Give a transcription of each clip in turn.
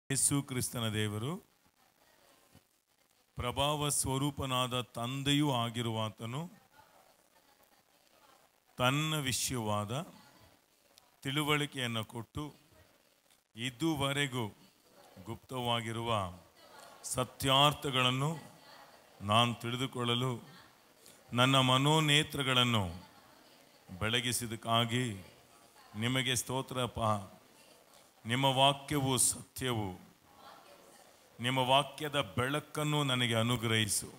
ಯೇಸು ಕ್ರಿಸ್ತನ ದೇವರು ಪ್ರಭಾವ ಸ್ವರೂಪನಾದ ತಂದೆಯೂ ಆಗಿರುವಾತನು ತನ್ನ ವಿಷಯವಾದ ತಿಳುವಳಿಕೆಯನ್ನು ಕೊಟ್ಟು ಇದುವರೆಗೂ ಗುಪ್ತವಾಗಿರುವ ಸತ್ಯಾರ್ಥಗಳನ್ನು ನಾನು ತಿಳಿದುಕೊಳ್ಳಲು ನನ್ನ ಮನೋನೇತ್ರಗಳನ್ನು ಬೆಳಗಿಸಿದಕ್ಕಾಗಿ ನಿಮಗೆ ಸ್ತೋತ್ರಪ್ಪ ನಿಮ್ಮ ವಾಕ್ಯವು ಸತ್ಯವು ನಿಮ್ಮ ವಾಕ್ಯದ ಬೆಳಕನ್ನು ನನಗೆ ಅನುಗ್ರಹಿಸು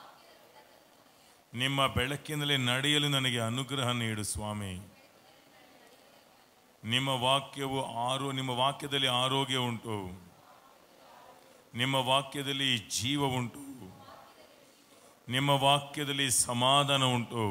ನಿಮ್ಮ ಬೆಳಕಿನಲ್ಲಿ ನಡೆಯಲು ನನಗೆ ಅನುಗ್ರಹ ನೀಡು ಸ್ವಾಮಿ ನಿಮ್ಮ ವಾಕ್ಯವು ಆರೋ ನಿಮ್ಮ ವಾಕ್ಯದಲ್ಲಿ ಆರೋಗ್ಯ ಉಂಟು ನಿಮ್ಮ ವಾಕ್ಯದಲ್ಲಿ ಜೀವ ಉಂಟು ನಿಮ್ಮ ವಾಕ್ಯದಲ್ಲಿ ಸಮಾಧಾನ ಉಂಟು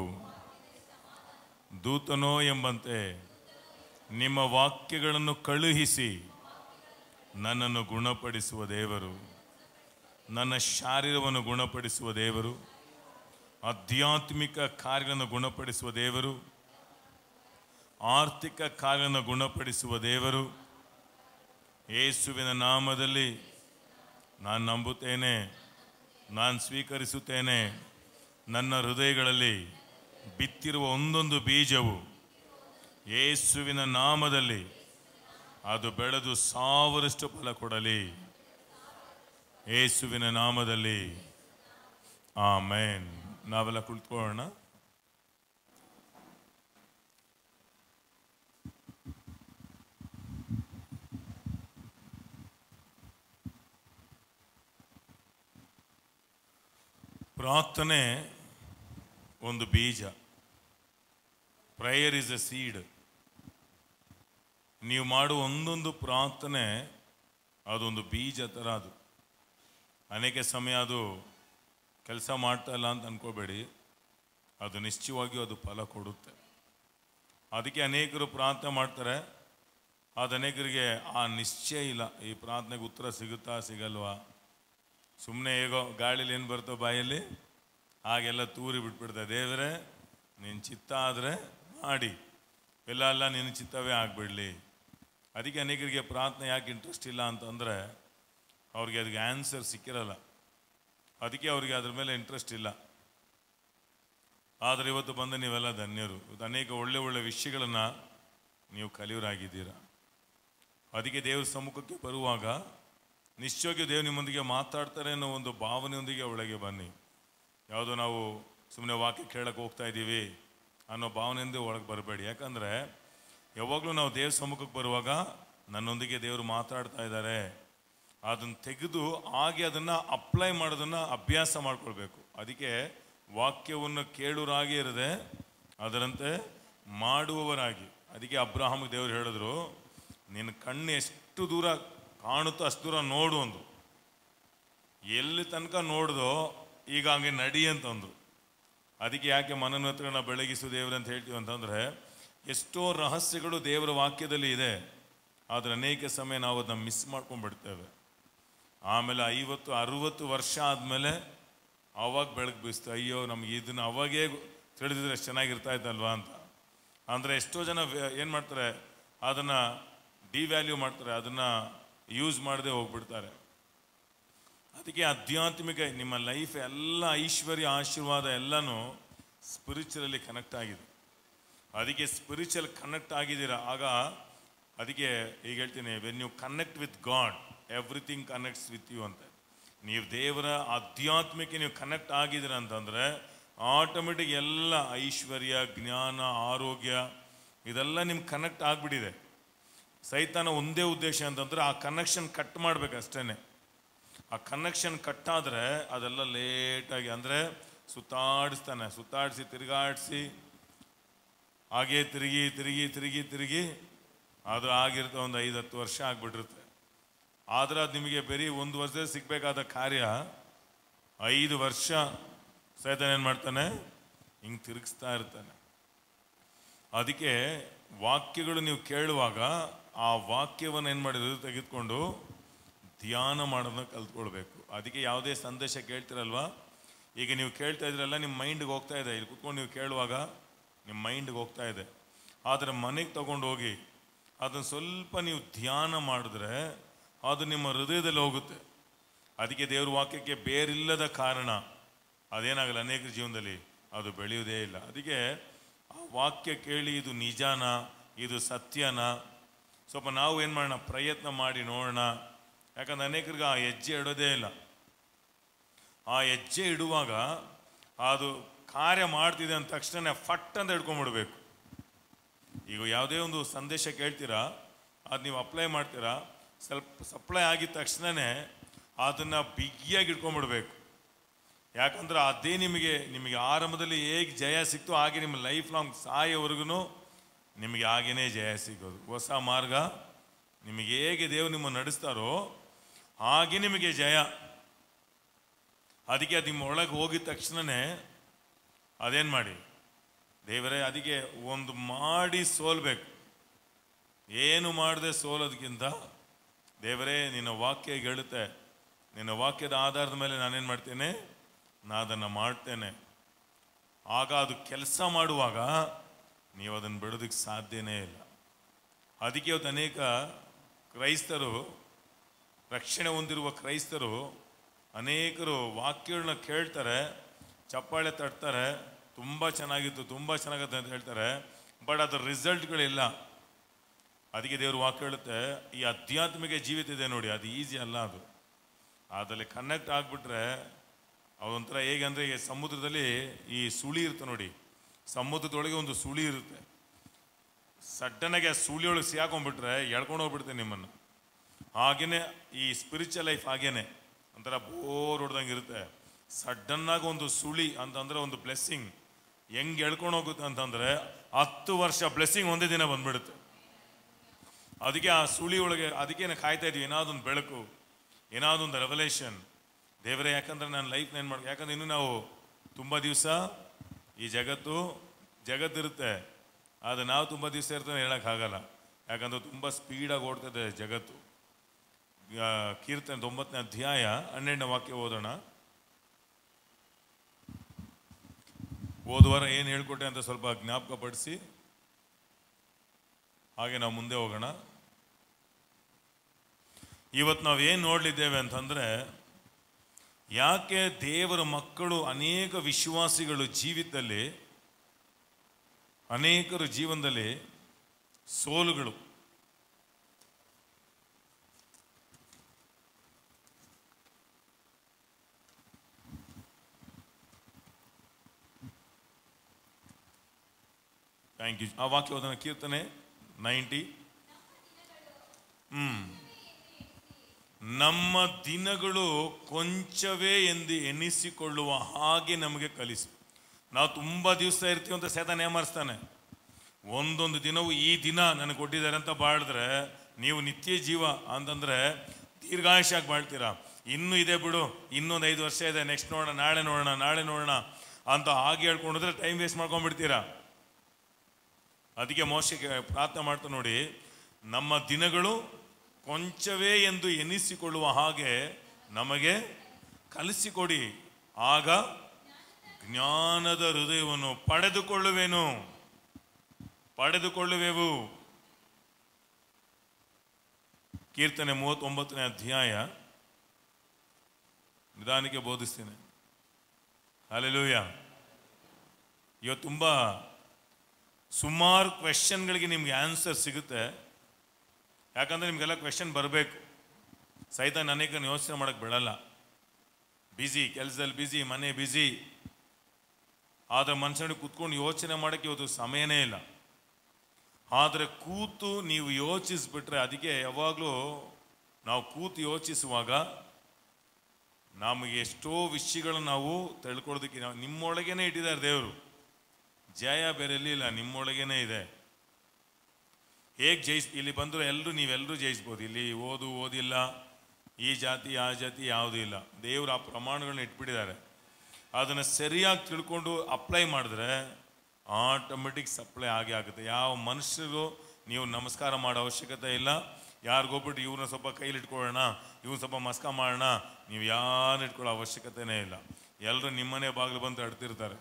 ದೂತನೋ ಎಂಬಂತೆ ನಿಮ್ಮ ವಾಕ್ಯಗಳನ್ನು ಕಳುಹಿಸಿ ನನ್ನನ್ನು ಗುಣಪಡಿಸುವ ದೇವರು ನನ್ನ ಶಾರೀರವನ್ನು ಗುಣಪಡಿಸುವ ದೇವರು ಆಧ್ಯಾತ್ಮಿಕ ಕಾರ್ಯಗಳನ್ನು ಗುಣಪಡಿಸುವ ದೇವರು ಆರ್ಥಿಕ ಕಾರ್ಯಗಳನ್ನು ಗುಣಪಡಿಸುವ ದೇವರು ಯೇಸುವಿನ ನಾಮದಲ್ಲಿ ನಾನು ನಂಬುತ್ತೇನೆ ನಾನು ಸ್ವೀಕರಿಸುತ್ತೇನೆ ನನ್ನ ಹೃದಯಗಳಲ್ಲಿ ಬಿತ್ತಿರುವ ಒಂದೊಂದು ಬೀಜವು ಯೇಸುವಿನ ನಾಮದಲ್ಲಿ ಅದು ಬೆಳೆದು ಸಾವಿರಷ್ಟು ಫಲ ಕೊಡಲಿ ಯೇಸುವಿನ ನಾಮದಲ್ಲಿ ಆಮೇನ್ ನಾವೆಲ್ಲ ಕುಳಿತುಕೊಳ್ಳೋಣ ಪ್ರಾರ್ಥನೆ ಒಂದು ಬೀಜ ಪ್ರಯರ್ ಇಸ್ ಎ ಸೀಡ್ ನೀವು ಮಾಡುವ ಒಂದೊಂದು ಪ್ರಾರ್ಥನೆ ಅದೊಂದು ಬೀಜ ಥರ ಅದು ಅನೇಕ ಸಮಯ ಅದು ಕೆಲಸ ಮಾಡ್ತಾ ಇಲ್ಲ ಅಂತ ಅನ್ಕೋಬೇಡಿ ಅದು ನಿಶ್ಚಯವಾಗಿಯೂ ಅದು ಫಲ ಕೊಡುತ್ತೆ ಅದಕ್ಕೆ ಅನೇಕರು ಪ್ರಾರ್ಥನೆ ಮಾಡ್ತಾರೆ ಅದು ಅನೇಕರಿಗೆ ಆ ನಿಶ್ಚಯ ಇಲ್ಲ ಈ ಪ್ರಾರ್ಥನೆಗೆ ಉತ್ತರ ಸಿಗುತ್ತಾ ಸಿಗಲ್ವಾ ಸುಮ್ಮನೆ ಹೇಗೋ ಗಾಳಿಲಿ ಏನು ಬರ್ತೋ ಬಾಯಲ್ಲಿ ಹಾಗೆಲ್ಲ ತೂರಿ ಬಿಟ್ಬಿಡ್ತಾರೆ ದೇವರೇ ನಿನ್ನ ಚಿತ್ತ ಆದರೆ ಮಾಡಿ ಎಲ್ಲ ಎಲ್ಲ ನಿನ್ನ ಚಿತ್ತವೇ ಆಗಿಬಿಡಲಿ ಅದಕ್ಕೆ ಅನೇಕರಿಗೆ ಪ್ರಾರ್ಥನೆ ಯಾಕೆ ಇಂಟ್ರೆಸ್ಟ್ ಇಲ್ಲ ಅಂತಂದರೆ ಅವ್ರಿಗೆ ಅದಕ್ಕೆ ಆನ್ಸರ್ ಸಿಕ್ಕಿರಲ್ಲ ಅದಕ್ಕೆ ಅವ್ರಿಗೆ ಅದ್ರ ಮೇಲೆ ಇಂಟ್ರೆಸ್ಟ್ ಇಲ್ಲ ಆದರೆ ಇವತ್ತು ಬಂದ ನೀವೆಲ್ಲ ಧನ್ಯರು ಇವತ್ತು ಅನೇಕ ಒಳ್ಳೆ ಒಳ್ಳೆ ವಿಷಯಗಳನ್ನು ನೀವು ಕಲಿಯವರಾಗಿದ್ದೀರಾ ಅದಕ್ಕೆ ದೇವ್ರ ಸಮ್ಮುಖಕ್ಕೆ ಬರುವಾಗ ನಿಶ್ಚಯವಾಗಿ ದೇವ್ ನಿಮ್ಮೊಂದಿಗೆ ಮಾತಾಡ್ತಾರೆ ಅನ್ನೋ ಒಂದು ಭಾವನೆಯೊಂದಿಗೆ ಒಳಗೆ ಬನ್ನಿ ಯಾವುದೋ ನಾವು ಸುಮ್ಮನೆ ವಾಕ್ಯ ಕೇಳಕ್ಕೆ ಹೋಗ್ತಾ ಇದ್ದೀವಿ ಅನ್ನೋ ಭಾವನೆಯಿಂದ ಒಳಗೆ ಬರಬೇಡಿ ಯಾಕಂದರೆ ಯಾವಾಗಲೂ ನಾವು ದೇವ್ರ ಸಮ್ಮುಖಕ್ಕೆ ಬರುವಾಗ ನನ್ನೊಂದಿಗೆ ದೇವರು ಮಾತಾಡ್ತಾ ಇದ್ದಾರೆ ಅದನ್ನು ತೆಗೆದು ಹಾಗೆ ಅದನ್ನು ಅಪ್ಲೈ ಮಾಡೋದನ್ನು ಅಭ್ಯಾಸ ಮಾಡ್ಕೊಳ್ಬೇಕು ಅದಕ್ಕೆ ವಾಕ್ಯವನ್ನು ಕೇಳುವರಾಗಿ ಇರದೆ ಅದರಂತೆ ಮಾಡುವವರಾಗಿ ಅದಕ್ಕೆ ಅಬ್ರಾಹಮ್ಗೆ ದೇವರು ಹೇಳಿದ್ರು ನಿನ್ನ ಕಣ್ಣು ಎಷ್ಟು ದೂರ ಕಾಣುತ್ತೋ ಅಷ್ಟು ದೂರ ನೋಡು ಅಂದ್ರು ಎಲ್ಲಿ ತನಕ ನೋಡ್ದೋ ಈಗ ಹಂಗೆ ನಡಿ ಅಂತಂದ್ರು ಅದಕ್ಕೆ ಯಾಕೆ ಮನನತ್ರನ ಬೆಳಗಿಸು ದೇವರು ಅಂತ ಹೇಳ್ತೀವಿ ಅಂತಂದ್ರೆ ಎಷ್ಟೋ ರಹಸ್ಯಗಳು ದೇವರ ವಾಕ್ಯದಲ್ಲಿ ಇದೆ ಆದರೆ ಅನೇಕ ಸಮಯ ನಾವು ಅದನ್ನ ಮಿಸ್ ಮಾಡ್ಕೊಂಡ್ಬಿಡ್ತೇವೆ ಆಮೇಲೆ ಐವತ್ತು ಅರುವತ್ತು ವರ್ಷ ಆದಮೇಲೆ ಅವಾಗ ಬೆಳಕು ಬೀಸ್ತು ಅಯ್ಯೋ ನಮ್ಗೆ ಇದನ್ನ ಅವಾಗೇ ತಿಳಿದಿದ್ರೆ ಎಷ್ಟು ಚೆನ್ನಾಗಿರ್ತಾ ಇತ್ತಲ್ವಾ ಅಂತ ಅಂದರೆ ಎಷ್ಟೋ ಜನ ಏನು ಮಾಡ್ತಾರೆ ಅದನ್ನು ಡಿವ್ಯಾಲ್ಯೂ ಮಾಡ್ತಾರೆ ಅದನ್ನು ಯೂಸ್ ಮಾಡದೆ ಹೋಗ್ಬಿಡ್ತಾರೆ ಅದಕ್ಕೆ ಆಧ್ಯಾತ್ಮಿಕ ನಿಮ್ಮ ಲೈಫ್ ಎಲ್ಲ ಐಶ್ವರ್ಯ ಆಶೀರ್ವಾದ ಎಲ್ಲನೂ ಸ್ಪಿರಿಚುವಲಿ ಕನೆಕ್ಟ್ ಆಗಿದೆ ಅದಕ್ಕೆ ಸ್ಪಿರಿಚುವಲ್ ಕನೆಕ್ಟ್ ಆಗಿದ್ದೀರಾ ಆಗ ಅದಕ್ಕೆ ಈಗ ಹೇಳ್ತೀನಿ when you connect with God everything connects with you ಅಂತ ನೀವು ದೇವರ ಆಧ್ಯಾತ್ಮಿಕ ನೀವು ಕನೆಕ್ಟ್ ಆಗಿದ್ದೀರ ಅಂತಂದರೆ ಆಟೋಮೆಟಿಕ್ ಎಲ್ಲ ಐಶ್ವರ್ಯ ಜ್ಞಾನ ಆರೋಗ್ಯ ಇದೆಲ್ಲ ನಿಮ್ಗೆ ಕನೆಕ್ಟ್ ಆಗಿಬಿಟ್ಟಿದೆ ಸೈತಾನ ಒಂದೇ ಉದ್ದೇಶ ಅಂತಂದ್ರೆ ಆ ಕನೆಕ್ಷನ್ ಕಟ್ ಮಾಡ್ಬೇಕು ಅಷ್ಟೇ ಆ ಕನೆಕ್ಷನ್ ಕಟ್ ಆದರೆ ಅದೆಲ್ಲ ಲೇಟಾಗಿ ಅಂದರೆ ಸುತ್ತಾಡಿಸ್ತಾನೆ ಸುತ್ತಾಡಿಸಿ ತಿರುಗಾಡಿಸಿ ಹಾಗೆ ತಿರುಗಿ ತಿರುಗಿ ತಿರುಗಿ ತಿರುಗಿ ಅದು ಆಗಿರುತ್ತೆ ಒಂದು ಐದು ಹತ್ತು ವರ್ಷ ಆಗಿಬಿಟ್ಟಿರುತ್ತೆ ಆದ್ರೆ ಅದು ನಿಮಗೆ ಬರೀ ಒಂದು ವರ್ಷದಲ್ಲಿ ಸಿಗಬೇಕಾದ ಕಾರ್ಯ ಐದು ವರ್ಷ ಸೈತಾನ ಏನು ಮಾಡ್ತಾನೆ ಹಿಂಗೆ ತಿರುಗಿಸ್ತಾ ಇರ್ತಾನೆ ಅದಕ್ಕೆ ವಾಕ್ಯಗಳು ನೀವು ಕೇಳುವಾಗ ಆ ವಾಕ್ಯವನ್ನು ಏನು ಮಾಡಿದ್ರು ತೆಗೆದುಕೊಂಡು ಧ್ಯಾನ ಮಾಡೋದನ್ನ ಕಲ್ತ್ಕೊಳ್ಬೇಕು ಅದಕ್ಕೆ ಯಾವುದೇ ಸಂದೇಶ ಕೇಳ್ತಿರಲ್ವಾ ಈಗ ನೀವು ಕೇಳ್ತಾ ಇದ್ರಲ್ಲ ನಿಮ್ಮ ಮೈಂಡ್ಗೆ ಹೋಗ್ತಾ ಇದೆ ಇಲ್ಲಿ ಕುತ್ಕೊಂಡು ನೀವು ಕೇಳುವಾಗ ನಿಮ್ಮ ಮೈಂಡ್ಗೆ ಹೋಗ್ತಾ ಇದೆ ಆದರೆ ಮನೆಗೆ ತಗೊಂಡು ಹೋಗಿ ಅದನ್ನು ಸ್ವಲ್ಪ ನೀವು ಧ್ಯಾನ ಮಾಡಿದ್ರೆ ಅದು ನಿಮ್ಮ ಹೃದಯದಲ್ಲಿ ಹೋಗುತ್ತೆ ಅದಕ್ಕೆ ದೇವ್ರ ವಾಕ್ಯಕ್ಕೆ ಬೇರಿಲ್ಲದ ಕಾರಣ ಅದೇನಾಗಲ್ಲ ಅನೇಕ ಜೀವನದಲ್ಲಿ ಅದು ಬೆಳೆಯುವುದೇ ಇಲ್ಲ ಅದಕ್ಕೆ ಆ ವಾಕ್ಯ ಕೇಳಿ ಇದು ನಿಜಾನ ಇದು ಸತ್ಯನ ಸ್ವಲ್ಪ ನಾವು ಏನು ಮಾಡೋಣ ಪ್ರಯತ್ನ ಮಾಡಿ ನೋಡೋಣ ಯಾಕಂದ್ರೆ ಅನೇಕರಿಗೆ ಆ ಹೆಜ್ಜೆ ಇಡೋದೇ ಇಲ್ಲ ಆ ಹೆಜ್ಜೆ ಇಡುವಾಗ ಅದು ಕಾರ್ಯ ಮಾಡ್ತಿದೆ ಅಂದ ತಕ್ಷಣ ಫಟ್ ಅಂತ ಹಿಡ್ಕೊಂಡ್ಬಿಡ್ಬೇಕು ಈಗ ಯಾವುದೇ ಒಂದು ಸಂದೇಶ ಕೇಳ್ತೀರಾ ಅದು ನೀವು ಅಪ್ಲೈ ಮಾಡ್ತೀರಾ ಸ್ವಲ್ಪ ಸಪ್ಲೈ ಆಗಿದ ತಕ್ಷಣವೇ ಅದನ್ನು ಬಿಗಿಯಾಗಿ ಇಟ್ಕೊಂಡ್ಬಿಡ್ಬೇಕು ಯಾಕಂದ್ರೆ ಅದೇ ನಿಮಗೆ ನಿಮಗೆ ಆರಂಭದಲ್ಲಿ ಹೇಗೆ ಜಯ ಸಿಕ್ತು ಹಾಗೆ ನಿಮ್ಮ ಲೈಫ್ ಲಾಂಗ್ ಸಾಯೋವರೆಗೂ ನಿಮಗೆ ಹಾಗೇನೇ ಜಯ ಸಿಗೋದು ಹೊಸ ಮಾರ್ಗ ನಿಮಗೆ ಹೇಗೆ ದೇವರು ನಿಮ್ಮ ನಡೆಸ್ತಾರೋ ಹಾಗೆ ನಿಮಗೆ ಜಯ ಅದಕ್ಕೆ ಅದು ನಿಮ್ಮ ಒಳಗೆ ಹೋಗಿದ ತಕ್ಷಣವೇ ಅದೇನು ಮಾಡಿ ದೇವರೇ ಅದಕ್ಕೆ ಒಂದು ಮಾಡಿ ಸೋಲ್ಬೇಕು ಏನು ಮಾಡದೆ ಸೋಲೋದಕ್ಕಿಂತ ದೇವರೇ ನಿನ್ನ ವಾಕ್ಯ ಹೇಳುತ್ತೆ ನಿನ್ನ ವಾಕ್ಯದ ಆಧಾರದ ಮೇಲೆ ನಾನೇನು ಮಾಡ್ತೇನೆ ನಾ ಅದನ್ನು ಮಾಡ್ತೇನೆ ಆಗ ಅದು ಕೆಲಸ ಮಾಡುವಾಗ ನೀವು ಅದನ್ನು ಬಿಡೋದಕ್ಕೆ ಸಾಧ್ಯನೇ ಇಲ್ಲ ಅದಕ್ಕೆ ಇವತ್ತು ಅನೇಕ ಕ್ರೈಸ್ತರು ರಕ್ಷಣೆ ಹೊಂದಿರುವ ಕ್ರೈಸ್ತರು ಅನೇಕರು ವಾಕ್ಯಗಳನ್ನ ಕೇಳ್ತಾರೆ ಚಪ್ಪಾಳೆ ತಟ್ತಾರೆ ತುಂಬ ಚೆನ್ನಾಗಿತ್ತು ತುಂಬ ಚೆನ್ನಾಗತ್ತೆ ಅಂತ ಹೇಳ್ತಾರೆ ಬಟ್ ಅದರ ರಿಸಲ್ಟ್ಗಳಿಲ್ಲ ಅದಕ್ಕೆ ದೇವರು ವಾಕ್ಯ ಹೇಳುತ್ತೆ ಈ ಆಧ್ಯಾತ್ಮಿಕ ಜೀವಿತ ಇದೆ ನೋಡಿ ಅದು ಈಸಿ ಅಲ್ಲ ಅದು ಅದರಲ್ಲಿ ಕನೆಕ್ಟ್ ಆಗಿಬಿಟ್ರೆ ಅದೊಂಥರ ಹೇಗೆ ಅಂದರೆ ಈ ಸಮುದ್ರದಲ್ಲಿ ಈ ಸುಳಿ ಇರುತ್ತೆ ನೋಡಿ ಸಮುದ್ರದೊಳಗೆ ಒಂದು ಸುಳಿ ಇರುತ್ತೆ ಸಡ್ಡನಾಗಿ ಆ ಸುಳಿಯೊಳಗೆ ಸಿಗಾಕೊಂಡ್ಬಿಟ್ರೆ ಎಳ್ಕೊಂಡು ಹೋಗ್ಬಿಡುತ್ತೆ ನಿಮ್ಮನ್ನು ಹಾಗೇನೆ ಈ ಸ್ಪಿರಿಚುವಲ್ ಲೈಫ್ ಹಾಗೇನೆ ಒಂಥರ ಬೋರ್ ಹೊಡ್ದಂಗೆ ಇರುತ್ತೆ ಸಡನ್ನಾಗಿ ಒಂದು ಸುಳಿ ಅಂತಂದ್ರೆ ಒಂದು ಬ್ಲೆಸ್ಸಿಂಗ್ ಹೆಂಗ್ ಎಳ್ಕೊಂಡು ಹೋಗುತ್ತೆ ಅಂತಂದ್ರೆ ಹತ್ತು ವರ್ಷ ಬ್ಲೆಸ್ಸಿಂಗ್ ಒಂದೇ ದಿನ ಬಂದ್ಬಿಡುತ್ತೆ ಅದಕ್ಕೆ ಆ ಸುಳಿ ಒಳಗೆ ಅದಕ್ಕೆ ನಾವು ಕಾಯ್ತಾ ಇದೀವಿ ಏನಾದೊಂದು ಬೆಳಕು ಏನಾದೊಂದು ರೆವಲೇಷನ್ ದೇವರೇ ಯಾಕಂದ್ರೆ ನನ್ನ ಲೈಫ್ ಏನು ಮಾಡಿ ಯಾಕಂದ್ರೆ ಇನ್ನು ನಾವು ತುಂಬ ದಿವಸ ಈ ಜಗತ್ತು ಜಗತ್ತಿರುತ್ತೆ ಆದರೆ ನಾವು ತುಂಬ ದಿವಸ ಇರ್ತೇವೆ ಹೇಳೋಕ್ಕಾಗಲ್ಲ ಯಾಕಂದ್ರೆ ತುಂಬ ಸ್ಪೀಡಾಗಿ ಓಡ್ತದೆ ಜಗತ್ತು ಆ, ಕೀರ್ತನೆ ತೊಂಬತ್ತನೇ ಅಧ್ಯಾಯ ಹನ್ನೆರಡನೇ ವಾಕ್ಯ ಓದೋಣ ಹೋದ ವಾರ ಏನು ಹೇಳ್ಕೊಟ್ಟೆ ಅಂತ ಸ್ವಲ್ಪ ಜ್ಞಾಪಕ ಪಡಿಸಿ ಹಾಗೆ ನಾವು ಮುಂದೆ ಹೋಗೋಣ ಇವತ್ತು ನಾವು ಏನು ನೋಡಲಿದ್ದೇವೆ ಅಂತಂದ್ರೆ ಯಾಕೆ ದೇವರ ಮಕ್ಕಳು ಅನೇಕ ವಿಶ್ವಾಸಿಗಳು ಜೀವಿತದಲ್ಲಿ ಅನೇಕರು ಜೀವನದಲ್ಲಿ ಸೋಲುಗಳು ಥ್ಯಾಂಕ್ ಯು ಆ ವಾಕ್ಯವದನ ಕೀರ್ತನೆ ನೈಂಟಿ ಹ್ಮ್ ನಮ್ಮ ದಿನಗಳು ಕೊಂಚವೇ ಎಂದು ಎನಿಸಿಕೊಳ್ಳುವ ಹಾಗೆ ನಮಗೆ ಕಲಿಸು ನಾವು ತುಂಬ ದಿವಸ ಇರ್ತೀವಿ ಅಂತ ಸೇತಾನ ಏಮಾರಿಸ್ತಾನೆ ಒಂದೊಂದು ದಿನವೂ ಈ ದಿನ ನನಗೆ ಕೊಟ್ಟಿದ್ದಾರೆ ಅಂತ ಬಾಳಿದ್ರೆ ನೀವು ನಿತ್ಯ ಜೀವ ಅಂತಂದ್ರೆ ದೀರ್ಘಾಯುಷ್ಯಾಗಿ ಬಾಳ್ತೀರಾ ಇನ್ನೂ ಇದೆ ಬಿಡು ಇನ್ನೊಂದು ಐದು ವರ್ಷ ಇದೆ ನೆಕ್ಸ್ಟ್ ನೋಡೋಣ ನಾಳೆ ನೋಡೋಣ ನಾಳೆ ನೋಡೋಣ ಅಂತ ಹಾಗೆ ಹೇಳ್ಕೊಂಡಿದ್ರೆ ಟೈಮ್ ವೇಸ್ಟ್ ಮಾಡ್ಕೊಂಡ್ಬಿಡ್ತೀರಾ ಅದಕ್ಕೆ ಮೋಶಕ್ಕೆ ಪ್ರಾರ್ಥನೆ ಮಾಡ್ತಾ ನೋಡಿ ನಮ್ಮ ದಿನಗಳು ಕೊಂಚವೇ ಎಂದು ಎನಿಸಿಕೊಳ್ಳುವ ಹಾಗೆ ನಮಗೆ ಕಲಿಸಿಕೊಡಿ ಆಗ ಜ್ಞಾನದ ಹೃದಯವನ್ನು ಪಡೆದುಕೊಳ್ಳುವೆನು ಪಡೆದುಕೊಳ್ಳುವೆವು ಕೀರ್ತನೆ ಮೂವತ್ತೊಂಬತ್ತನೇ ಅಧ್ಯಾಯ ನಿಧಾನಕ್ಕೆ ಬೋಧಿಸ್ತೇನೆ ಅಲ್ಲೆಲೂಯ ಇವತ್ತು ತುಂಬ ಸುಮಾರು ಕ್ವೆಶನ್ಗಳಿಗೆ ನಿಮ್ಗೆ ಆನ್ಸರ್ ಸಿಗುತ್ತೆ ಯಾಕಂದ್ರೆ ನಿಮಗೆಲ್ಲ ಕ್ವೆಶನ್ ಬರಬೇಕು ಸಹಿತ ಅನೇಕನ ಯೋಚನೆ ಮಾಡೋಕ್ಕೆ ಬಿಡಲ್ಲ ಬ್ಯುಸಿ ಕೆಲಸದಲ್ಲಿ ಬ್ಯುಸಿ ಮನೆ ಬ್ಯುಸಿ ಆದರೆ ಮನುಷ್ಯನಿಗೆ ಕೂತ್ಕೊಂಡು ಯೋಚನೆ ಮಾಡೋಕ್ಕೆ ಇವತ್ತು ಸಮಯನೇ ಇಲ್ಲ ಆದರೆ ಕೂತು ನೀವು ಯೋಚಿಸ್ಬಿಟ್ರೆ ಅದಕ್ಕೆ ಯಾವಾಗಲೂ ನಾವು ಕೂತು ಯೋಚಿಸುವಾಗ ನಮಗೆ ಎಷ್ಟೋ ವಿಷಯಗಳನ್ನ ನಾವು ತಿಳ್ಕೊಳ್ಳೋದಕ್ಕೆ ನಾವು ನಿಮ್ಮೊಳಗೇನೆ ಇಟ್ಟಿದ್ದಾರೆ ದೇವರು ಜಯ ಬೇರೆ ಎಲ್ಲಿಲ್ಲ ನಿಮ್ಮೊಳಗೇನೆ ಇದೆ ಹೇಗೆ ಜಯಿಸ್ ಇಲ್ಲಿ ಬಂದರೂ ಎಲ್ಲರೂ ನೀವೆಲ್ಲರೂ ಜಯಿಸ್ಬೋದು ಇಲ್ಲಿ ಓದು ಓದಿಲ್ಲ ಈ ಜಾತಿ ಆ ಜಾತಿ ಯಾವುದೂ ಇಲ್ಲ ದೇವರು ಆ ಪ್ರಮಾಣಗಳನ್ನ ಇಟ್ಬಿಟ್ಟಿದ್ದಾರೆ ಅದನ್ನು ಸರಿಯಾಗಿ ತಿಳ್ಕೊಂಡು ಅಪ್ಲೈ ಮಾಡಿದ್ರೆ ಆಟೋಮೆಟಿಕ್ ಸಪ್ಲೈ ಆಗೇ ಆಗುತ್ತೆ ಯಾವ ಮನುಷ್ಯರಿಗೂ ನೀವು ನಮಸ್ಕಾರ ಮಾಡೋ ಅವಶ್ಯಕತೆ ಇಲ್ಲ ಯಾರಿಗೊಬ್ಬಿಟ್ಟು ಇವ್ರನ್ನ ಸ್ವಲ್ಪ ಕೈಲಿ ಇಟ್ಕೊಳ್ಳೋಣ ಇವ್ನ ಸ್ವಲ್ಪ ಮಸ್ಕ ಮಾಡೋಣ ನೀವು ಯಾರು ಇಟ್ಕೊಳ್ಳೋ ಅವಶ್ಯಕತೆನೇ ಇಲ್ಲ ಎಲ್ಲರೂ ನಿಮ್ಮನೆ ಬಾಗಿಲು ಬಂದು ಅಡ್ತಿರ್ತಾರೆ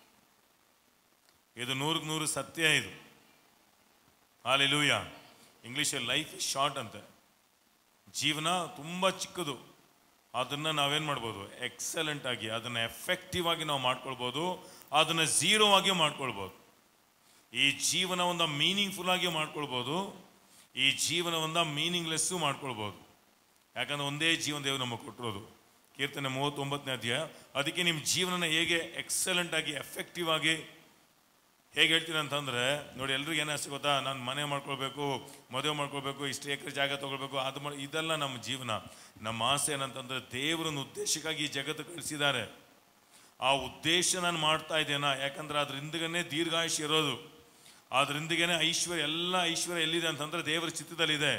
ಇದು ನೂರಕ್ಕೆ ನೂರು ಸತ್ಯ ಇದು ಹಾಲೆಲೂಯ ಇಂಗ್ಲೀಷಲ್ಲಿ ಲೈಫ್ ಇಸ್ ಶಾರ್ಟ್ ಅಂತೆ ಜೀವನ ತುಂಬ ಚಿಕ್ಕದು ಅದನ್ನು ನಾವೇನು ಮಾಡ್ಬೋದು ಎಕ್ಸಲೆಂಟ್ ಆಗಿ ಅದನ್ನು ಎಫೆಕ್ಟಿವ್ ಆಗಿ ನಾವು ಮಾಡ್ಕೊಳ್ಬೋದು ಅದನ್ನು ಝೀರೋ ಆಗಿ ಮಾಡ್ಕೊಳ್ಬೋದು ಈ ಜೀವನವನ್ನ ಮೀನಿಂಗ್ಫುಲ್ ಆಗಿ ಮಾಡ್ಕೊಳ್ಬೋದು ಈ ಜೀವನವನ್ನ ಮೀನಿಂಗ್ಲೆಸ್ಸು ಮಾಡ್ಕೊಳ್ಬೋದು ಯಾಕಂದ್ರೆ ಒಂದೇ ಜೀವನ ದೇವರು ನಮಗೆ ಕೊಟ್ಟಿರೋದು ಕೀರ್ತನೆ ಮೂವತ್ತೊಂಬತ್ತನೇ ಅಧ್ಯಾಯ ಅದಕ್ಕೆ ನಿಮ್ಮ ಜೀವನನ ಹೇಗೆ ಎಕ್ಸಲೆಂಟ್ ಆಗಿ ಎಫೆಕ್ಟಿವ್ ಆಗಿ ಹೇಗೆ ಹೇಳ್ತೀನಿ ಅಂತಂದ್ರೆ ನೋಡಿ ಎಲ್ರಿಗೂ ಏನು ಆಸೆ ಗೊತ್ತಾ ನಾನು ಮನೆ ಮಾಡ್ಕೊಳ್ಬೇಕು ಮದುವೆ ಮಾಡ್ಕೊಳ್ಬೇಕು ಇಷ್ಟು ಎಕರೆ ಜಾಗ ತಗೊಳ್ಬೇಕು ಅದು ಮಾಡಿ ಇದೆಲ್ಲ ನಮ್ಮ ಜೀವನ ನಮ್ಮ ಆಸೆ ಏನಂತಂದ್ರೆ ದೇವರನ್ನ ಉದ್ದೇಶಕ್ಕಾಗಿ ಈ ಜಗತ್ತು ಕಳಿಸಿದ್ದಾರೆ ಆ ಉದ್ದೇಶ ನಾನು ಮಾಡ್ತಾ ಇದ್ದೇನಾ ಯಾಕಂದ್ರೆ ಅದ್ರ ಹಿಂದ್ಗನೆ ದೀರ್ಘಾಯುಷ್ ಇರೋದು ಅದ್ರ ಹಿಂದ್ಗನೆ ಐಶ್ವರ್ಯ ಎಲ್ಲ ಐಶ್ವರ್ಯ ಎಲ್ಲಿದೆ ಅಂತಂದ್ರೆ ದೇವರ ಚಿತ್ತದಲ್ಲಿದೆ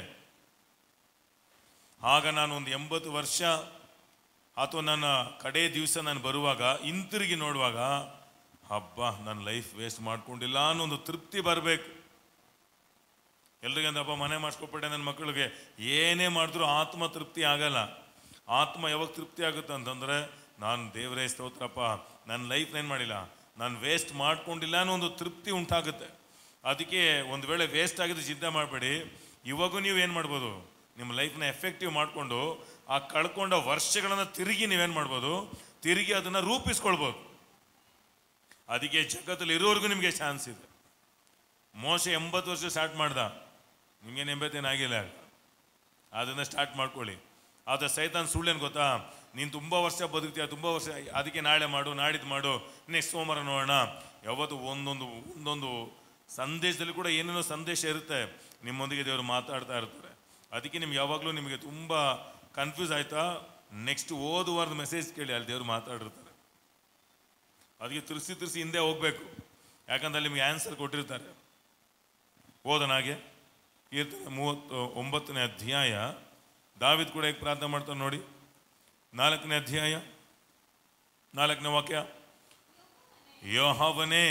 ಆಗ ನಾನು ಒಂದು ಎಂಬತ್ತು ವರ್ಷ ಅಥವಾ ನನ್ನ ಕಡೆ ದಿವಸ ನಾನು ಬರುವಾಗ ಹಿಂತಿರುಗಿ ನೋಡುವಾಗ ಹಬ್ಬ ನನ್ನ ಲೈಫ್ ವೇಸ್ಟ್ ಮಾಡ್ಕೊಂಡಿಲ್ಲ ಅನ್ನೋ ಒಂದು ತೃಪ್ತಿ ಬರಬೇಕು ಎಲ್ರಿಗೆ ಹಬ್ಬ ಮನೆ ಮಾಡಿಸ್ಕೊಬಿಟ್ಟೆ ನನ್ನ ಮಕ್ಕಳಿಗೆ ಏನೇ ಮಾಡಿದ್ರು ಆತ್ಮ ತೃಪ್ತಿ ಆಗಲ್ಲ ಆತ್ಮ ಯಾವಾಗ ತೃಪ್ತಿ ಆಗುತ್ತೆ ಅಂತಂದ್ರೆ ನಾನು ದೇವರೇ ಸ್ತೋತ್ರಪ್ಪ ನನ್ನ ಲೈಫ್ ಏನು ಮಾಡಿಲ್ಲ ನಾನು ವೇಸ್ಟ್ ಮಾಡ್ಕೊಂಡಿಲ್ಲ ಅನ್ನೋ ಒಂದು ತೃಪ್ತಿ ಉಂಟಾಗುತ್ತೆ ಅದಕ್ಕೆ ಒಂದು ವೇಳೆ ವೇಸ್ಟ್ ಆಗಿದ್ದು ಚಿಂತೆ ಮಾಡಬೇಡಿ ಇವಾಗೂ ನೀವು ಏನು ಮಾಡ್ಬೋದು ನಿಮ್ಮ ಲೈಫ್ನ ಎಫೆಕ್ಟಿವ್ ಮಾಡಿಕೊಂಡು ಆ ಕಳ್ಕೊಂಡ ವರ್ಷಗಳನ್ನು ತಿರುಗಿ ನೀವೇನು ಮಾಡ್ಬೋದು ತಿರುಗಿ ಅದನ್ನು ರೂಪಿಸ್ಕೊಳ್ಬೋದು ಅದಕ್ಕೆ ಜಗತ್ತಲ್ಲಿ ಇರೋವರೆಗೂ ನಿಮಗೆ ಚಾನ್ಸ್ ಇದೆ ಮೋಸ ಎಂಬತ್ತು ವರ್ಷ ಸ್ಟಾರ್ಟ್ ಮಾಡ್ದ ನಿಮ್ಗೇನು ಎಂಬತ್ತೇನಾಗಿಲ್ಲ ಅದನ್ನು ಸ್ಟಾರ್ಟ್ ಮಾಡ್ಕೊಳ್ಳಿ ಆದರೆ ಸೈತಾನ್ ಸುಳ್ಳೇನು ಗೊತ್ತಾ ನೀನು ತುಂಬ ವರ್ಷ ಬದುಕ್ತೀಯ ತುಂಬ ವರ್ಷ ಅದಕ್ಕೆ ನಾಳೆ ಮಾಡು ನಾಡಿದ್ದು ಮಾಡು ನೆಕ್ಸ್ಟ್ ಸೋಮವಾರ ನೋಡೋಣ ಯಾವತ್ತು ಒಂದೊಂದು ಒಂದೊಂದು ಸಂದೇಶದಲ್ಲಿ ಕೂಡ ಏನೇನೋ ಸಂದೇಶ ಇರುತ್ತೆ ನಿಮ್ಮೊಂದಿಗೆ ದೇವರು ಮಾತಾಡ್ತಾ ಇರ್ತಾರೆ ಅದಕ್ಕೆ ನಿಮ್ಗೆ ಯಾವಾಗಲೂ ನಿಮಗೆ ತುಂಬ ಕನ್ಫ್ಯೂಸ್ ಆಯ್ತಾ ನೆಕ್ಸ್ಟ್ ಓದು ವಾರದ ಮೆಸೇಜ್ ಕೇಳಿ ಅಲ್ಲಿ ದೇವರು ಮಾತಾಡಿರ್ತಾರೆ ಅದಕ್ಕೆ ತಿರ್ಸಿ ತಿರ್ಸಿ ಹಿಂದೆ ಹೋಗ್ಬೇಕು ಯಾಕಂದ್ರೆ ಅಲ್ಲಿ ನಿಮಗೆ ಆನ್ಸರ್ ಕೊಟ್ಟಿರ್ತಾರೆ ಓದೋಣ ಹಾಗೆ ಕೀರ್ತನೆ ಮೂವತ್ತು ಒಂಬತ್ತನೇ ಅಧ್ಯಾಯ ದಾವಿದ್ ಕೂಡ ಹೇಗೆ ಪ್ರಾರ್ಥನೆ ಮಾಡ್ತಾನೆ ನೋಡಿ ನಾಲ್ಕನೇ ಅಧ್ಯಾಯ ನಾಲ್ಕನೇ ವಾಕ್ಯ ಯೋಹಾವನೇ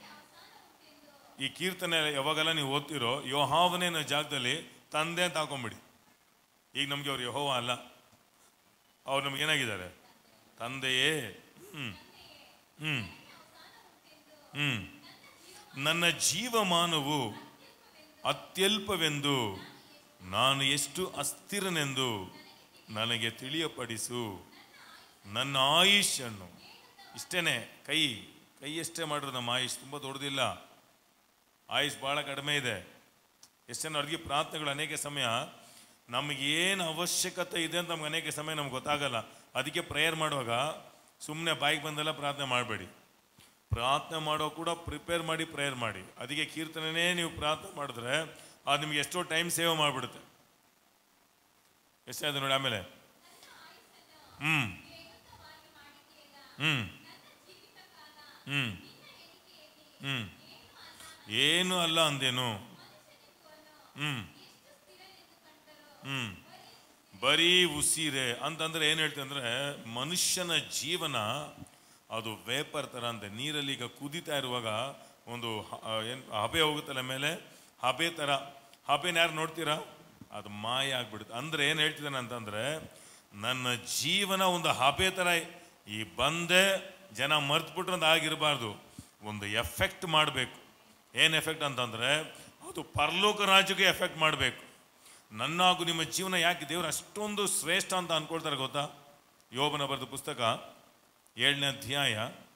ಈ ಕೀರ್ತನೆ ಯಾವಾಗೆಲ್ಲ ನೀವು ಓದ್ತಿರೋ ಯೋಹಾವನೇ ಅನ್ನೋ ಜಾಗದಲ್ಲಿ ತಂದೆ ಅಂತ ಹಾಕೊಂಬಿಡಿ ಈಗ ನಮಗೆ ಅವ್ರು ಯಹೋವ ಅಲ್ಲ ಅವ್ರು ನಮ್ಗೆ ಏನಾಗಿದ್ದಾರೆ ತಂದೆಯೇ ಹ್ಮ್ ಹ್ಮ್ ಹ್ಮ್ ನನ್ನ ಜೀವಮಾನವು ಅತ್ಯಲ್ಪವೆಂದು ನಾನು ಎಷ್ಟು ಅಸ್ಥಿರನೆಂದು ನನಗೆ ತಿಳಿಯಪಡಿಸು ನನ್ನ ಆಯುಷನ್ನು ಇಷ್ಟೇನೆ ಕೈ ಕೈ ಎಷ್ಟೇ ಮಾಡಿದ್ರು ನಮ್ಮ ಆಯುಷ್ ತುಂಬ ದೊಡ್ಡದಿಲ್ಲ ಆಯುಷ್ ಭಾಳ ಕಡಿಮೆ ಇದೆ ಎಷ್ಟೇನು ಅಡುಗೆ ಪ್ರಾರ್ಥನೆಗಳು ಅನೇಕ ಸಮಯ ನಮಗೇನು ಅವಶ್ಯಕತೆ ಇದೆ ಅಂತ ನಮ್ಗೆ ಅನೇಕ ಸಮಯ ನಮ್ಗೆ ಗೊತ್ತಾಗಲ್ಲ ಅದಕ್ಕೆ ಪ್ರೇಯರ್ ಮಾಡುವಾಗ ಸುಮ್ಮನೆ ಬಾಯಿಗೆ ಬಂದೆಲ್ಲ ಪ್ರಾರ್ಥನೆ ಮಾಡಬೇಡಿ ಪ್ರಾರ್ಥನೆ ಮಾಡೋ ಕೂಡ ಪ್ರಿಪೇರ್ ಮಾಡಿ ಪ್ರೇಯರ್ ಮಾಡಿ ಅದಕ್ಕೆ ಕೀರ್ತನೆನೇ ನೀವು ಪ್ರಾರ್ಥನೆ ಮಾಡಿದ್ರೆ ಅದು ನಿಮ್ಗೆ ಎಷ್ಟೋ ಟೈಮ್ ಸೇವ್ ಮಾಡಿಬಿಡುತ್ತೆ ಎಷ್ಟಾಯ್ತು ನೋಡಿ ಆಮೇಲೆ ಹ್ಮ್ ಹ್ಮ್ ಹ್ಮ್ ಹ್ಮ್ ಏನು ಅಲ್ಲ ಅಂದೇನು ಹ್ಮ್ ಹ್ಮ್ ಬರೀ ಉಸಿರೆ ಅಂತಂದ್ರೆ ಏನು ಹೇಳ್ತೀನಿ ಅಂದ್ರೆ ಮನುಷ್ಯನ ಜೀವನ ಅದು ವೇಪರ್ ಥರ ಅಂತೆ ನೀರಲ್ಲಿ ಈಗ ಕುದೀತಾ ಇರುವಾಗ ಒಂದು ಹ- ಆ, ಏನ್ ಹಬೆ ಹೋಗುತ್ತಲ್ಲ ಮೇಲೆ ಹಬೆ ಥರ ಹಬೆನ ಯಾರು ನೋಡ್ತೀರಾ ಅದು ಮಾಯ ಆಗ್ಬಿಡುತ್ತೆ ಅಂದ್ರೆ ಏನು ಹೇಳ್ತಿದ್ದಾನೆ ಅಂತಂದ್ರೆ ನನ್ನ ಜೀವನ ಒಂದು ಹಬೆ ಥರ ಈ ಬಂದೆ ಜನ ಮರ್ತ್ಬಿಟ್ರೆ ಅಂತ ಆಗಿರಬಾರ್ದು ಒಂದು ಎಫೆಕ್ಟ್ ಮಾಡಬೇಕು ಏನು ಎಫೆಕ್ಟ್ ಅಂತಂದ್ರೆ ಅದು ಪರಲೋಕ ರಾಜ್ಯಕ್ಕೆ ಎಫೆಕ್ಟ್ ಮಾಡಬೇಕು ನನ್ನ ಹಾಗೂ ನಿಮ್ಮ ಜೀವನ ಯಾಕೆ ದೇವರು ಅಷ್ಟೊಂದು ಶ್ರೇಷ್ಠ ಅಂತ ಅನ್ಕೊಳ್ತಾರೆ ಗೊತ್ತಾ ಯೋಬನ ಬರೆದ ಪುಸ್ತಕ ಏಳನೇ ಅಧ್ಯಾಯ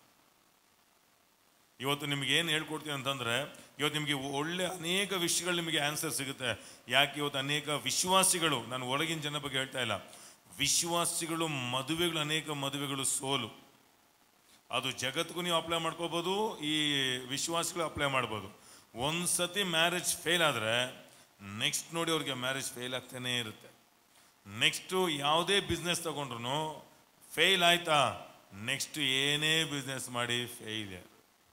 ಇವತ್ತು ನಿಮ್ಗೆ ಏನು ಹೇಳ್ಕೊಡ್ತೀನಿ ಅಂತಂದ್ರೆ ಇವತ್ತು ನಿಮಗೆ ಒಳ್ಳೆ ಅನೇಕ ವಿಷಯಗಳು ನಿಮಗೆ ಆನ್ಸರ್ ಸಿಗುತ್ತೆ ಯಾಕೆ ಇವತ್ತು ಅನೇಕ ವಿಶ್ವಾಸಿಗಳು ನಾನು ಒಳಗಿನ ಜನ ಬಗ್ಗೆ ಹೇಳ್ತಾ ಇಲ್ಲ ವಿಶ್ವಾಸಿಗಳು ಮದುವೆಗಳು ಅನೇಕ ಮದುವೆಗಳು ಸೋಲು ಅದು ಜಗತ್ತಿಗೂ ನೀವು ಅಪ್ಲೈ ಮಾಡ್ಕೋಬೋದು ಈ ವಿಶ್ವಾಸಗಳು ಅಪ್ಲೈ ಮಾಡ್ಬೋದು ಒಂದು ಸತಿ ಮ್ಯಾರೇಜ್ ಫೇಲ್ ಆದರೆ ನೆಕ್ಸ್ಟ್ ನೋಡಿ ಅವ್ರಿಗೆ ಮ್ಯಾರೇಜ್ ಫೇಲ್ ಆಗ್ತಾನೇ ಇರುತ್ತೆ ನೆಕ್ಸ್ಟು ಯಾವುದೇ ಬಿಸ್ನೆಸ್ ತಗೊಂಡ್ರು ಫೇಲ್ ಆಯ್ತಾ ನೆಕ್ಸ್ಟ್ ಏನೇ ಬಿಸ್ನೆಸ್ ಮಾಡಿ ಫೇಲಿಯರ್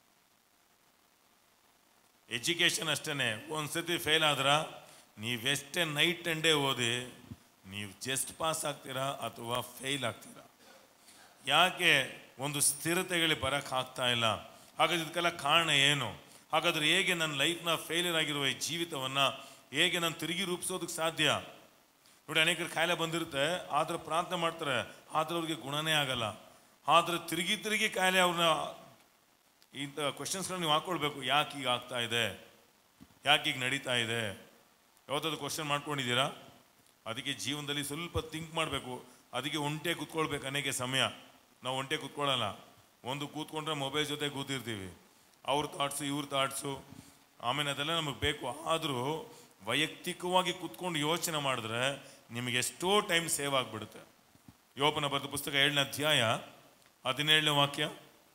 ಎಜುಕೇಷನ್ ಅಷ್ಟೇ ಒಂದು ಸತಿ ಫೇಲ್ ಆದ್ರ ನೀವೆಷ್ಟೇ ನೈಟ್ ಆ್ಯಂಡ್ ಡೇ ಓದಿ ನೀವು ಜಸ್ಟ್ ಪಾಸ್ ಆಗ್ತೀರಾ ಅಥವಾ ಫೇಲ್ ಆಗ್ತೀರಾ ಯಾಕೆ ಒಂದು ಸ್ಥಿರತೆಗಳಿಗೆ ಬರಕ್ಕೆ ಆಗ್ತಾ ಇಲ್ಲ ಹಾಗಾದ್ರೆ ಇದಕ್ಕೆಲ್ಲ ಕಾರಣ ಏನು ಹಾಗಾದ್ರೆ ಹೇಗೆ ನನ್ನ ಲೈಫ್ನ ಫೇಲಿಯರ್ ಆಗಿರುವ ಈ ಜೀವಿತವನ್ನು ಹೇಗೆ ನಾನು ತಿರುಗಿ ರೂಪಿಸೋದಕ್ಕೆ ಸಾಧ್ಯ ನೋಡಿ ಅನೇಕರು ಕಾಯಿಲೆ ಬಂದಿರುತ್ತೆ ಆದ್ರೆ ಪ್ರಾರ್ಥನೆ ಮಾಡ್ತಾರೆ ಆದ್ರೆ ಅವ್ರಿಗೆ ಗುಣನೇ ಆಗಲ್ಲ ಆದ್ರೆ ತಿರುಗಿ ತಿರುಗಿ ಕಾಯಿಲೆ ಅವ್ರನ್ನ ಇಂಥ ಕ್ವಶನ್ಸ್ಗಳನ್ನ ನೀವು ಹಾಕೊಳ್ಬೇಕು ಯಾಕೆ ಈಗ ಆಗ್ತಾ ಇದೆ ಯಾಕೆ ಈಗ ನಡೀತಾ ಇದೆ ಯಾವತ್ತಾದ್ರು ಕ್ವಶನ್ ಮಾಡ್ಕೊಂಡಿದ್ದೀರಾ ಅದಕ್ಕೆ ಜೀವನದಲ್ಲಿ ಸ್ವಲ್ಪ ಥಿಂಕ್ ಮಾಡಬೇಕು ಅದಕ್ಕೆ ಒಂಟೆ ಕೂತ್ಕೊಳ್ಬೇಕು ಅನೇಕ ಸಮಯ ನಾವು ಒಂಟೆ ಕೂತ್ಕೊಳ್ಳಲ್ಲ ಒಂದು ಕೂತ್ಕೊಂಡ್ರೆ ಮೊಬೈಲ್ ಜೊತೆ ಕೂತಿರ್ತೀವಿ ಅವ್ರ ಥಾಟ್ಸು ಇವ್ರ ಥಾಟ್ಸು ಆಮೇಲೆ ಅದೆಲ್ಲ ನಮಗೆ ಬೇಕು ಆದರೂ ವೈಯಕ್ತಿಕವಾಗಿ ಕೂತ್ಕೊಂಡು ಯೋಚನೆ ಮಾಡಿದ್ರೆ ನಿಮಗೆ ಎಷ್ಟೋ ಟೈಮ್ ಸೇವ್ ಆಗಿಬಿಡುತ್ತೆ ಯೋಪನ ಬರೆದ ಪುಸ್ತಕ ಏಳನೇ ಅಧ್ಯಾಯ ಹದಿನೇಳನೇ ವಾಕ್ಯ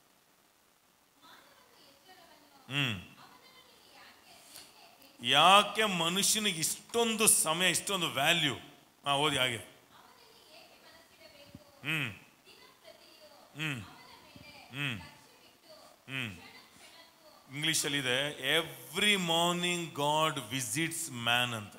ಹ್ಮ್ ಯಾಕೆ ಮನುಷ್ಯನಿಗೆ ಇಷ್ಟೊಂದು ಸಮಯ ಇಷ್ಟೊಂದು ವ್ಯಾಲ್ಯೂ ಹಾ ಓದಿ ಹಾಗೆ ಹ್ಮ್ ಹ್ಮ್ ಹ್ಮ್ ಹ್ಮ್ ಇಂಗ್ಲಿಷಲ್ಲಿ ಇದೆ every morning God visits man ಅಂತ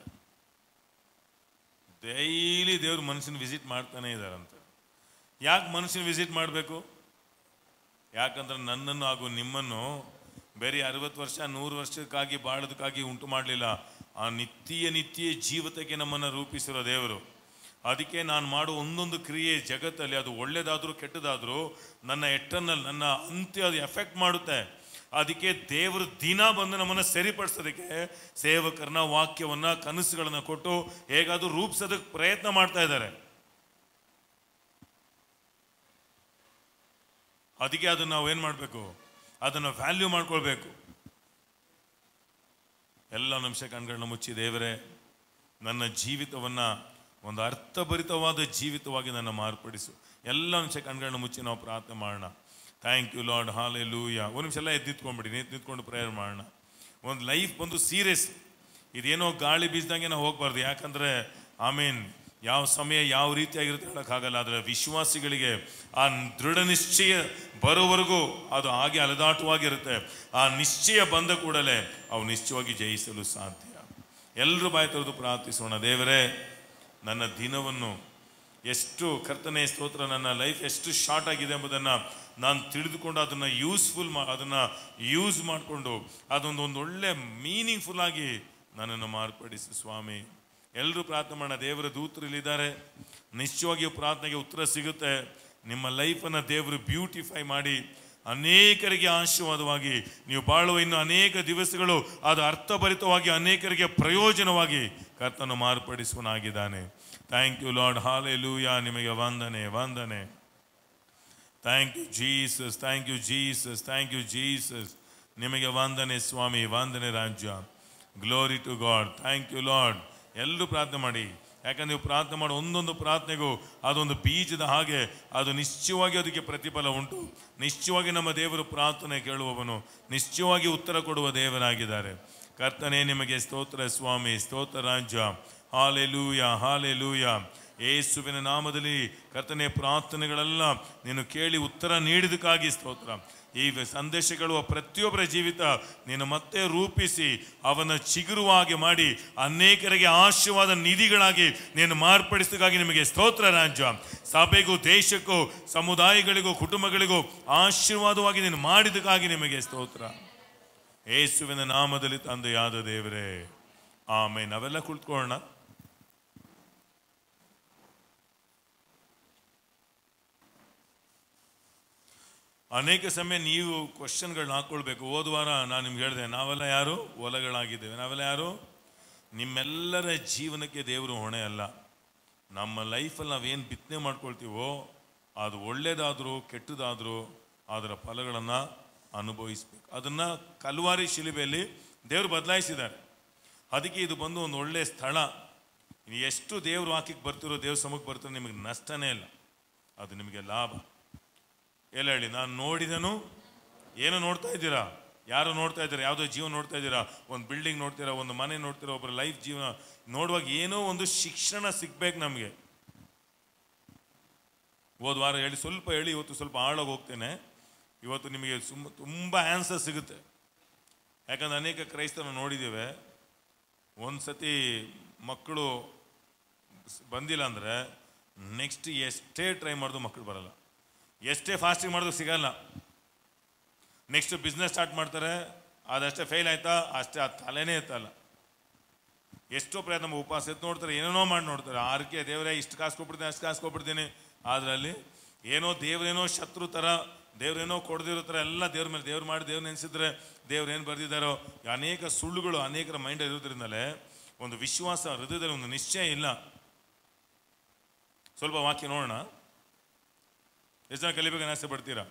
ಡೈಲಿ ದೇವ್ರು ಮನುಷ್ಯನ ವಿಸಿಟ್ ಮಾಡ್ತಾನೆ ಇದ್ದಾರಂತೆ ಯಾಕೆ ಮನುಷ್ಯನ ವಿಸಿಟ್ ಮಾಡಬೇಕು ಯಾಕಂದ್ರೆ ನನ್ನನ್ನು ಹಾಗೂ ನಿಮ್ಮನ್ನು ಬೇರೆ ಅರವತ್ತು ವರ್ಷ ನೂರು ವರ್ಷಕ್ಕಾಗಿ ಬಾಳೋದಕ್ಕಾಗಿ ಉಂಟು ಮಾಡಲಿಲ್ಲ ಆ ನಿತ್ಯ ನಿತ್ಯ ಜೀವಿತಕ್ಕೆ ನಮ್ಮನ್ನು ರೂಪಿಸಿರೋ ದೇವರು ಅದಕ್ಕೆ ನಾನು ಮಾಡೋ ಒಂದೊಂದು ಕ್ರಿಯೆ ಜಗತ್ತಲ್ಲಿ ಅದು ಒಳ್ಳೇದಾದರೂ ಕೆಟ್ಟದಾದರೂ ನನ್ನ ಎಟ್ಟರ್ನಲ್ ನನ್ನ ಅಂತ್ಯ ಅದು ಎಫೆಕ್ಟ್ ಮಾಡುತ್ತೆ ಅದಕ್ಕೆ ದೇವರು ದಿನ ಬಂದು ನಮ್ಮನ್ನು ಸರಿಪಡಿಸೋದಕ್ಕೆ ಸೇವಕರನ್ನ ವಾಕ್ಯವನ್ನ ಕನಸುಗಳನ್ನ ಕೊಟ್ಟು ಹೇಗಾದ್ರೂ ರೂಪಿಸೋದಕ್ಕೆ ಪ್ರಯತ್ನ ಮಾಡ್ತಾ ಇದ್ದಾರೆ ಅದಕ್ಕೆ ಅದನ್ನ ನಾವು ಏನು ಮಾಡಬೇಕು ಅದನ್ನು ವ್ಯಾಲ್ಯೂ ಮಾಡ್ಕೊಳ್ಬೇಕು ಎಲ್ಲ ನಿಮಿಷ ಕಣ್ಗಳನ್ನ ಮುಚ್ಚಿ ದೇವರೇ ನನ್ನ ಜೀವಿತವನ್ನ ಒಂದು ಅರ್ಥಭರಿತವಾದ ಜೀವಿತವಾಗಿ ನನ್ನ ಮಾರ್ಪಡಿಸು ಎಲ್ಲ ನಿಮಿಷ ಕಣ್ಗಳನ್ನ ಮುಚ್ಚಿ ನಾವು ಪ್ರಾರ್ಥನೆ ಮಾಡೋಣ ಥ್ಯಾಂಕ್ ಯು ಲಾರ್ಡ್ ಹಾಲೆ ಲೂಯ ಒಂದು ನಿಮಿಷ ಎಲ್ಲ ಎದ್ದು ನಿಂತ್ಕೊಂಡ್ಬಿಡಿ ನಿಂತು ನಿಂತ್ಕೊಂಡು ಪ್ರೇಯರ್ ಮಾಡೋಣ ಒಂದು ಲೈಫ್ ಬಂದು ಸೀರಿಯಸ್ ಇದೇನೋ ಗಾಳಿ ಬೀಸ್ದಂಗೆ ನಾವು ಹೋಗ್ಬಾರ್ದು ಯಾಕಂದ್ರೆ ಆಮೇನ್ ಯಾವ ಸಮಯ ಯಾವ ರೀತಿಯಾಗಿರುತ್ತೆ ಹೇಳೋಕ್ಕಾಗಲ್ಲ ಆದರೆ ವಿಶ್ವಾಸಿಗಳಿಗೆ ಆ ದೃಢ ನಿಶ್ಚಯ ಬರೋವರೆಗೂ ಅದು ಹಾಗೆ ಅಲದಾಟವಾಗಿರುತ್ತೆ ಆ ನಿಶ್ಚಯ ಬಂದ ಕೂಡಲೇ ಅವು ನಿಶ್ಚಯವಾಗಿ ಜಯಿಸಲು ಸಾಧ್ಯ ಎಲ್ಲರೂ ಬಾಯಿ ತೆರೆದು ಪ್ರಾರ್ಥಿಸೋಣ ದೇವರೇ ನನ್ನ ದಿನವನ್ನು ಎಷ್ಟು ಕರ್ತನೆ ಸ್ತೋತ್ರ ನನ್ನ ಲೈಫ್ ಎಷ್ಟು ಶಾರ್ಟ್ ಆಗಿದೆ ಎಂಬುದನ್ನು ನಾನು ತಿಳಿದುಕೊಂಡು ಅದನ್ನು ಯೂಸ್ಫುಲ್ ಮಾ ಅದನ್ನು ಯೂಸ್ ಮಾಡಿಕೊಂಡು ಅದೊಂದು ಒಂದು ಒಳ್ಳೆ ಮೀನಿಂಗ್ಫುಲ್ ಆಗಿ ನನ್ನನ್ನು ಮಾರ್ಪಡಿಸು ಸ್ವಾಮಿ ಎಲ್ಲರೂ ಪ್ರಾರ್ಥನೆ ಮಾಡೋಣ ದೇವರ ದೂತರಲ್ಲಿದ್ದಾರೆ ನಿಶ್ಚಯವಾಗಿಯೂ ಪ್ರಾರ್ಥನೆಗೆ ಉತ್ತರ ಸಿಗುತ್ತೆ ನಿಮ್ಮ ಲೈಫನ್ನು ದೇವರು ಬ್ಯೂಟಿಫೈ ಮಾಡಿ ಅನೇಕರಿಗೆ ಆಶೀರ್ವಾದವಾಗಿ ನೀವು ಬಾಳುವ ಇನ್ನು ಅನೇಕ ದಿವಸಗಳು ಅದು ಅರ್ಥಭರಿತವಾಗಿ ಅನೇಕರಿಗೆ ಪ್ರಯೋಜನವಾಗಿ ಕರ್ತನು ಮಾರ್ಪಡಿಸುವನಾಗಿದ್ದಾನೆ ಥ್ಯಾಂಕ್ ಯು ಲಾರ್ಡ್ ಹಾಲೆ ಲೂಯ ನಿಮಗೆ ವಂದನೆ ವಂದನೆ thank you Jesus thank you Jesus thank you Jesus ನಿಮಗೆ ವಂದನೆ ಸ್ವಾಮಿ ವಂದನೆ ರಾಜ್ಯ glory to God thank you Lord ಎಲ್ಲರೂ ಪ್ರಾರ್ಥನೆ ಮಾಡಿ ಯಾಕಂದ್ರೆ ನೀವು ಪ್ರಾರ್ಥನೆ ಮಾಡೋ ಒಂದೊಂದು ಪ್ರಾರ್ಥನೆಗೂ ಅದೊಂದು ಬೀಜದ ಹಾಗೆ ಅದು ನಿಶ್ಚಯವಾಗಿ ಅದಕ್ಕೆ ಪ್ರತಿಫಲ ಉಂಟು ನಿಶ್ಚಯವಾಗಿ ನಮ್ಮ ದೇವರು ಪ್ರಾರ್ಥನೆ ಕೇಳುವವನು ನಿಶ್ಚಯವಾಗಿ ಉತ್ತರ ಕೊಡುವ ದೇವರಾಗಿದ್ದಾರೆ ಕರ್ತನೆ ನಿಮಗೆ ಸ್ತೋತ್ರ ಸ್ವಾಮಿ ಸ್ತೋತ್ರ ರಾಜ್ಯ ಹಾಲೆ ಲೂಯ ಹಾಲೆ ಲೂಯ ಏಸುವಿನ ನಾಮದಲ್ಲಿ ಕರ್ತನೆ ಪ್ರಾರ್ಥನೆಗಳೆಲ್ಲ ನೀನು ಕೇಳಿ ಉತ್ತರ ನೀಡಿದಕ್ಕಾಗಿ ಸ್ತೋತ್ರ ಈ ಸಂದೇಶಗಳು ಪ್ರತಿಯೊಬ್ಬರ ಜೀವಿತ ನೀನು ಮತ್ತೆ ರೂಪಿಸಿ ಅವನ ಚಿಗುರುವಾಗಿ ಮಾಡಿ ಅನೇಕರಿಗೆ ಆಶೀರ್ವಾದ ನಿಧಿಗಳಾಗಿ ನೀನು ಮಾರ್ಪಡಿಸಿದಾಗಿ ನಿಮಗೆ ಸ್ತೋತ್ರ ರಾಜ್ಯ ಸಭೆಗೂ ದೇಶಕ್ಕೂ ಸಮುದಾಯಗಳಿಗೂ ಕುಟುಂಬಗಳಿಗೂ ಆಶೀರ್ವಾದವಾಗಿ ನೀನು ಮಾಡಿದಕ್ಕಾಗಿ ನಿಮಗೆ ಸ್ತೋತ್ರ ಏಸುವಿನ ನಾಮದಲ್ಲಿ ತಂದೆಯಾದ ದೇವರೇ ಆಮೇಲೆ ನಾವೆಲ್ಲ ಕುಳಿತುಕೊಳ್ಳೋಣ ಅನೇಕ ಸಮಯ ನೀವು ಕ್ವಶನ್ಗಳನ್ನ ಹಾಕೊಳ್ಬೇಕು ಹೋದ ವಾರ ನಾನು ನಿಮ್ಗೆ ಹೇಳಿದೆ ನಾವೆಲ್ಲ ಯಾರು ಹೊಲಗಳಾಗಿದ್ದೇವೆ ನಾವೆಲ್ಲ ಯಾರು ನಿಮ್ಮೆಲ್ಲರ ಜೀವನಕ್ಕೆ ದೇವರು ಹೊಣೆ ಅಲ್ಲ ನಮ್ಮ ಲೈಫಲ್ಲಿ ನಾವೇನು ಬಿತ್ತನೆ ಮಾಡ್ಕೊಳ್ತೀವೋ ಅದು ಒಳ್ಳೇದಾದರೂ ಕೆಟ್ಟದಾದರೂ ಅದರ ಫಲಗಳನ್ನು ಅನುಭವಿಸ್ಬೇಕು ಅದನ್ನು ಕಲ್ವಾರಿ ಶಿಲುಬೆಯಲ್ಲಿ ದೇವರು ಬದಲಾಯಿಸಿದ್ದಾರೆ ಅದಕ್ಕೆ ಇದು ಬಂದು ಒಂದು ಒಳ್ಳೆಯ ಸ್ಥಳ ನೀವು ಎಷ್ಟು ದೇವ್ರ ವಾಕ್ಯಕ್ಕೆ ಬರ್ತಿರೋ ದೇವ್ರ ಸಮಕ್ಕೆ ಬರ್ತಿರೋ ನಿಮಗೆ ನಷ್ಟನೇ ಇಲ್ಲ ಅದು ನಿಮಗೆ ಲಾಭ ಎಲ್ಲ ಹೇಳಿ ನಾನು ನೋಡಿದನು ಏನು ನೋಡ್ತಾ ಇದ್ದೀರಾ ಯಾರು ನೋಡ್ತಾ ಇದ್ದೀರಾ ಯಾವುದೋ ಜೀವ ನೋಡ್ತಾ ಇದ್ದೀರಾ ಒಂದು ಬಿಲ್ಡಿಂಗ್ ನೋಡ್ತೀರಾ ಒಂದು ಮನೆ ನೋಡ್ತೀರಾ ಒಬ್ಬರ ಲೈಫ್ ಜೀವನ ನೋಡುವಾಗ ಏನೋ ಒಂದು ಶಿಕ್ಷಣ ಸಿಗ್ಬೇಕು ನಮಗೆ ಹೋದ ವಾರ ಹೇಳಿ ಸ್ವಲ್ಪ ಹೇಳಿ ಇವತ್ತು ಸ್ವಲ್ಪ ಆಳೋಗಿ ಹೋಗ್ತೇನೆ ಇವತ್ತು ನಿಮಗೆ ಸುಮ್ಮ ತುಂಬ ಆನ್ಸರ್ ಸಿಗುತ್ತೆ ಯಾಕಂದ್ರೆ ಅನೇಕ ಕ್ರೈಸ್ತರನ್ನು ನೋಡಿದ್ದೇವೆ ಒಂದು ಸತಿ ಮಕ್ಕಳು ಬಂದಿಲ್ಲ ಅಂದರೆ ನೆಕ್ಸ್ಟ್ ಎಷ್ಟೇ ಟ್ರೈ ಮಾಡಿದ್ರು ಮಕ್ಕಳು ಬರಲ್ಲ ಎಷ್ಟೇ ಫಾಸ್ಟಿಂಗ್ ಮಾಡಿದ್ರು ಸಿಗಲ್ಲ ನೆಕ್ಸ್ಟ್ ಬಿಸ್ನೆಸ್ ಸ್ಟಾರ್ಟ್ ಮಾಡ್ತಾರೆ ಅದಷ್ಟೇ ಫೇಲ್ ಆಯ್ತಾ ಅಷ್ಟೇ ಆ ತಲೆನೇ ಎತ್ತಲ್ಲ ಎಷ್ಟೋ ಪ್ರಯತ್ನ ನಮ್ಮ ಉಪವಾಸ ಎತ್ತು ನೋಡ್ತಾರೆ ಏನೇನೋ ಮಾಡಿ ನೋಡ್ತಾರೆ ಆರ್ಕೆ ದೇವರೇ ಇಷ್ಟು ಕಾಸು ಕೊಟ್ಬಿಡ್ತೀನಿ ಅಷ್ಟು ಕಾಸು ಕೊಟ್ಬಿಡ್ತೀನಿ ಅದರಲ್ಲಿ ಏನೋ ದೇವ್ರೇನೋ ಶತ್ರು ಥರ ದೇವ್ರೇನೋ ಕೊಡದಿರೋ ಥರ ಎಲ್ಲ ದೇವ್ರ ಮೇಲೆ ದೇವ್ರು ಮಾಡಿ ದೇವ್ರು ನೆನೆಸಿದ್ರೆ ದೇವ್ರು ಏನು ಬರೆದಿದ್ದಾರೋ ಅನೇಕ ಸುಳ್ಳುಗಳು ಅನೇಕರ ಮೈಂಡ್ ಇರೋದ್ರಿಂದಲೇ ಒಂದು ವಿಶ್ವಾಸ ಹೃದಯದಲ್ಲಿ ಒಂದು ನಿಶ್ಚಯ ಇಲ್ಲ ಸ್ವಲ್ಪ ವಾಕ್ಯ ನೋಡೋಣ ಎಷ್ಟು ಜನ ಕಲಿಬೇಕನ್ನ ಆಸೆ ಪಡ್ತೀರಾ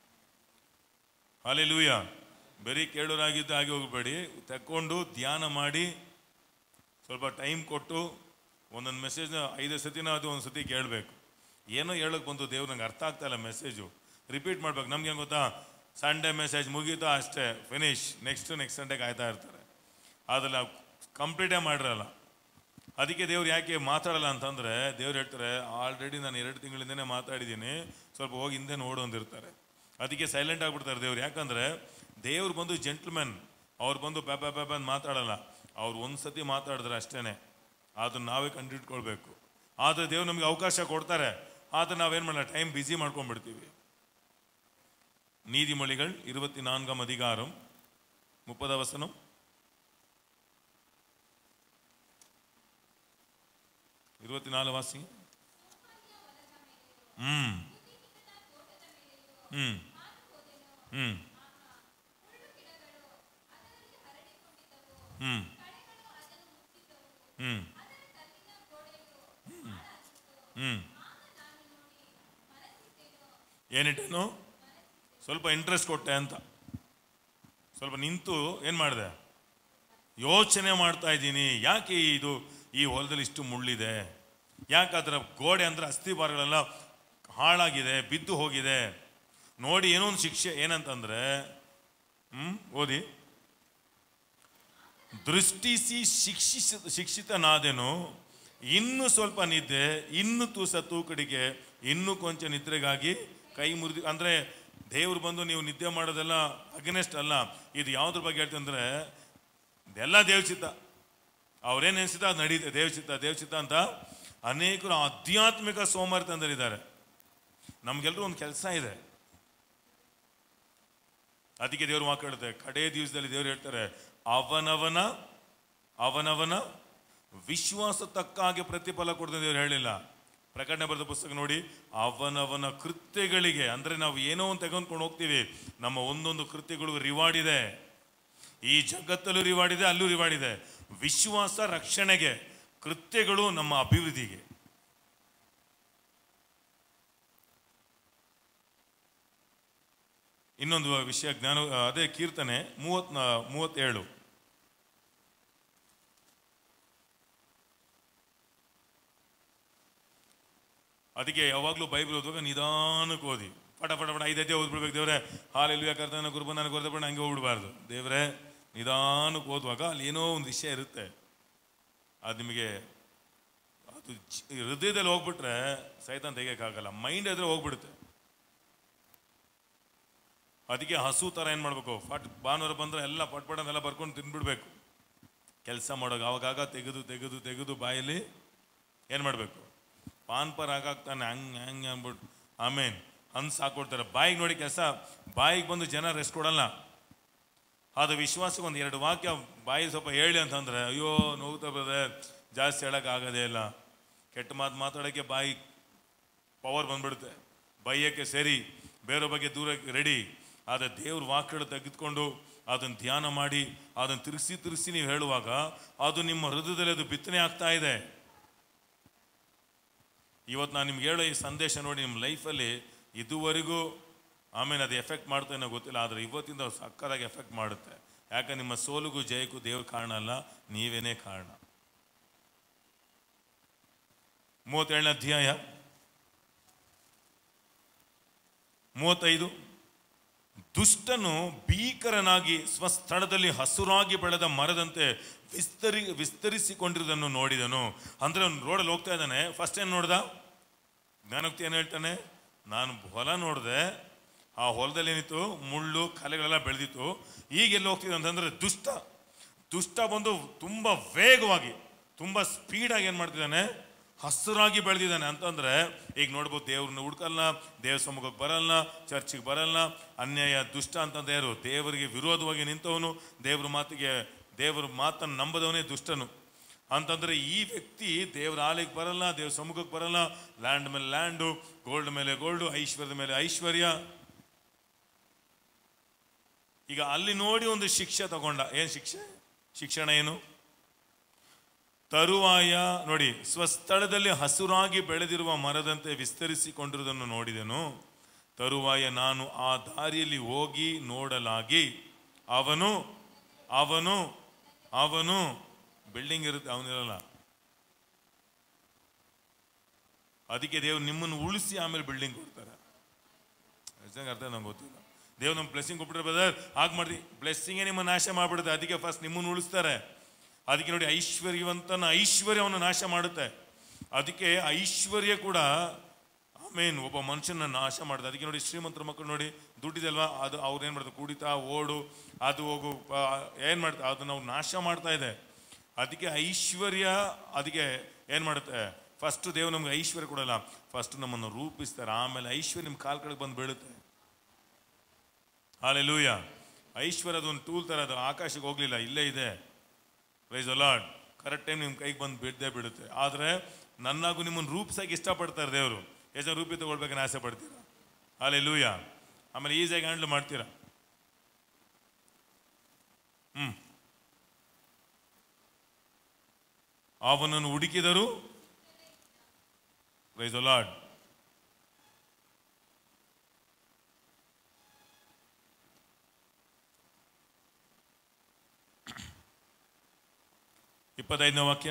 ಹಾಲೆ ಲೂಯ ಬರೀ ಕೇಳೋರಾಗಿದ್ದು ಆಗಿ ಹೋಗಬೇಡಿ ತಕ್ಕೊಂಡು ಧ್ಯಾನ ಮಾಡಿ ಸ್ವಲ್ಪ ಟೈಮ್ ಕೊಟ್ಟು ಒಂದೊಂದು ಮೆಸೇಜ್ನ ಐದು ಸತಿನ ಅದು ಒಂದು ಸತಿ ಕೇಳಬೇಕು ಏನೋ ಹೇಳೋಕೆ ಬಂತು ದೇವ್ರು ನಂಗೆ ಅರ್ಥ ಆಗ್ತಾ ಇಲ್ಲ ಮೆಸೇಜು ರಿಪೀಟ್ ಮಾಡ್ಬೇಕು ನಮ್ಗೆ ಏನು ಗೊತ್ತಾ ಸಂಡೇ ಮೆಸೇಜ್ ಮುಗೀತಾ ಅಷ್ಟೇ ಫಿನಿಶ್ ನೆಕ್ಸ್ಟ್ ನೆಕ್ಸ್ಟ್ ಸಂಡೇ ಕಾಯ್ತಾ ಇರ್ತಾರೆ ಆದರೆ ನಾವು ಕಂಪ್ಲೀಟೇ ಮಾಡಿರಲ್ಲ ಅದಕ್ಕೆ ದೇವ್ರು ಯಾಕೆ ಮಾತಾಡಲ್ಲ ಅಂತಂದರೆ ದೇವ್ರು ಹೇಳ್ತಾರೆ ಆಲ್ರೆಡಿ ನಾನು ಎರಡು ತಿಂಗಳಿಂದನೇ ಮಾತಾಡಿದ್ದೀನಿ ಸ್ವಲ್ಪ ಹೋಗಿ ಹಿಂದೆ ನೋಡು ಅಂದಿರ್ತಾರೆ ಅದಕ್ಕೆ ಸೈಲೆಂಟ್ ಆಗಿಬಿಡ್ತಾರೆ ದೇವ್ರು ಯಾಕಂದರೆ ದೇವ್ರು ಬಂದು ಜೆಂಟ್ಲ್ಮೆನ್ ಅವ್ರು ಬಂದು ಪ್ಯಾಪ ಪ್ಯಾಪ ಅಂತ ಮಾತಾಡಲ್ಲ ಅವ್ರು ಒಂದು ಸತಿ ಮಾತಾಡಿದ್ರೆ ಅಷ್ಟೇ ಅದನ್ನ ನಾವೇ ಕಂಡಿಟ್ಕೊಳ್ಬೇಕು ಆದರೆ ದೇವ್ರು ನಮಗೆ ಅವಕಾಶ ಕೊಡ್ತಾರೆ ಆದರೆ ನಾವೇನು ಮಾಡಲ್ಲ ಟೈಮ್ ಬಿಸಿ ಮಾಡ್ಕೊಂಡ್ಬಿಡ್ತೀವಿ நீதிமொழிகள் இருபத்தி நான்காம் அதிகாரம் முப்பதாம் வசனம் இருபத்தி நாலு வாசி ம் ம் ம் ம் ம் ಹ್ಮ್ ಏನಿಟ್ಟೇನು ಸ್ವಲ್ಪ ಇಂಟ್ರೆಸ್ಟ್ ಕೊಟ್ಟೆ ಅಂತ ಸ್ವಲ್ಪ ನಿಂತು ಏನು ಮಾಡಿದೆ ಯೋಚನೆ ಮಾಡ್ತಾ ಇದ್ದೀನಿ ಯಾಕೆ ಇದು ಈ ಹೊಲದಲ್ಲಿ ಇಷ್ಟು ಮುಳ್ಳಿದೆ ಯಾಕೆ ಅದರ ಗೋಡೆ ಅಂದ್ರೆ ಅಸ್ಥಿಭಾರಗಳೆಲ್ಲ ಹಾಳಾಗಿದೆ ಬಿದ್ದು ಹೋಗಿದೆ ನೋಡಿ ಏನೋ ಒಂದು ಶಿಕ್ಷೆ ಏನಂತಂದ್ರೆ ಹ್ಮ್ ಓದಿ ದೃಷ್ಟಿಸಿ ಶಿಕ್ಷಿಸ ಶಿಕ್ಷಿತನಾದೆನು ಇನ್ನು ಸ್ವಲ್ಪ ನಿದ್ದೆ ಇನ್ನು ತೂಸ ತೂಕಡಿಗೆ ಇನ್ನು ಕೊಂಚ ನಿದ್ರೆಗಾಗಿ ಕೈ ಮುರಿದು ಅಂದರೆ ದೇವ್ರು ಬಂದು ನೀವು ನಿದ್ದೆ ಮಾಡೋದೆಲ್ಲ ಅಗನೆಸ್ಟ್ ಅಲ್ಲ ಇದು ಯಾವುದ್ರ ಬಗ್ಗೆ ಹೇಳ್ತಂದ್ರೆ ಇದೆಲ್ಲ ದೇವಚಿತ್ತ ಅವ್ರೇನು ನೆನೆಸಿದ ಅದು ನಡೀತೆ ದೇವಚಿತ್ತ ದೇವಚಿತ್ತ ಅಂತ ಅನೇಕರು ಆಧ್ಯಾತ್ಮಿಕ ಸೋಮಾರಿತಂದರಿದ್ದಾರೆ ನಮ್ಗೆಲ್ರೂ ಒಂದು ಕೆಲಸ ಇದೆ ಅದಕ್ಕೆ ದೇವರು ಮಾತಾಡುತ್ತೆ ಕಡೇ ದಿವಸದಲ್ಲಿ ದೇವರು ಹೇಳ್ತಾರೆ ಅವನವನ ಅವನವನ ವಿಶ್ವಾಸ ತಕ್ಕ ಹಾಗೆ ಪ್ರತಿಫಲ ಕೊಡ್ತಾರೆ ದೇವರು ಹೇಳಿಲ್ಲ ಪ್ರಕಟಣೆ ಬರೆದ ಪುಸ್ತಕ ನೋಡಿ ಅವನವನ ಕೃತ್ಯಗಳಿಗೆ ಅಂದ್ರೆ ನಾವು ಏನೋ ಒಂದು ತೆಗೆದುಕೊಂಡು ಹೋಗ್ತೀವಿ ನಮ್ಮ ಒಂದೊಂದು ಕೃತ್ಯಗಳು ರಿವಾರ್ಡ್ ಇದೆ ಈ ಜಗತ್ತಲ್ಲೂ ರಿವಾರ್ಡ್ ಇದೆ ಅಲ್ಲೂ ರಿವಾರ್ಡ್ ಇದೆ ವಿಶ್ವಾಸ ರಕ್ಷಣೆಗೆ ಕೃತ್ಯಗಳು ನಮ್ಮ ಅಭಿವೃದ್ಧಿಗೆ ಇನ್ನೊಂದು ವಿಷಯ ಜ್ಞಾನ ಅದೇ ಕೀರ್ತನೆ ಮೂವತ್ ಮೂವತ್ತೇಳು ಅದಕ್ಕೆ ಯಾವಾಗಲೂ ಬೈಬಲ್ ಓದುವಾಗ ನಿಧಾನಕ್ಕೆ ಓದಿ ಪಟ ಪಟ ಪಟ ಐದೈದೇ ಓದ್ಬಿಡ್ಬೇಕು ದೇವ್ರೆ ಹಾಲೆಲ್ಲೂ ಕರ್ತನ ಗುರುಬಂಧನ ಕೊರತೆ ಹಂಗೆ ಹೋಗ್ಬಿಡ್ಬಾರ್ದು ದೇವ್ರೆ ನಿಧಾನಕ್ಕೆ ಓದುವಾಗ ಅಲ್ಲಿ ಏನೋ ಒಂದು ವಿಷಯ ಇರುತ್ತೆ ಅದು ನಿಮಗೆ ಅದು ಜಿ- ಹೃದಯದಲ್ಲಿ ಹೋಗ್ಬಿಟ್ರೆ ಸೈತಾನ್ ತೆಗಿಯೋಕ್ಕಾಗಲ್ಲ ಮೈಂಡ್ ಎದುರು ಹೋಗ್ಬಿಡುತ್ತೆ ಅದಕ್ಕೆ ಹಸು ಥರ ಏನು ಮಾಡಬೇಕು ಫಟ್ ಭಾನುವಾರ ಬಂದರೆ ಎಲ್ಲ ಪಟ್ ಪಟ್ ಅಂತೆಲ್ಲ ಬರ್ಕೊಂಡು ತಿಂದ್ಬಿಡ್ಬೇಕು ಕೆಲಸ ಮಾಡೋಕೆ ಅವಾಗಾಗ ತೆಗೆದು ತೆಗೆದು ತೆಗೆದು ಬಾಯಲ್ಲಿ ಏನು ಮಾಡಬೇಕು ಪಾನ್ ಪರ್ ಹಾಕಾಕ್ತಾನೆ ಹಂಗೆ ಹಂಗೆ ಅಂದ್ಬಿಟ್ಟು ಆಮೇನ್ ಹನ್ಸ್ ಹಾಕೊಡ್ತಾರೆ ಬಾಯಿಗೆ ನೋಡಿ ಕೆಲಸ ಬಾಯಿಗೆ ಬಂದು ಜನ ರೆಸ್ಟ್ ಕೊಡಲ್ಲ ಅದು ವಿಶ್ವಾಸಕ್ಕೆ ಒಂದು ಎರಡು ವಾಕ್ಯ ಬಾಯಿ ಸ್ವಲ್ಪ ಹೇಳಿ ಅಂತಂದ್ರೆ ಅಯ್ಯೋ ನೋವುತ್ತಾ ಬರ್ತದೆ ಜಾಸ್ತಿ ಹೇಳಕ್ ಆಗೋದೇ ಇಲ್ಲ ಕೆಟ್ಟ ಮಾತು ಮಾತಾಡೋಕ್ಕೆ ಬಾಯಿ ಪವರ್ ಬಂದ್ಬಿಡುತ್ತೆ ಬೈಯಕ್ಕೆ ಸರಿ ಬೇರೆ ಬಗ್ಗೆ ದೂರ ರೆಡಿ ಆದರೆ ದೇವ್ರ ವಾಕ್ಯಗಳು ತೆಗೆದುಕೊಂಡು ಅದನ್ನು ಧ್ಯಾನ ಮಾಡಿ ಅದನ್ನು ತಿರುಗಿಸಿ ತಿರುಗಿಸಿ ನೀವು ಹೇಳುವಾಗ ಅದು ನಿಮ್ಮ ಹೃದಯದಲ್ಲಿ ಅದು ಬಿತ್ತನೆ ಆಗ್ತಾ ಇದೆ ಇವತ್ತು ನಾನು ನಿಮ್ಗೆ ಹೇಳೋ ಈ ಸಂದೇಶ ನೋಡಿ ನಿಮ್ಮ ಲೈಫಲ್ಲಿ ಇದುವರೆಗೂ ಆಮೇಲೆ ಅದು ಎಫೆಕ್ಟ್ ಮಾಡ್ತಾ ಏನೋ ಗೊತ್ತಿಲ್ಲ ಆದರೆ ಇವತ್ತಿಂದ ಅದು ಸಕ್ಕತ್ತಾಗಿ ಎಫೆಕ್ಟ್ ಮಾಡುತ್ತೆ ಯಾಕೆ ನಿಮ್ಮ ಸೋಲುಗೂ ಜಯಕ್ಕೂ ದೇವ್ರ ಕಾರಣ ಅಲ್ಲ ನೀವೇನೇ ಕಾರಣ ಮೂವತ್ತೇಳನೇ ಅಧ್ಯಾಯ ಮೂವತ್ತೈದು ದುಷ್ಟನು ಭೀಕರನಾಗಿ ಸ್ವಸ್ಥಳದಲ್ಲಿ ಹಸುರಾಗಿ ಬೆಳೆದ ಮರದಂತೆ ವಿಸ್ತರಿ ವಿಸ್ತರಿಸಿಕೊಂಡಿರುವುದನ್ನು ನೋಡಿದನು ಅಂದ್ರೆ ಅವ್ನು ರೋಡಲ್ಲಿ ಹೋಗ್ತಾ ಇದ್ದಾನೆ ಫಸ್ಟ್ ಏನು ನೋಡ್ದ ಜ್ಞಾನೋಕ್ತಿ ಏನು ಹೇಳ್ತಾನೆ ನಾನು ಹೊಲ ನೋಡಿದೆ ಆ ಹೊಲದಲ್ಲಿ ಏನಿತ್ತು ಮುಳ್ಳು ಕಲೆಗಳೆಲ್ಲ ಬೆಳೆದಿತ್ತು ಈಗ ಎಲ್ಲಿ ಹೋಗ್ತಿದೆ ಅಂತಂದ್ರೆ ದುಷ್ಟ ದುಷ್ಟ ಬಂದು ತುಂಬ ವೇಗವಾಗಿ ತುಂಬ ಸ್ಪೀಡಾಗಿ ಏನು ಮಾಡ್ತಿದ್ದಾನೆ ಹಸಿರಾಗಿ ಬೆಳೆದಿದ್ದಾನೆ ಅಂತಂದ್ರೆ ಈಗ ನೋಡ್ಬೋದು ದೇವ್ರನ್ನ ಹುಡ್ಕಲ್ಲ ದೇವ್ರ ಸಮ್ಮುಖಕ್ಕೆ ಬರಲ್ಲ ಚರ್ಚಿಗೆ ಬರಲ್ಲ ಅನ್ಯಾಯ ದುಷ್ಟ ಅಂತಂದ್ರೆ ಯಾರು ದೇವರಿಗೆ ವಿರೋಧವಾಗಿ ನಿಂತವನು ದೇವ್ರ ಮಾತಿಗೆ ದೇವರ ಮಾತನ್ನು ನಂಬದವನೇ ದುಷ್ಟನು ಅಂತಂದ್ರೆ ಈ ವ್ಯಕ್ತಿ ದೇವರ ಆಲಯಕ್ಕೆ ಬರಲ್ಲ ದೇವ್ರ ಸಮ್ಮುಖಕ್ಕೆ ಬರಲ್ಲ ಲ್ಯಾಂಡ್ ಮೇಲೆ ಲ್ಯಾಂಡು ಗೋಲ್ಡ್ ಮೇಲೆ ಗೋಲ್ಡು ಐಶ್ವರ್ಯದ ಮೇಲೆ ಐಶ್ವರ್ಯ ಈಗ ಅಲ್ಲಿ ನೋಡಿ ಒಂದು ಶಿಕ್ಷೆ ತಗೊಂಡ ಏನು ಶಿಕ್ಷೆ ಶಿಕ್ಷಣ ಏನು ತರುವಾಯ ನೋಡಿ ಸ್ವಸ್ಥಳದಲ್ಲಿ ಹಸುರಾಗಿ ಬೆಳೆದಿರುವ ಮರದಂತೆ ವಿಸ್ತರಿಸಿಕೊಂಡಿರುವುದನ್ನು ನೋಡಿದೆನು ತರುವಾಯ ನಾನು ಆ ದಾರಿಯಲ್ಲಿ ಹೋಗಿ ನೋಡಲಾಗಿ ಅವನು ಅವನು ಅವನು ಬಿಲ್ಡಿಂಗ್ ಇರುತ್ತೆ ಅವನಿರಲ್ಲ ಅದಕ್ಕೆ ದೇವ್ರು ನಿಮ್ಮನ್ನು ಉಳಿಸಿ ಆಮೇಲೆ ಬಿಲ್ಡಿಂಗ್ ಕೊಡ್ತಾರೆ ಎಷ್ಟಾಗ ಅರ್ಥ ನಂಗೆ ಗೊತ್ತಿಲ್ಲ ದೇವ್ರು ನಮ್ಮ ಬ್ಲೆಸ್ಸಿಂಗ್ ಕೊಟ್ಬಿಟ್ರೆ ಬ್ರದರ್ ಹಾಗೆ ಮಾಡಿ ಬ್ಲೆಸ್ಸಿಂಗೇ ನಿಮ್ಮ ನಾಶ ಮಾಡ್ಬಿಡುತ್ತೆ ಅದಕ್ಕೆ ಫಸ್ಟ್ ನಿಮ್ಮನ್ನು ಉಳಿಸ್ತಾರೆ ಅದಕ್ಕೆ ನೋಡಿ ಐಶ್ವರ್ಯವಂತನ ಐಶ್ವರ್ಯವನ್ನು ನಾಶ ಮಾಡುತ್ತೆ ಅದಕ್ಕೆ ಐಶ್ವರ್ಯ ಕೂಡ ಆಮೇನ್ ಒಬ್ಬ ಮನುಷ್ಯನ ನಾಶ ಮಾಡುತ್ತೆ ಅದಕ್ಕೆ ನೋಡಿ ಶ್ರೀಮಂತರ ಮಕ್ಕಳು ನೋಡಿ ದುಡ್ಡಿದಲ್ವಾ ಅದು ಅವ್ರು ಏನು ಮಾಡ್ತಾರೆ ಕುಡಿತಾ ಓಡು ಅದು ಹೋಗು ಏನು ಮಾಡ್ತಾರೆ ಅದನ್ನ ಅವ್ರು ನಾಶ ಮಾಡ್ತಾ ಇದೆ ಅದಕ್ಕೆ ಐಶ್ವರ್ಯ ಅದಕ್ಕೆ ಏನು ಮಾಡುತ್ತೆ ಫಸ್ಟ್ ದೇವ್ ನಮ್ಗೆ ಐಶ್ವರ್ಯ ಕೊಡಲ್ಲ ಫಸ್ಟ್ ನಮ್ಮನ್ನು ರೂಪಿಸ್ತಾರೆ ಆಮೇಲೆ ಐಶ್ವರ್ಯ ನಿಮ್ಮ ಕಾಲ್ ಕಡೆಗೆ ಬಂದು ಬೀಳುತ್ತೆ ಹಾಲೆಲೂಯ ಐಶ್ವರ್ಯ ಅದೊಂದು ಟೂಲ್ ಥರ ಅದು ಆಕಾಶಕ್ಕೆ ಹೋಗ್ಲಿಲ್ಲ ಇಲ್ಲೇ ಇದೆ ಪ್ರೈಸ್ ಅಲಾಡ್ ಕರೆಕ್ಟ್ ಟೈಮ್ ನಿಮ್ಮ ಕೈಗೆ ಬಂದು ಬಿಡದೆ ಬಿಡುತ್ತೆ ಆದರೆ ನನ್ನಾಗೂ ನಿಮ್ಮನ್ನು ರೂಪಿಸಕ್ಕೆ ಇಷ್ಟಪಡ್ತಾರೆ ದೇವರು ಎಷ್ಟು ರೂಪಿ ತಗೊಳ್ಬೇಕನ್ನ ಆಸೆ ಪಡ್ತೀರಾ ಹಾಲೆ ಲೂಯ ಆಮೇಲೆ ಈಸಿಯಾಗಿ ಹ್ಯಾಂಡ್ಲ್ ಮಾಡ್ತೀರಾ ಹ್ಮ್ ಅವನನ್ನು ಹುಡುಕಿದರು ಪ್ರೈಸ್ ಅಲಾಡ್ ಇಪ್ಪತ್ತೈದನೇ ವಾಕ್ಯ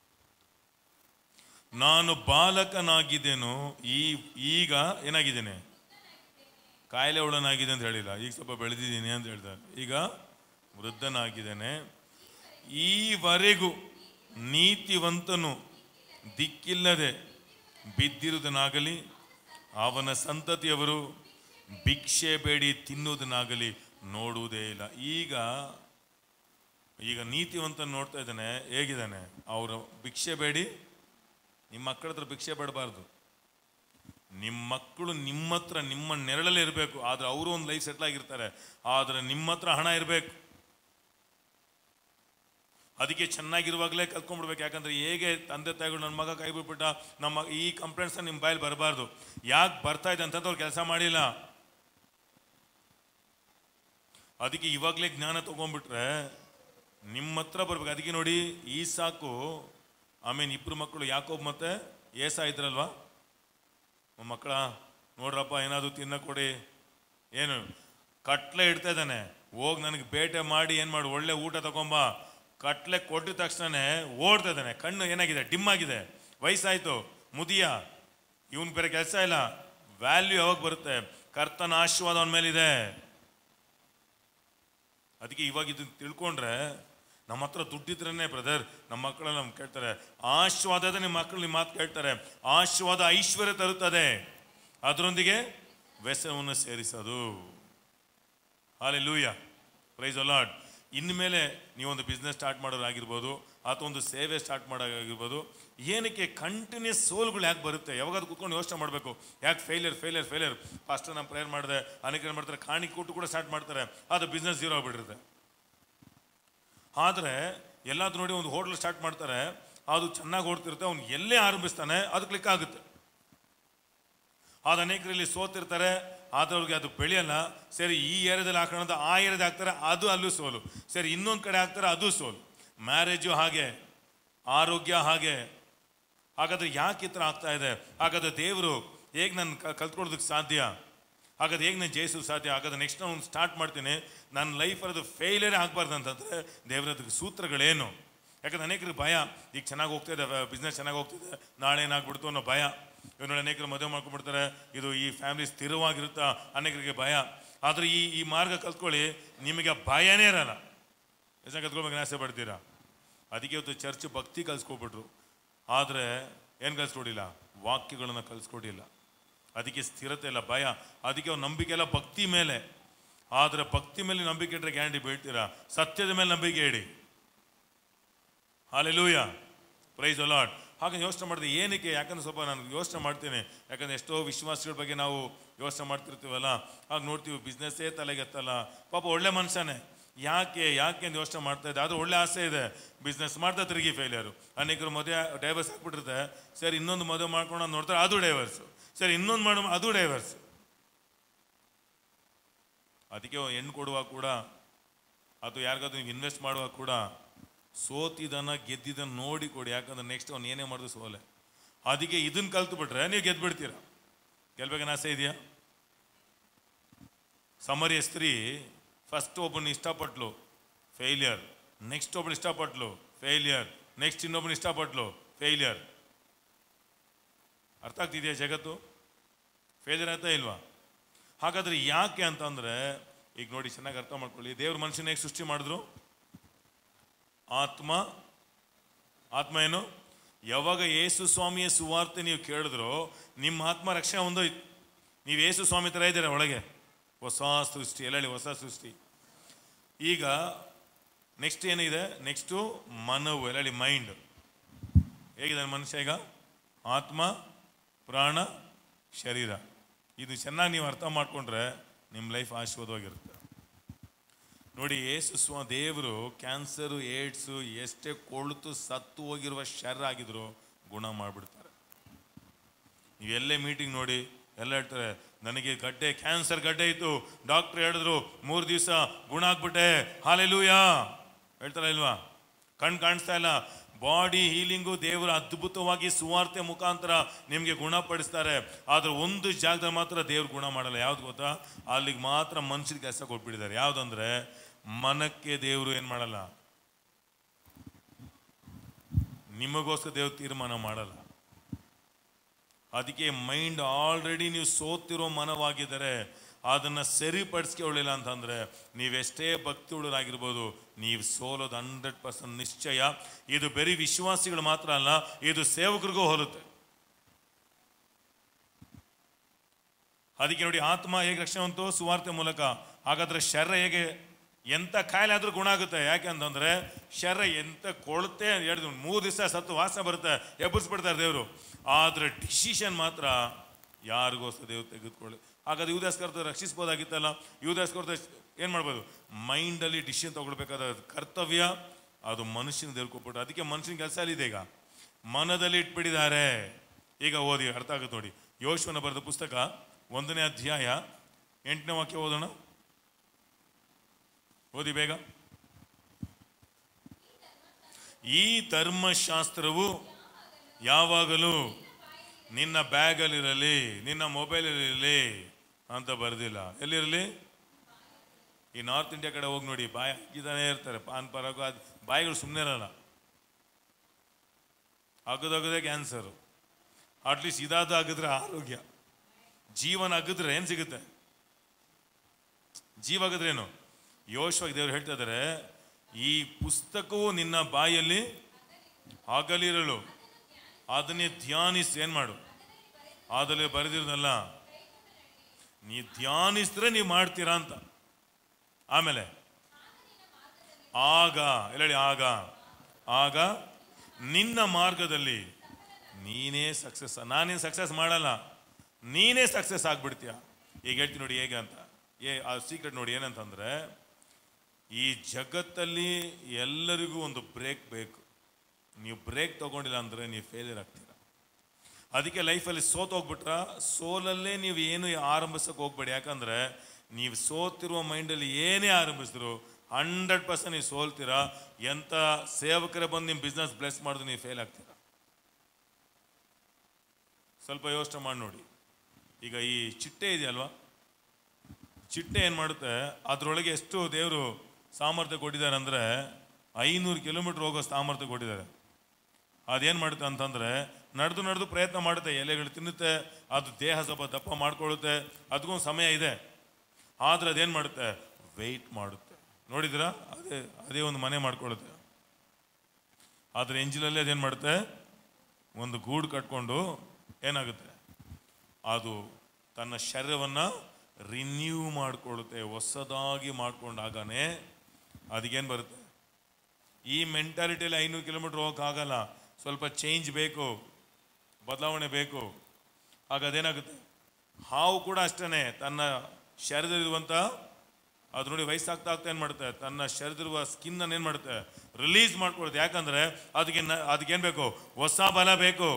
ನಾನು ಬಾಲಕನಾಗಿದ್ದೇನು ಈ ಈಗ ಏನಾಗಿದ್ದೇನೆ ಕಾಯಿಲೆ ಉಳ್ಳನಾಗಿದೆ ಅಂತ ಹೇಳಿಲ್ಲ ಈಗ ಸ್ವಲ್ಪ ಬೆಳೆದಿದ್ದೀನಿ ಅಂತ ಹೇಳ್ತಾರೆ ಈಗ ವೃದ್ಧನಾಗಿದ್ದೇನೆ ಈವರೆಗೂ ನೀತಿವಂತನು ದಿಕ್ಕಿಲ್ಲದೆ ಬಿದ್ದಿರುವುದನ್ನಾಗಲಿ ಅವನ ಸಂತತಿಯವರು ಭಿಕ್ಷೆ ಬೇಡಿ ತಿನ್ನುವುದನ್ನಾಗಲಿ ನೋಡುವುದೇ ಇಲ್ಲ ಈಗ ಈಗ ನೀತಿವಂತನ ನೋಡ್ತಾ ಇದ್ದಾನೆ ಹೇಗಿದ್ದಾನೆ ಅವರು ಭಿಕ್ಷೆ ಬೇಡಿ ನಿಮ್ಮ ಮಕ್ಕಳ ಹತ್ರ ಭಿಕ್ಷೆ ಬೇಡಬಾರ್ದು ನಿಮ್ಮ ಮಕ್ಕಳು ನಿಮ್ಮ ಹತ್ರ ನಿಮ್ಮ ನೆರಳಲ್ಲೇ ಇರಬೇಕು ಆದ್ರೆ ಅವರು ಒಂದು ಲೈಫ್ ಸೆಟ್ಲ್ ಆಗಿರ್ತಾರೆ ಆದ್ರೆ ನಿಮ್ಮ ಹತ್ರ ಹಣ ಇರಬೇಕು ಅದಕ್ಕೆ ಚೆನ್ನಾಗಿರುವಾಗಲೇ ಕಲ್ತ್ಕೊಂಡ್ಬಿಡ್ಬೇಕು ಯಾಕಂದ್ರೆ ಹೇಗೆ ತಂದೆ ತಾಯಿಗಳು ನನ್ನ ಮಗ ಕೈ ಬಿಟ್ಬಿಟ್ಟ ನಮ್ಮ ಈ ಕಂಪ್ಲೇಂಟ್ಸ್ ನಿಮ್ಮ ಬಾಯಲ್ಲಿ ಬರಬಾರ್ದು ಯಾಕೆ ಬರ್ತಾ ಇದೆ ಅಂತಂದ್ರೆ ಅವ್ರು ಕೆಲಸ ಮಾಡಿಲ್ಲ ಅದಕ್ಕೆ ಇವಾಗಲೇ ಜ್ಞಾನ ತಗೊಂಡ್ಬಿಟ್ರೆ ನಿಮ್ಮ ಹತ್ರ ಬರ್ಬೇಕು ಅದಕ್ಕೆ ನೋಡಿ ಈ ಸಾಕು ಆಮೇಲೆ ಇಬ್ರು ಮಕ್ಕಳು ಯಾಕೋಬ್ ಮತ್ತೆ ಏಸ ಇದ್ರಲ್ವಾ ಮಕ್ಕಳ ನೋಡ್ರಪ್ಪ ಏನಾದ್ರು ತಿನ್ನ ಕೊಡಿ ಏನು ಕಟ್ಲೆ ಇಡ್ತಾ ಇದ್ದಾನೆ ಹೋಗಿ ನನಗೆ ಬೇಟೆ ಮಾಡಿ ಏನು ಮಾಡು ಒಳ್ಳೆ ಊಟ ತಗೊಂಬ ಕಟ್ಲೆ ಕೊಟ್ಟಿದ ತಕ್ಷಣ ಓಡ್ತಾ ಇದ್ದಾನೆ ಕಣ್ಣು ಏನಾಗಿದೆ ಡಿಮ್ ಆಗಿದೆ ವಯಸ್ಸಾಯ್ತು ಮುದಿಯ ಇವನ್ ಬೇರೆ ಕೆಲಸ ಇಲ್ಲ ವ್ಯಾಲ್ಯೂ ಯಾವಾಗ ಬರುತ್ತೆ ಕರ್ತನ ಆಶೀರ್ವಾದ ಅವನ ಮೇಲಿದೆ ಅದಕ್ಕೆ ಇವಾಗ ಇದನ್ನ ತಿಳ್ಕೊಂಡ್ರೆ ನಮ್ಮ ಹತ್ರ ದುಡ್ಡಿದ್ರೇನೆ ಬ್ರದರ್ ನಮ್ಮ ಮಕ್ಕಳೆಲ್ಲ ನಮ್ಗೆ ಕೇಳ್ತಾರೆ ಆಶೀರ್ವಾದದ ನಿಮ್ಮ ಮಕ್ಕಳು ನಿಮ್ಮ ಮಾತು ಕೇಳ್ತಾರೆ ಆಶೀರ್ವಾದ ಐಶ್ವರ್ಯ ತರುತ್ತದೆ ಅದರೊಂದಿಗೆ ವ್ಯಸನವನ್ನು ಸೇರಿಸೋದು ಹಾಲೆ ಲೂಯ ಪ್ರೈಸ್ ಅಲಾಡ್ ಇನ್ಮೇಲೆ ನೀವೊಂದು ಬಿಸ್ನೆಸ್ ಸ್ಟಾರ್ಟ್ ಮಾಡೋರಾಗಿರ್ಬೋದು ಅಥವಾ ಒಂದು ಸೇವೆ ಸ್ಟಾರ್ಟ್ ಮಾಡೋದಾಗಿರ್ಬೋದು ಏನಕ್ಕೆ ಕಂಟಿನ್ಯೂಸ್ ಸೋಲ್ಗಳು ಯಾಕೆ ಬರುತ್ತೆ ಯಾವಾಗಾದ್ರೂ ಕೂತ್ಕೊಂಡು ಯೋಚನೆ ಮಾಡಬೇಕು ಯಾಕೆ ಫೇಲಿಯರ್ ಫೇಲಿಯರ್ ಫೇಲಿಯರ್ ಫಸ್ಟ್ ನಾನು ಪ್ರೇಯರ್ ಮಾಡಿದೆ ಅನೇಕ ಏನು ಮಾಡ್ತಾರೆ ಕಾಣಿಕೆ ಕೊಟ್ಟು ಕೂಡ ಸ್ಟಾರ್ಟ್ ಮಾಡ್ತಾರೆ ಅದು ಬಿಸ್ನೆಸ್ ಜೀರೋ ಆಗ್ಬಿಟ್ಟಿರುತ್ತೆ ಆದರೆ ಎಲ್ಲಾದ್ರೂ ನೋಡಿ ಒಂದು ಹೋಟ್ಲ್ ಸ್ಟಾರ್ಟ್ ಮಾಡ್ತಾರೆ ಅದು ಚೆನ್ನಾಗಿ ಓಡ್ತಿರುತ್ತೆ ಅವ್ನು ಎಲ್ಲೇ ಆರಂಭಿಸ್ತಾನೆ ಅದು ಕ್ಲಿಕ್ ಆಗುತ್ತೆ ಅದು ಅನೇಕರಲ್ಲಿ ಸೋತಿರ್ತಾರೆ ಆದವ್ರಿಗೆ ಅದು ಬೆಳೆಯಲ್ಲ ಸರಿ ಈ ಏರಿಯಾದಲ್ಲಿ ಹಾಕೋಣ ಅಂತ ಆ ಏರಿಯಾದ ಹಾಕ್ತಾರೆ ಅದು ಅಲ್ಲೂ ಸೋಲು ಸರಿ ಇನ್ನೊಂದು ಕಡೆ ಹಾಕ್ತಾರೆ ಅದು ಸೋಲು ಮ್ಯಾರೇಜು ಹಾಗೆ ಆರೋಗ್ಯ ಹಾಗೆ ಹಾಗಾದ್ರೆ ಯಾಕೆ ಈ ಥರ ಆಗ್ತಾ ಇದೆ ಹಾಗಾದ್ರೆ ದೇವರು ಹೇಗೆ ನಾನು ಕಲ್ತ್ಕೊಳ್ಳೋದಕ್ಕೆ ಸಾಧ್ಯ ಹಾಗಾದ್ರೆ ಹೇಗೆ ನಾನು ಜಯಿಸೋದು ಸಾಧ್ಯ ಹಾಗಾದ್ರೆ ನೆಕ್ಸ್ಟ್ ನಾನು ಸ್ಟಾರ್ಟ್ ಮಾಡ್ತೀನಿ ನನ್ನ ಲೈಫ್ ಅದು ಫೇಲಿಯರ್ ಆಗಬಾರ್ದು ಅಂತಂದರೆ ದೇವರ ಅದಕ್ಕೆ ಸೂತ್ರಗಳೇನು ಯಾಕಂದ್ರೆ ಅನೇಕರಿಗೆ ಭಯ ಈಗ ಚೆನ್ನಾಗಿ ಹೋಗ್ತಿದೆ ಬಿಸ್ನೆಸ್ ಚೆನ್ನಾಗಿ ಹೋಗ್ತಿದೆ ನಾಳೆ ಏನಾಗ್ಬಿಡ್ತು ಅನ್ನೋ ಭಯ ಇವ್ರು ನೋಡಿ ಅನೇಕರು ಮದುವೆ ಮಾಡ್ಕೊಂಡ್ಬಿಡ್ತಾರೆ ಇದು ಈ ಫ್ಯಾಮಿಲಿ ಸ್ಥಿರವಾಗಿರುತ್ತಾ ಅನೇಕರಿಗೆ ಭಯ ಆದರೆ ಈ ಈ ಮಾರ್ಗ ಕಲ್ತ್ಕೊಳ್ಳಿ ನಿಮಗೆ ಭಯನೇ ಇರಲ್ಲ ಎಷ್ಟು ಕಲ್ತ್ಕೊಳ್ಬೇಕು ಆಸೆ ಪಡ್ತೀರಾ ಅದಕ್ಕೆ ಇವತ್ತು ಚರ್ಚ್ ಭಕ್ತಿ ಕಲಿಸ್ಕೊಬಿಟ್ರು ಆದರೆ ಏನು ಕಲಿಸ್ಕೊಡಿಲ್ಲ ವಾಕ್ಯಗಳನ್ನು ಕಲಿಸ್ಕೊಡಿಲ್ಲ ಅದಕ್ಕೆ ಸ್ಥಿರತೆ ಇಲ್ಲ ಭಯ ಅದಕ್ಕೆ ಅವ್ರ ನಂಬಿಕೆ ಎಲ್ಲ ಭಕ್ತಿ ಮೇಲೆ ಆದರೆ ಭಕ್ತಿ ಮೇಲೆ ನಂಬಿಕೆ ಇಟ್ಟರೆ ಗ್ಯಾರಂಟಿ ಬೀಳ್ತೀರಾ ಸತ್ಯದ ಮೇಲೆ ನಂಬಿಕೆ ಇಡಿ ಹಾಲೆಲೂಯ ಪ್ರೈಸ್ ಅಲಾಟ್ ಹಾಗೆ ಯೋಚನೆ ಮಾಡಿದೆ ಏನಕ್ಕೆ ಯಾಕಂದ್ರೆ ಸ್ವಲ್ಪ ನಾನು ಯೋಚನೆ ಮಾಡ್ತೀನಿ ಯಾಕಂದ್ರೆ ಎಷ್ಟೋ ವಿಶ್ವಾಸಗಳ ಬಗ್ಗೆ ನಾವು ಯೋಚನೆ ಮಾಡ್ತಿರ್ತೀವಲ್ಲ ಆಗ ನೋಡ್ತೀವಿ ಬಿಸ್ನೆಸ್ಸೇ ತಲೆಗೆತ್ತಲ್ಲ ಪಾಪ ಒಳ್ಳೆ ಮನುಷ್ಯನೇ ಯಾಕೆ ಯಾಕೆ ಅಂತ ಯೋಚನೆ ಮಾಡ್ತಾ ಇದೆ ಅದು ಒಳ್ಳೆ ಆಸೆ ಇದೆ ಬಿಸ್ನೆಸ್ ಮಾಡ್ತಾ ತಿರುಗಿ ಫೇಲಿಯರು ಅನೇಕರು ಮದುವೆ ಡೈವರ್ಸ್ ಹಾಕ್ಬಿಟ್ಟಿರುತ್ತೆ ಸರಿ ಇನ್ನೊಂದು ಮದುವೆ ಮಾಡ್ಕೊಂಡು ನೋಡ್ತಾರೆ ಅದು ಡೈವರ್ಸು ಸರಿ ಇನ್ನೊಂದು ಮಾಡೋ ಅದು ಡೈವರ್ಸ್ ಅದಕ್ಕೆ ಹೆಣ್ಣು ಕೊಡುವಾಗ ಕೂಡ ಅಥವಾ ಯಾರಿಗಾದ್ರೂ ನೀವು ಇನ್ವೆಸ್ಟ್ ಮಾಡುವಾಗ ಕೂಡ ಸೋತಿದನ ಗೆದ್ದಿದ್ದನ್ನ ನೋಡಿ ಕೊಡಿ ಯಾಕಂದ್ರೆ ನೆಕ್ಸ್ಟ್ ಅವ್ನು ಏನೇ ಮಾಡಿದ್ರು ಸೋಲೆ ಅದಕ್ಕೆ ಇದನ್ನ ಕಲ್ತು ಬಿಟ್ರೆ ನೀವು ಗೆದ್ದು ಬಿಡ್ತೀರ ಗೆಲ್ಬೇಕನ್ನ ಆಸೆ ಇದೆಯಾ ಸಮರಿಯ ಸ್ತ್ರೀ ಫಸ್ಟ್ ಒಬ್ಬನ ಇಷ್ಟಪಟ್ಲು ಫೇಲಿಯರ್ ನೆಕ್ಸ್ಟ್ ಒಬ್ಬಳು ಇಷ್ಟಪಟ್ಲು ಫೇಲಿಯರ್ ನೆಕ್ಸ್ಟ್ ಇನ್ನೊಬ್ಬನ ಇಷ್ಟಪಟ್ಲು ಫೇಲಿಯರ್ ಅರ್ಥ ಆಗ್ತಿದೆಯಾ ಜಗತ್ತು ಫೇಲಿಯರ್ ಆಯ್ತಾ ಇಲ್ವಾ ಹಾಗಾದ್ರೆ ಯಾಕೆ ಅಂತಂದ್ರೆ ಈಗ ನೋಡಿ ಚೆನ್ನಾಗಿ ಅರ್ಥ ಮಾಡ್ಕೊಳ್ಳಿ ದೇವ್ರ ಮನುಷ್ಯನ ಹೇಗೆ ಸೃಷ್ಟಿ ಮಾಡಿದ್ರು ಆತ್ಮ ಆತ್ಮ ಏನು ಯಾವಾಗ ಯೇಸು ಸ್ವಾಮಿಯ ಸುವಾರ್ತೆ ನೀವು ಕೇಳಿದ್ರೋ ನಿಮ್ಮ ಆತ್ಮ ರಕ್ಷಣೆ ಹೊಂದೋಯ್ತು ನೀವು ಯೇಸು ಸ್ವಾಮಿ ಥರ ಇದ್ದೀರಾ ಒಳಗೆ ಹೊಸ ಸೃಷ್ಟಿ ಎಲ್ಲ ಹೇಳಿ ಹೊಸ ಸೃಷ್ಟಿ ಈಗ ನೆಕ್ಸ್ಟ್ ಏನಿದೆ ನೆಕ್ಸ್ಟು ಮನವು ಎಲ್ಲ ಹೇಳಿ ಮೈಂಡ್ ಹೇಗಿದೆ ಮನುಷ್ಯ ಈಗ ಆತ್ಮ ಪ್ರಾಣ ಶರೀರ ಇದು ಚೆನ್ನಾಗಿ ನೀವು ಅರ್ಥ ಮಾಡಿಕೊಂಡ್ರೆ ನಿಮ್ಮ ಲೈಫ್ ಆಶೀರ್ವಾದವಾಗಿರುತ್ತೆ ನೋಡಿ ಏಸು ಸ್ವ ದೇವರು ಕ್ಯಾನ್ಸರು ಏಡ್ಸು ಎಷ್ಟೇ ಕೊಳ್ತು ಸತ್ತು ಹೋಗಿರುವ ಶರ ಆಗಿದ್ರು ಗುಣ ಮಾಡಿಬಿಡ್ತಾರೆ ನೀವು ಎಲ್ಲೇ ಮೀಟಿಂಗ್ ನೋಡಿ ಎಲ್ಲ ಹೇಳ್ತಾರೆ ನನಗೆ ಗಡ್ಡೆ ಕ್ಯಾನ್ಸರ್ ಗಡ್ಡೆ ಇತ್ತು ಡಾಕ್ಟ್ರ್ ಹೇಳಿದ್ರು ಮೂರು ದಿವಸ ಗುಣ ಆಗ್ಬಿಟ್ಟೆ ಹಾಲೆಲೂಯ ಹೇಳ್ತಾರ ಇಲ್ವಾ ಕಣ್ ಕಾಣಿಸ್ತಾ ಇಲ್ಲ ಬಾಡಿ ಹೀಲಿಂಗು ದೇವರ ಅದ್ಭುತವಾಗಿ ಸುವಾರ್ತೆ ಮುಖಾಂತರ ನಿಮಗೆ ಗುಣಪಡಿಸ್ತಾರೆ ಆದ್ರೆ ಒಂದು ಜಾಗದಲ್ಲಿ ಮಾತ್ರ ದೇವ್ರು ಗುಣ ಮಾಡಲ್ಲ ಯಾವ್ದು ಗೊತ್ತಾ ಅಲ್ಲಿಗೆ ಮಾತ್ರ ಮನುಷ್ಯರಿಗೆ ಕೆಲಸ ಕೊಟ್ಬಿಟ್ಟಿದ್ದಾರೆ ಯಾವ್ದಂದ್ರೆ ಮನಕ್ಕೆ ದೇವರು ಏನ್ ಮಾಡಲ್ಲ ನಿಮಗೋಸ್ಕರ ದೇವ್ರು ತೀರ್ಮಾನ ಮಾಡಲ್ಲ ಅದಕ್ಕೆ ಮೈಂಡ್ ಆಲ್ರೆಡಿ ನೀವು ಸೋತಿರೋ ಮನವಾಗಿದ್ದರೆ ಅದನ್ನು ಸರಿಪಡಿಸ್ಕೊಳ್ಳಿಲ್ಲ ಅಂತಂದರೆ ನೀವೆಷ್ಟೇ ಭಕ್ತಿ ಉಳ್ಳರಾಗಿರ್ಬೋದು ನೀವು ಸೋಲೋದು ಹಂಡ್ರೆಡ್ ಪರ್ಸೆಂಟ್ ನಿಶ್ಚಯ ಇದು ಬರೀ ವಿಶ್ವಾಸಿಗಳು ಮಾತ್ರ ಅಲ್ಲ ಇದು ಸೇವಕರಿಗೂ ಹೋಲುತ್ತೆ ಅದಕ್ಕೆ ನೋಡಿ ಆತ್ಮ ಹೇಗೆ ರಕ್ಷಣೆ ಹೊಂತು ಸುವಾರ್ತೆ ಮೂಲಕ ಹಾಗಾದ್ರೆ ಶರ ಹೇಗೆ ಎಂತ ಕಾಯಿಲೆ ಆದ್ರೂ ಗುಣ ಆಗುತ್ತೆ ಯಾಕೆ ಅಂತಂದ್ರೆ ಶರ ಎಂತ ಕೊಳುತ್ತೆ ಹೇಳಿದ್ರು ಮೂರು ದಿವಸ ಸತ್ತು ವಾಸನೆ ಬರುತ್ತೆ ಎಬ್ಬರಿಸ್ಬಿಡ್ತಾರೆ ದೇವರು ಆದ್ರೆ ಡಿಸಿಷನ್ ಮಾತ್ರ ಯಾರಿಗೋಸ್ಕರ ದೇವ್ರು ತೆಗೆದುಕೊಳ್ಳಿ ಹಾಗಾದ್ರೆ ಯುವದಾಸ್ಕರ್ತ ರಕ್ಷಿಸ್ಬೋದಾಗಿತ್ತಲ್ಲ ಯುವದಾಸ್ಕರ್ತ ಏನು ಮಾಡ್ಬೋದು ಮೈಂಡಲ್ಲಿ ಡಿಸಿಷನ್ ತಗೊಳ್ಬೇಕಾದ ಕರ್ತವ್ಯ ಅದು ಮನುಷ್ಯನ ದೇವ್ರು ಕೊಟ್ಬಿಟ್ಟು ಅದಕ್ಕೆ ಮನುಷ್ಯನ ಕೆಲಸ ಅಲ್ಲಿದೆ ಈಗ ಮನದಲ್ಲಿ ಇಟ್ಬಿಟ್ಟಿದ್ದಾರೆ ಈಗ ಓದಿ ಅರ್ಥ ಆಗುತ್ತೆ ನೋಡಿ ಯೋಶ್ವನ ಬರೆದ ಪುಸ್ತಕ ಒಂದನೇ ಅಧ್ಯಾಯ ಎಂಟನೇ ವಾಕ್ಯ ಓದೋಣ ಓದಿ ಬೇಗ ಈ ಧರ್ಮಶಾಸ್ತ್ರವು ಯಾವಾಗಲೂ ನಿನ್ನ ಬ್ಯಾಗಲ್ಲಿರಲಿ ನಿನ್ನ ಮೊಬೈಲಲ್ಲಿರಲಿ ಅಂತ ಬರೆದಿಲ್ಲ ಎಲ್ಲಿರಲಿ ಈ ನಾರ್ತ್ ಇಂಡಿಯಾ ಕಡೆ ಹೋಗಿ ನೋಡಿ ಬಾಯಿ ಹಾಕಿದಾನೆ ಇರ್ತಾರೆ ಪಾನ್ ಪರಾಗು ಅದು ಬಾಯಿಗಳು ಸುಮ್ಮನೆ ಇರಲ್ಲ ಅಗದಗದೇ ಕ್ಯಾನ್ಸರು ಅಟ್ಲೀಸ್ಟ್ ಇದಾದ ಆಗಿದ್ರೆ ಆರೋಗ್ಯ ಜೀವನ ಅಗಿದ್ರೆ ಏನು ಸಿಗುತ್ತೆ ಜೀವ ಆಗಿದ್ರೇನು ಯೋಶವಾಗಿ ದೇವರು ಹೇಳ್ತಾ ಇದ್ದಾರೆ ಈ ಪುಸ್ತಕವು ನಿನ್ನ ಬಾಯಲ್ಲಿ ಹಗಲಿರಲು ಅದನ್ನೇ ಧ್ಯಾನಿಸಿ ಏನ್ ಮಾಡು ಅದರಲ್ಲಿ ಬರೆದಿರೋದಲ್ಲ ನೀ ಧ್ಯಾನಿಸಿದ್ರೆ ನೀವು ಮಾಡ್ತೀರಾ ಅಂತ ಆಮೇಲೆ ಆಗ ಎಲ್ಲ ಹೇಳಿ ಆಗ ಆಗ ನಿನ್ನ ಮಾರ್ಗದಲ್ಲಿ ನೀನೇ ಸಕ್ಸಸ್ ನಾನೇನು ಸಕ್ಸಸ್ ಮಾಡಲ್ಲ ನೀನೇ ಸಕ್ಸಸ್ ಆಗ್ಬಿಡ್ತೀಯ ಈಗ ಹೇಳ್ತೀನಿ ನೋಡಿ ಹೇಗೆ ಅಂತ ಏ ಆ ಸೀಕ್ರೆಟ್ ನೋಡಿ ಏನಂತಂದ್ರೆ ಈ ಜಗತ್ತಲ್ಲಿ ಎಲ್ಲರಿಗೂ ಒಂದು ಬ್ರೇಕ್ ಬೇಕು ನೀವು ಬ್ರೇಕ್ ತಗೊಂಡಿಲ್ಲ ಅಂದರೆ ನೀವು ಫೇಲಿಯರ್ ಆಗ್ತೀರ ಅದಕ್ಕೆ ಲೈಫಲ್ಲಿ ಸೋತ್ ಹೋಗ್ಬಿಟ್ರ ಸೋಲಲ್ಲೇ ನೀವು ಏನು ಆರಂಭಿಸಕ್ಕೆ ಹೋಗ್ಬೇಡಿ ಯಾಕಂದ್ರೆ ನೀವು ಸೋತಿರುವ ಮೈಂಡಲ್ಲಿ ಏನೇ ಆರಂಭಿಸಿದ್ರು ಹಂಡ್ರೆಡ್ ಪರ್ಸೆಂಟ್ ನೀವು ಸೋಲ್ತೀರಾ ಎಂಥ ಸೇವಕರೇ ಬಂದು ನಿಮ್ಮ ಬಿಸ್ನೆಸ್ ಬ್ಲೆಸ್ ಮಾಡಿದ್ರು ನೀವು ಫೇಲ್ ಆಗ್ತೀರಾ ಸ್ವಲ್ಪ ಯೋಚನೆ ಮಾಡಿ ನೋಡಿ ಈಗ ಈ ಚಿಟ್ಟೆ ಇದೆಯಲ್ವಾ ಚಿಟ್ಟೆ ಏನು ಮಾಡುತ್ತೆ ಅದರೊಳಗೆ ಎಷ್ಟು ದೇವರು ಸಾಮರ್ಥ್ಯ ಕೊಟ್ಟಿದ್ದಾರೆ ಅಂದರೆ ಐನೂರು ಕಿಲೋಮೀಟ್ರ್ ಹೋಗೋ ಸಾಮರ್ಥ್ಯ ಕೊಟ್ಟಿದ್ದಾರೆ ಅದೇನು ಮಾಡುತ್ತೆ ಅಂತಂದರೆ ನಡೆದು ನಡೆದು ಪ್ರಯತ್ನ ಮಾಡುತ್ತೆ ಎಲೆಗಳು ತಿನ್ನುತ್ತೆ ಅದು ದೇಹ ಸ್ವಲ್ಪ ದಪ್ಪ ಮಾಡ್ಕೊಳ್ಳುತ್ತೆ ಅದಕ್ಕೊಂದು ಸಮಯ ಇದೆ ಆದರೆ ಅದೇನು ಮಾಡುತ್ತೆ ವೆಯ್ಟ್ ಮಾಡುತ್ತೆ ನೋಡಿದ್ರಾ ಅದೇ ಅದೇ ಒಂದು ಮನೆ ಮಾಡ್ಕೊಳ್ಳುತ್ತೆ ಆದರೆ ಎಂಜಿಲಲ್ಲೇ ಅದೇನು ಮಾಡುತ್ತೆ ಒಂದು ಗೂಡು ಕಟ್ಕೊಂಡು ಏನಾಗುತ್ತೆ ಅದು ತನ್ನ ಶರೀರವನ್ನು ರಿನ್ಯೂ ಮಾಡಿಕೊಳ್ಳುತ್ತೆ ಹೊಸದಾಗಿ ಮಾಡ್ಕೊಂಡಾಗನೇ ಅದಕ್ಕೇನು ಬರುತ್ತೆ ಈ ಮೆಂಟಾಲಿಟಿಯಲ್ಲಿ ಐನೂರು ಕಿಲೋಮೀಟ್ರ್ ಹೋಗೋಕ್ಕಾಗಲ್ಲ ಸ್ವಲ್ಪ ಚೇಂಜ್ ಬೇಕು ಬದಲಾವಣೆ ಬೇಕು ಆಗ ಅದೇನಾಗುತ್ತೆ ಹಾವು ಕೂಡ ಅಷ್ಟೇ ತನ್ನ ಶರೀರದಲ್ಲಿರುವಂಥ ಅದು ನೋಡಿ ವಯಸ್ಸಾಗ್ತಾ ಆಗ್ತಾ ಏನು ಮಾಡುತ್ತೆ ತನ್ನ ಶರೀರದಿರುವ ಸ್ಕಿನ್ ಏನು ಮಾಡುತ್ತೆ ರಿಲೀಸ್ ಮಾಡ್ಕೊಳುತ್ತೆ ಯಾಕಂದ್ರೆ ಅದಕ್ಕೆ ನ- ಅದಕ್ಕೇನು ಬೇಕು ಹೊಸ ಬಲ ಬೇಕು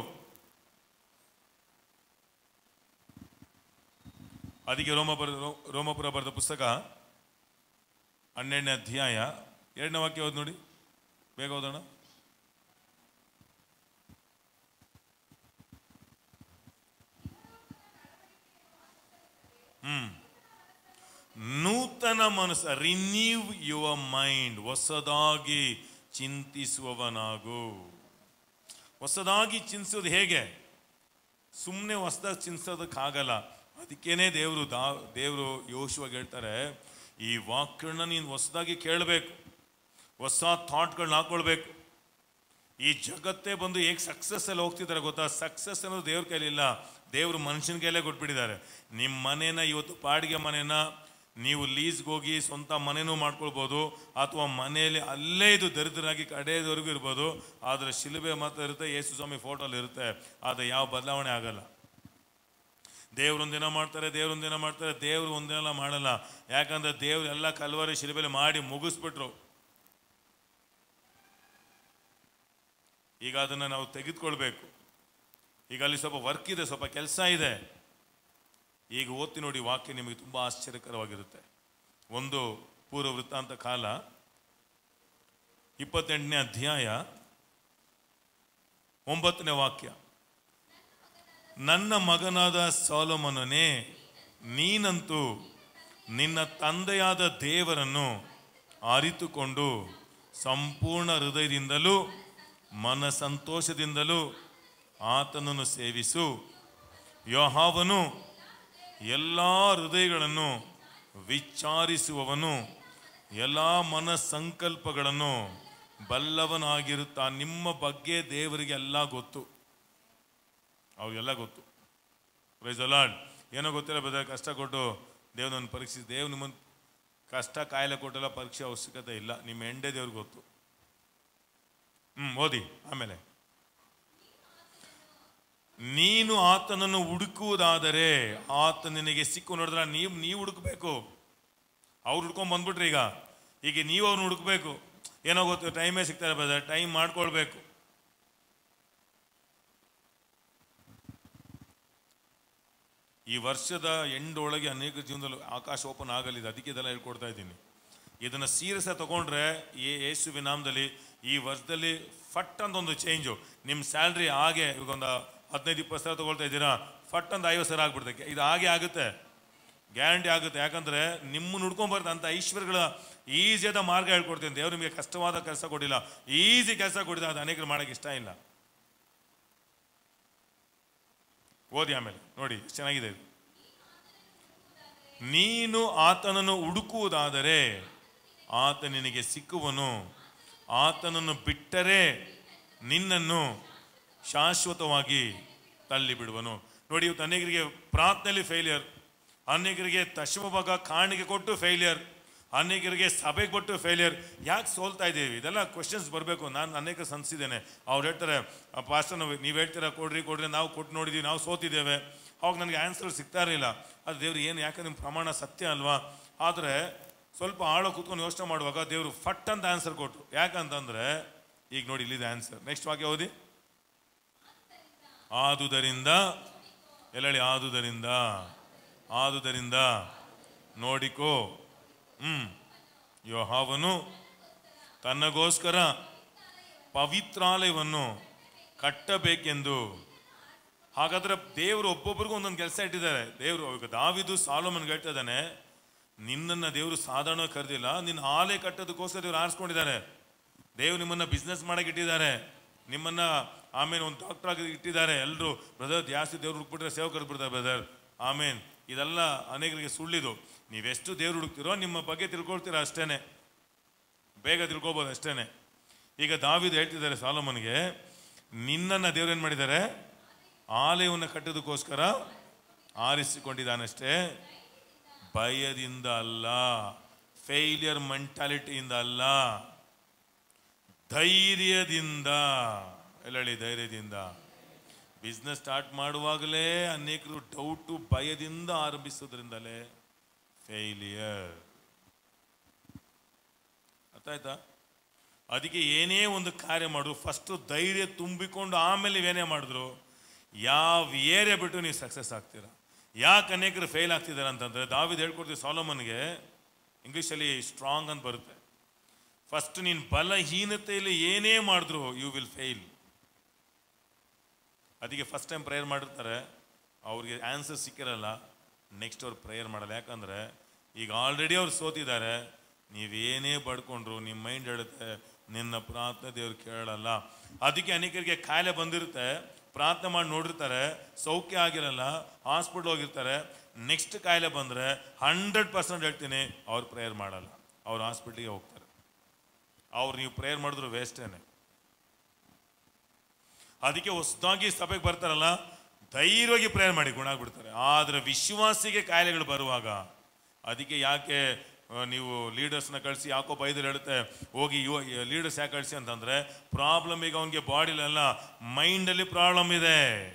ಅದಕ್ಕೆ ರೋಮ ಬರೆದ ರೋಮಪುರ ಬರೆದ ಪುಸ್ತಕ ಹನ್ನೆರಡನೇ ಅಧ್ಯಾಯ ಎರಡನೇ ವಾಕ್ಯ ಓದಿ ನೋಡಿ ಬೇಗ ಓದೋಣ ಹ್ಮ್ ನೂತನ ಮನಸ್ಸು ರಿನ್ಯೂ ಯುವರ್ ಮೈಂಡ್ ಹೊಸದಾಗಿ ಚಿಂತಿಸುವವನಾಗು ಹೊಸದಾಗಿ ಚಿಂತಿಸೋದು ಹೇಗೆ ಸುಮ್ಮನೆ ಹೊಸದಾಗಿ ಚಿಂತಿಸೋದಕ್ಕಾಗಲ್ಲ ಅದಕ್ಕೇನೆ ದೇವರು ದಾ ದೇವರು ಯೋಶುವಾಗ ಹೇಳ್ತಾರೆ ಈ ವಾಕ್ಯಗಳನ್ನ ನೀನು ಹೊಸದಾಗಿ ಕೇಳಬೇಕು ಹೊಸ ಥಾಟ್ಗಳನ್ನ ಹಾಕೊಳ್ಬೇಕು ಈ ಜಗತ್ತೇ ಬಂದು ಹೇಗೆ ಸಕ್ಸಸ್ ಅಲ್ಲಿ ಹೋಗ್ತಿದ್ದಾರೆ ಗೊತ್ತಾ ಸಕ್ಸಸ್ ಅನ್ನೋದು ದೇವ್ರ ಕೈಲಿಲ್ಲ ದೇವರು ಮನುಷ್ಯನ ಕೈಲೇ ಕೊಟ್ಬಿಟ್ಟಿದ್ದಾರೆ ನಿಮ್ಮ ಮನೇನ ಇವತ್ತು ಬಾಡಿಗೆ ಮನೇನ ನೀವು ಲೀಸ್ಗೆ ಹೋಗಿ ಸ್ವಂತ ಮನೆನೂ ಮಾಡ್ಕೊಳ್ಬೋದು ಅಥವಾ ಮನೆಯಲ್ಲಿ ಅಲ್ಲೇ ಇದು ದರಿದ್ರಾಗಿ ಕಡೆಯವರೆಗೂ ಇರ್ಬೋದು ಆದರೆ ಶಿಲುಬೆ ಮಾತ್ರ ಇರುತ್ತೆ ಯೇಸು ಸ್ವಾಮಿ ಫೋಟೋಲ್ಲಿ ಇರುತ್ತೆ ಆದರೆ ಯಾವ ಬದಲಾವಣೆ ಆಗಲ್ಲ ದೇವ್ರು ಒಂದಿನ ಮಾಡ್ತಾರೆ ದೇವ್ರು ಒಂದಿನ ಮಾಡ್ತಾರೆ ದೇವ್ರು ಒಂದಿನ ಮಾಡಲ್ಲ ಯಾಕಂದ್ರೆ ದೇವ್ರು ಎಲ್ಲ ಕಲ್ವರಿ ಶಿಲುಬೆಲೆ ಮಾಡಿ ಮುಗಿಸ್ಬಿಟ್ರು ಈಗ ಅದನ್ನು ನಾವು ತೆಗೆದುಕೊಳ್ಬೇಕು ಈಗ ಅಲ್ಲಿ ಸ್ವಲ್ಪ ವರ್ಕ್ ಇದೆ ಸ್ವಲ್ಪ ಕೆಲಸ ಇದೆ ಈಗ ಓದ್ತಿ ನೋಡಿ ವಾಕ್ಯ ನಿಮಗೆ ತುಂಬ ಆಶ್ಚರ್ಯಕರವಾಗಿರುತ್ತೆ ಒಂದು ಪೂರ್ವ ವೃತ್ತಾಂತ ಕಾಲ ಇಪ್ಪತ್ತೆಂಟನೇ ಅಧ್ಯಾಯ ಒಂಬತ್ತನೇ ವಾಕ್ಯ ನನ್ನ ಮಗನಾದ ಸೋಲಮನನೇ ನೀನಂತೂ ನಿನ್ನ ತಂದೆಯಾದ ದೇವರನ್ನು ಅರಿತುಕೊಂಡು ಸಂಪೂರ್ಣ ಹೃದಯದಿಂದಲೂ ಮನ ಸಂತೋಷದಿಂದಲೂ ಆತನನ್ನು ಸೇವಿಸು ಯೋಹಾವನು ಎಲ್ಲ ಹೃದಯಗಳನ್ನು ವಿಚಾರಿಸುವವನು ಎಲ್ಲ ಮನ ಸಂಕಲ್ಪಗಳನ್ನು ಬಲ್ಲವನಾಗಿರುತ್ತಾ ನಿಮ್ಮ ಬಗ್ಗೆ ದೇವರಿಗೆ ಎಲ್ಲ ಗೊತ್ತು ಅವ್ರಿಗೆಲ್ಲ ಗೊತ್ತು ಪ್ರೈಸ್ ಅಲಾಡ್ ಏನೋ ಗೊತ್ತಿಲ್ಲ ಬದ ಕಷ್ಟ ಕೊಟ್ಟು ದೇವ್ರನ್ನ ಪರೀಕ್ಷಿಸಿ ದೇವ್ ನಿಮ್ಮನ್ನು ಕಷ್ಟ ಕಾಯಿಲೆ ಕೊಟ್ಟೆಲ್ಲ ಪರೀಕ್ಷೆ ಅವಶ್ಯಕತೆ ಇಲ್ಲ ನಿಮ್ಮ ಎಂಡೆ ದೇವ್ರಿಗೆ ಗೊತ್ತು ಹ್ಮ್ ಓದಿ ಆಮೇಲೆ ನೀನು ಆತನನ್ನು ಹುಡುಕುವುದಾದರೆ ಆತ ನಿನಗೆ ಸಿಕ್ಕು ನೋಡಿದ್ರೆ ನೀವು ನೀವು ಹುಡುಕ್ಬೇಕು ಅವ್ರು ಹುಡ್ಕೊಂಡ್ ಬಂದ್ಬಿಟ್ರಿ ಈಗ ಈಗ ನೀವು ಅವ್ರನ್ನ ಹುಡುಕ್ಬೇಕು ಏನೋ ಗೊತ್ತು ಟೈಮೇ ಸಿಗ್ತಾರೆ ಬ್ರದರ್ ಟೈಮ್ ಮಾಡ್ಕೊಳ್ಬೇಕು ಈ ವರ್ಷದ ಎಂಡ್ ಒಳಗೆ ಅನೇಕ ಜೀವನದಲ್ಲಿ ಆಕಾಶ ಓಪನ್ ಆಗಲಿದೆ ಅದಕ್ಕೆ ಇದೆಲ್ಲ ಹೇಳ್ಕೊಡ್ತಾ ಇದ್ದೀನಿ ಇದನ್ನು ಸೀರಿಯಸ್ ತಗೊಂಡ್ರೆ ಈ ಯೇಸುವಿನ ನಾಮದಲ್ಲಿ ಈ ವರ್ಷದಲ್ಲಿ ಫಟ್ ಅಂತ ಒಂದು ಚೇಂಜು ನಿಮ್ಮ ಸ್ಯಾಲ್ರಿ ಹಾಗೆ ಈಗ ಒಂದು ಹದಿನೈದು ಇಪ್ಪತ್ತು ಸಾವಿರ ತಗೊಳ್ತಾ ಇದ್ದೀರಾ ಫಟ್ ಅಂತ ಐವತ್ತು ಸಾವಿರ ಆಗ್ಬಿಡ್ತಕ್ಕೆ ಇದು ಹಾಗೆ ಆಗುತ್ತೆ ಗ್ಯಾರಂಟಿ ಆಗುತ್ತೆ ಯಾಕಂದ್ರೆ ನಿಮ್ಮನ್ನು ಹುಡ್ಕೊಂಬರ್ತ ಅಂತ ಐಶ್ವರ್ಯಗಳ ಈಸಿಯಾದ ಮಾರ್ಗ ಹೇಳ್ಕೊಡ್ತೀನಿ ದೇವ್ರು ನಿಮಗೆ ಕಷ್ಟವಾದ ಕೆಲಸ ಕೊಟ್ಟಿಲ್ಲ ಈಸಿ ಕೆಲಸ ಕೊಟ್ಟಿಲ್ಲ ಅದು ಅನೇಕರು ಮಾಡೋಕ್ಕೆ ಇಷ್ಟ ಇಲ್ಲ ಓದಿ ಆಮೇಲೆ ನೋಡಿ ಎಷ್ಟ್ ಚೆನ್ನಾಗಿದೆ ಇದು ನೀನು ಆತನನ್ನು ಹುಡುಕುವುದಾದರೆ ಆತ ನಿನಗೆ ಸಿಕ್ಕುವನು ಆತನನ್ನು ಬಿಟ್ಟರೆ ನಿನ್ನನ್ನು ಶಾಶ್ವತವಾಗಿ ತಳ್ಳಿ ಬಿಡುವನು ನೋಡಿ ಇವತ್ತು ಅನೇಕರಿಗೆ ಪ್ರಾರ್ಥನೆಯಲ್ಲಿ ಫೇಲಿಯರ್ ಅನೇಕರಿಗೆ ತಶ್ಮ ಭಾಗ ಕಾಣಿಕೆ ಕೊಟ್ಟು ಫೇಲಿಯರ್ ಅನೇಕರಿಗೆ ಸಭೆಗೆ ಕೊಟ್ಟು ಫೇಲಿಯರ್ ಯಾಕೆ ಸೋಲ್ತಾ ಇದ್ದೀವಿ ಇದೆಲ್ಲ ಕ್ವಶನ್ಸ್ ಬರಬೇಕು ನಾನು ಅನೇಕ ಸಂಸಿದ್ದೇನೆ ಅವ್ರು ಹೇಳ್ತಾರೆ ಪಾಸ್ಟರ್ ನೀವು ಹೇಳ್ತೀರಾ ಕೊಡ್ರಿ ಕೊಡ್ರಿ ನಾವು ಕೊಟ್ಟು ನೋಡಿದ್ದೀವಿ ನಾವು ಸೋತಿದ್ದೇವೆ ಅವಾಗ ನನಗೆ ಆನ್ಸರ್ ಸಿಗ್ತಾ ಇರಲಿಲ್ಲ ಅದು ದೇವ್ರು ಏನು ಯಾಕೆ ನಿಮ್ಮ ಪ್ರಮಾಣ ಸತ್ಯ ಅಲ್ವಾ ಆದರೆ ಸ್ವಲ್ಪ ಆಳ ಕೂತ್ಕೊಂಡು ಯೋಚನೆ ಮಾಡುವಾಗ ದೇವರು ಫಟ್ ಅಂತ ಆನ್ಸರ್ ಕೊಟ್ಟರು ಯಾಕಂತಂದ್ರೆ ಈಗ ನೋಡಿ ಇಲ್ಲಿದೆ ಆನ್ಸರ್ ನೆಕ್ಸ್ಟ್ ವಾಕ್ಯ ಓದಿ ಆದುದರಿಂದ ಎಲ್ಲಳಿ ಆದುದರಿಂದ ಆದುದರಿಂದ ನೋಡಿಕೋ ಹ್ಮ್ ಯೋಹಾವನು ತನ್ನಗೋಸ್ಕರ ಪವಿತ್ರಾಲಯವನ್ನು ಕಟ್ಟಬೇಕೆಂದು ಹಾಗಾದ್ರೆ ದೇವರು ಒಬ್ಬೊಬ್ಬರಿಗೂ ಒಂದೊಂದು ಕೆಲಸ ಇಟ್ಟಿದ್ದಾರೆ ದೇವರು ಈಗ ದಾವಿದು ಸಾಲೋಮನ್ ಹೇಳ್ತಾ ಇದ್ದಾನೆ ನಿನ್ನನ್ನು ದೇವರು ಸಾಧಾರಣ ಕರೆದಿಲ್ಲ ನಿನ್ನ ಆಲೆ ಕಟ್ಟೋದಕ್ಕೋಸ್ಕರ ದೇವರು ಆರಿಸ್ಕೊಂಡಿದ್ದಾರೆ ದೇವ್ರು ನಿಮ್ಮನ್ನ ಬಿಸ್ನೆಸ್ ಮಾಡಕ್ಕೆ ಇಟ್ಟಿದ್ದಾರೆ ನಿಮ್ಮನ್ನ ಆಮೇಲೆ ಒಂದು ಡಾಕ್ಟರ್ ಆಗಿ ಇಟ್ಟಿದ್ದಾರೆ ಎಲ್ಲರೂ ಬ್ರದರ್ ಜಾಸ್ತಿ ದೇವ್ರು ಹುಡುಕ್ಬಿಟ್ರೆ ಸೇವಕರು ಬಿಡ್ತಾರೆ ಬ್ರದರ್ ಆಮೇನ್ ಇದೆಲ್ಲ ಅನೇಕರಿಗೆ ಸುಳ್ಳಿದು ನೀವೆಷ್ಟು ದೇವ್ರು ಹುಡುಕ್ತಿರೋ ನಿಮ್ಮ ಬಗ್ಗೆ ತಿಳ್ಕೊಳ್ತೀರಾ ಅಷ್ಟೇನೆ ಬೇಗ ತಿಳ್ಕೊಬೋದು ಅಷ್ಟೇನೆ ಈಗ ದಾವಿದ್ ಹೇಳ್ತಿದ್ದಾರೆ ಸಾಲೋಮನ್ಗೆ ನಿನ್ನನ್ನ ದೇವ್ರು ಏನು ಮಾಡಿದ್ದಾರೆ ಆಲಯವನ್ನು ಕಟ್ಟೋದಕ್ಕೋಸ್ಕರ ಆರಿಸಿಕೊಂಡಿದ್ದಾನಷ್ಟೇ ಭಯದಿಂದ ಅಲ್ಲ ಫೇಲಿಯರ್ ಮೆಂಟಾಲಿಟಿಯಿಂದ ಅಲ್ಲ ಧೈರ್ಯದಿಂದ ಎಲ್ಲಳಿ ಧೈರ್ಯದಿಂದ ಬಿಸ್ನೆಸ್ ಸ್ಟಾರ್ಟ್ ಮಾಡುವಾಗಲೇ ಅನೇಕರು ಡೌಟು ಭಯದಿಂದ ಆರಂಭಿಸೋದ್ರಿಂದಲೇ ಫೇಲಿಯರ್ ಅರ್ಥ ಆಯ್ತಾ ಅದಕ್ಕೆ ಏನೇ ಒಂದು ಕಾರ್ಯ ಮಾಡು ಫಸ್ಟ್ ಧೈರ್ಯ ತುಂಬಿಕೊಂಡು ಆಮೇಲೆ ನೀವೇನೇ ಮಾಡಿದ್ರು ಯಾವ ಏರಿಯಾ ಬಿಟ್ಟು ನೀವು ಸಕ್ಸಸ್ ಆಗ್ತೀರಾ ಯಾಕೆ ಅನೇಕರು ಫೇಲ್ ಆಗ್ತಿದ್ದಾರೆ ಅಂತಂದ್ರೆ ದಾವಿದ್ ಹೇಳ್ಕೊಡ್ತೀವಿ ಸಾಲೋಮನ್ಗೆ ಇಂಗ್ಲೀಷಲ್ಲಿ ಸ್ಟ್ರಾಂಗ್ ಅಂತ ಬರುತ್ತೆ ಫಸ್ಟ್ ನೀನು ಬಲಹೀನತೆಯಲ್ಲಿ ಏನೇ ಮಾಡಿದ್ರು ಯು ವಿಲ್ ಫೇಲ್ ಅದಕ್ಕೆ ಫಸ್ಟ್ ಟೈಮ್ ಪ್ರೇಯರ್ ಮಾಡಿರ್ತಾರೆ ಅವ್ರಿಗೆ ಆನ್ಸರ್ ಸಿಕ್ಕಿರಲ್ಲ ನೆಕ್ಸ್ಟ್ ಅವ್ರು ಪ್ರೇಯರ್ ಮಾಡಲ್ಲ ಯಾಕಂದ್ರೆ ಈಗ ಆಲ್ರೆಡಿ ಅವ್ರು ಸೋತಿದ್ದಾರೆ ನೀವೇನೇ ಬಡ್ಕೊಂಡ್ರು ನಿಮ್ಮ ಮೈಂಡ್ ಹೇಳುತ್ತೆ ನಿನ್ನ ಪ್ರಾರ್ಥನೆ ದೇವ್ರು ಕೇಳಲ್ಲ ಅದಕ್ಕೆ ಅನೇಕರಿಗೆ ಕಾಯಿಲೆ ಬಂದಿರುತ್ತೆ ಪ್ರಾರ್ಥನೆ ಮಾಡಿ ನೋಡಿರ್ತಾರೆ ಸೌಖ್ಯ ಆಗಿರಲ್ಲ ಹಾಸ್ಪಿಟ್ಲ್ ಹೋಗಿರ್ತಾರೆ ನೆಕ್ಸ್ಟ್ ಕಾಯಿಲೆ ಬಂದರೆ ಹಂಡ್ರೆಡ್ ಪರ್ಸೆಂಟ್ ಹೇಳ್ತೀನಿ ಅವ್ರು ಪ್ರೇಯರ್ ಮಾಡಲ್ಲ ಅವ್ರು ಹಾಸ್ಪಿಟ್ಲಿಗೆ ಹೋಗ್ತಾರೆ ಅವ್ರು ನೀವು ಪ್ರೇಯರ್ ಮಾಡಿದ್ರು ವೇಸ್ಟೇನೆ ಅದಕ್ಕೆ ಹೊಸದಾಗಿ ಸಭೆಗೆ ಬರ್ತಾರಲ್ಲ ಧೈರ್ಯವಾಗಿ ಪ್ರೇಯರ್ ಮಾಡಿ ಗುಣ ಆಗ್ಬಿಡ್ತಾರೆ ಆದರೆ ವಿಶ್ವಾಸಿಗೆ ಕಾಯಿಲೆಗಳು ಬರುವಾಗ ಅದಕ್ಕೆ ಯಾಕೆ ಆ, ನೀವು ಲೀಡರ್ಸ್ನ ಕಳಿಸಿ ಯಾಕೋ ಬೈದಲ್ಲಿ ಹೇಳುತ್ತೆ ಹೋಗಿ ಯುವ ಲೀಡರ್ಸ್ ಯಾಕೆ ಕಳಿಸಿ ಅಂತಂದ್ರೆ ಪ್ರಾಬ್ಲಮ್ ಈಗ ಅವನಿಗೆ ಬಾಡಿಲಲ್ಲ ಮೈಂಡಲ್ಲಿ ಪ್ರಾಬ್ಲಮ್ ಇದೆ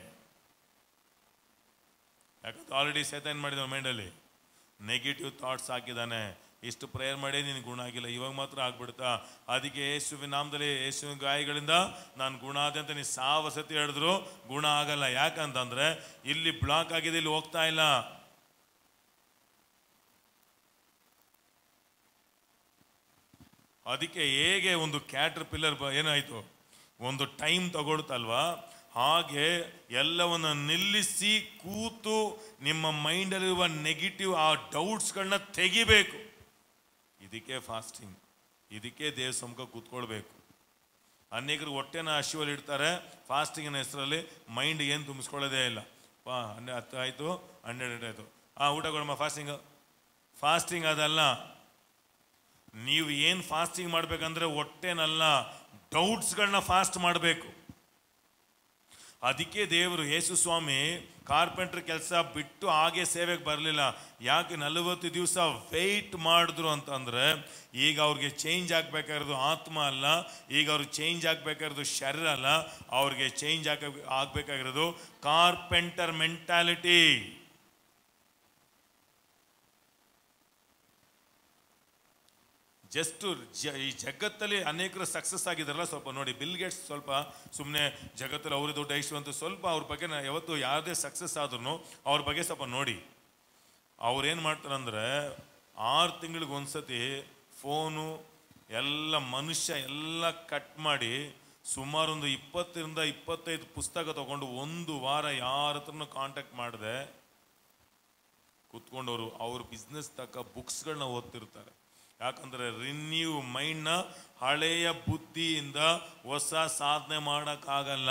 ಯಾಕಂದ್ರೆ ಆಲ್ರೆಡಿ ಸೇತ ಏನು ಮಾಡಿದ ಮೈಂಡಲ್ಲಿ ನೆಗೆಟಿವ್ ಥಾಟ್ಸ್ ಹಾಕಿದ್ದಾನೆ ಇಷ್ಟು ಪ್ರೇಯರ್ ಮಾಡಿ ನಿನ್ ಗುಣ ಆಗಿಲ್ಲ ಇವಾಗ ಮಾತ್ರ ಆಗ್ಬಿಡ್ತಾ ಅದಕ್ಕೆ ಯೇಸುವಿನ ನಾಮದಲ್ಲಿ ಯೇಸುವಿನ ಗಾಯಗಳಿಂದ ನಾನು ಗುಣ ಆದೆ ಅಂತ ನೀವು ಸಾವ ಸತಿ ಹೇಳಿದ್ರು ಗುಣ ಆಗಲ್ಲ ಯಾಕಂತಂದ್ರೆ ಇಲ್ಲಿ ಬ್ಲಾಕ್ ಆಗಿದೆ ಇಲ್ಲಿ ಹೋಗ್ತಾ ಇಲ್ಲ ಅದಕ್ಕೆ ಹೇಗೆ ಒಂದು ಕ್ಯಾಟರ್ ಪಿಲ್ಲರ್ ಏನಾಯ್ತು ಒಂದು ಟೈಮ್ ತಗೊಳ್ತಲ್ವಾ ಹಾಗೆ ಎಲ್ಲವನ್ನ ನಿಲ್ಲಿಸಿ ಕೂತು ನಿಮ್ಮ ಮೈಂಡಲ್ಲಿರುವ ನೆಗೆಟಿವ್ ಆ ಡೌಟ್ಸ್ಗಳನ್ನ ತೆಗಿಬೇಕು ಇದಕ್ಕೆ ಫಾಸ್ಟಿಂಗ್ ಇದಕ್ಕೆ ದೇವ ಸಮ್ಮುಖ ಕೂತ್ಕೊಳ್ಬೇಕು ಅನೇಕರು ಹೊಟ್ಟೆನ ಹಸಿವಲ್ಲಿ ಇಡ್ತಾರೆ ಫಾಸ್ಟಿಂಗಿನ ಹೆಸರಲ್ಲಿ ಮೈಂಡ್ ಏನು ತುಂಬಿಸ್ಕೊಳ್ಳೋದೇ ಇಲ್ಲ ಪಾ ಹನ್ನೆ ಹತ್ತು ಆಯಿತು ಹನ್ನೆರಡು ಆಯಿತು ಆ ಊಟ ಕೊಡಮ್ಮ ಫಾಸ್ಟಿಂಗ್ ಫಾಸ್ಟಿಂಗ್ ಅದಲ್ಲ ನೀವು ಏನು ಫಾಸ್ಟಿಂಗ್ ಮಾಡ್ಬೇಕಂದ್ರೆ ಹೊಟ್ಟೆನಲ್ಲ ಡೌಟ್ಸ್ಗಳನ್ನ ಫಾಸ್ಟ್ ಮಾಡಬೇಕು ಅದಕ್ಕೆ ದೇವರು ಯೇಸು ಸ್ವಾಮಿ ಕಾರ್ಪೆಂಟರ್ ಕೆಲಸ ಬಿಟ್ಟು ಹಾಗೆ ಸೇವೆಗೆ ಬರಲಿಲ್ಲ ಯಾಕೆ ನಲವತ್ತು ದಿವಸ ವೆಯ್ಟ್ ಮಾಡಿದ್ರು ಅಂತಂದ್ರೆ ಈಗ ಅವ್ರಿಗೆ ಚೇಂಜ್ ಆಗ್ಬೇಕಾಗಿರೋದು ಆತ್ಮ ಅಲ್ಲ ಈಗ ಅವ್ರಿಗೆ ಚೇಂಜ್ ಆಗ್ಬೇಕಾಗಿರೋದು ಶರೀರ ಅಲ್ಲ ಅವ್ರಿಗೆ ಚೇಂಜ್ ಆಗ ಆಗ್ಬೇಕಾಗಿರೋದು ಕಾರ್ಪೆಂಟರ್ ಮೆಂಟಾಲಿಟಿ ಜಸ್ಟ್ ಈ ಜಗತ್ತಲ್ಲಿ ಅನೇಕರು ಸಕ್ಸಸ್ ಆಗಿದಾರಲ್ಲ ಸ್ವಲ್ಪ ನೋಡಿ ಬಿಲ್ ಗೇಟ್ಸ್ ಸ್ವಲ್ಪ ಸುಮ್ಮನೆ ಜಗತ್ತಲ್ಲಿ ಅವರು ದೊಡ್ಡ ಐಶ್ವಂತ ಸ್ವಲ್ಪ ಅವ್ರ ಬಗ್ಗೆ ನಾ ಯಾವತ್ತು ಯಾವುದೇ ಸಕ್ಸಸ್ ಆದ್ರೂ ಅವ್ರ ಬಗ್ಗೆ ಸ್ವಲ್ಪ ನೋಡಿ ಅವ್ರೇನು ಮಾಡ್ತಾರಂದ್ರೆ ಆರು ತಿಂಗಳಿಗೆ ಒಂದ್ಸತಿ ಫೋನು ಎಲ್ಲ ಮನುಷ್ಯ ಎಲ್ಲ ಕಟ್ ಮಾಡಿ ಸುಮಾರು ಒಂದು ಇಪ್ಪತ್ತರಿಂದ ಇಪ್ಪತ್ತೈದು ಪುಸ್ತಕ ತಗೊಂಡು ಒಂದು ವಾರ ಯಾರ ಹತ್ರನೂ ಕಾಂಟ್ಯಾಕ್ಟ್ ಮಾಡಿದೆ ಕೂತ್ಕೊಂಡವರು ಅವ್ರ ಬಿಸ್ನೆಸ್ ತಕ್ಕ ಬುಕ್ಸ್ಗಳನ್ನ ಓದ್ತಿರ್ತಾರೆ ಯಾಕಂದ್ರೆ ರಿನ್ಯೂ ಮೈಂಡ್ನ ಹಳೆಯ ಬುದ್ಧಿಯಿಂದ ಹೊಸ ಸಾಧನೆ ಮಾಡೋಕ್ಕಾಗಲ್ಲ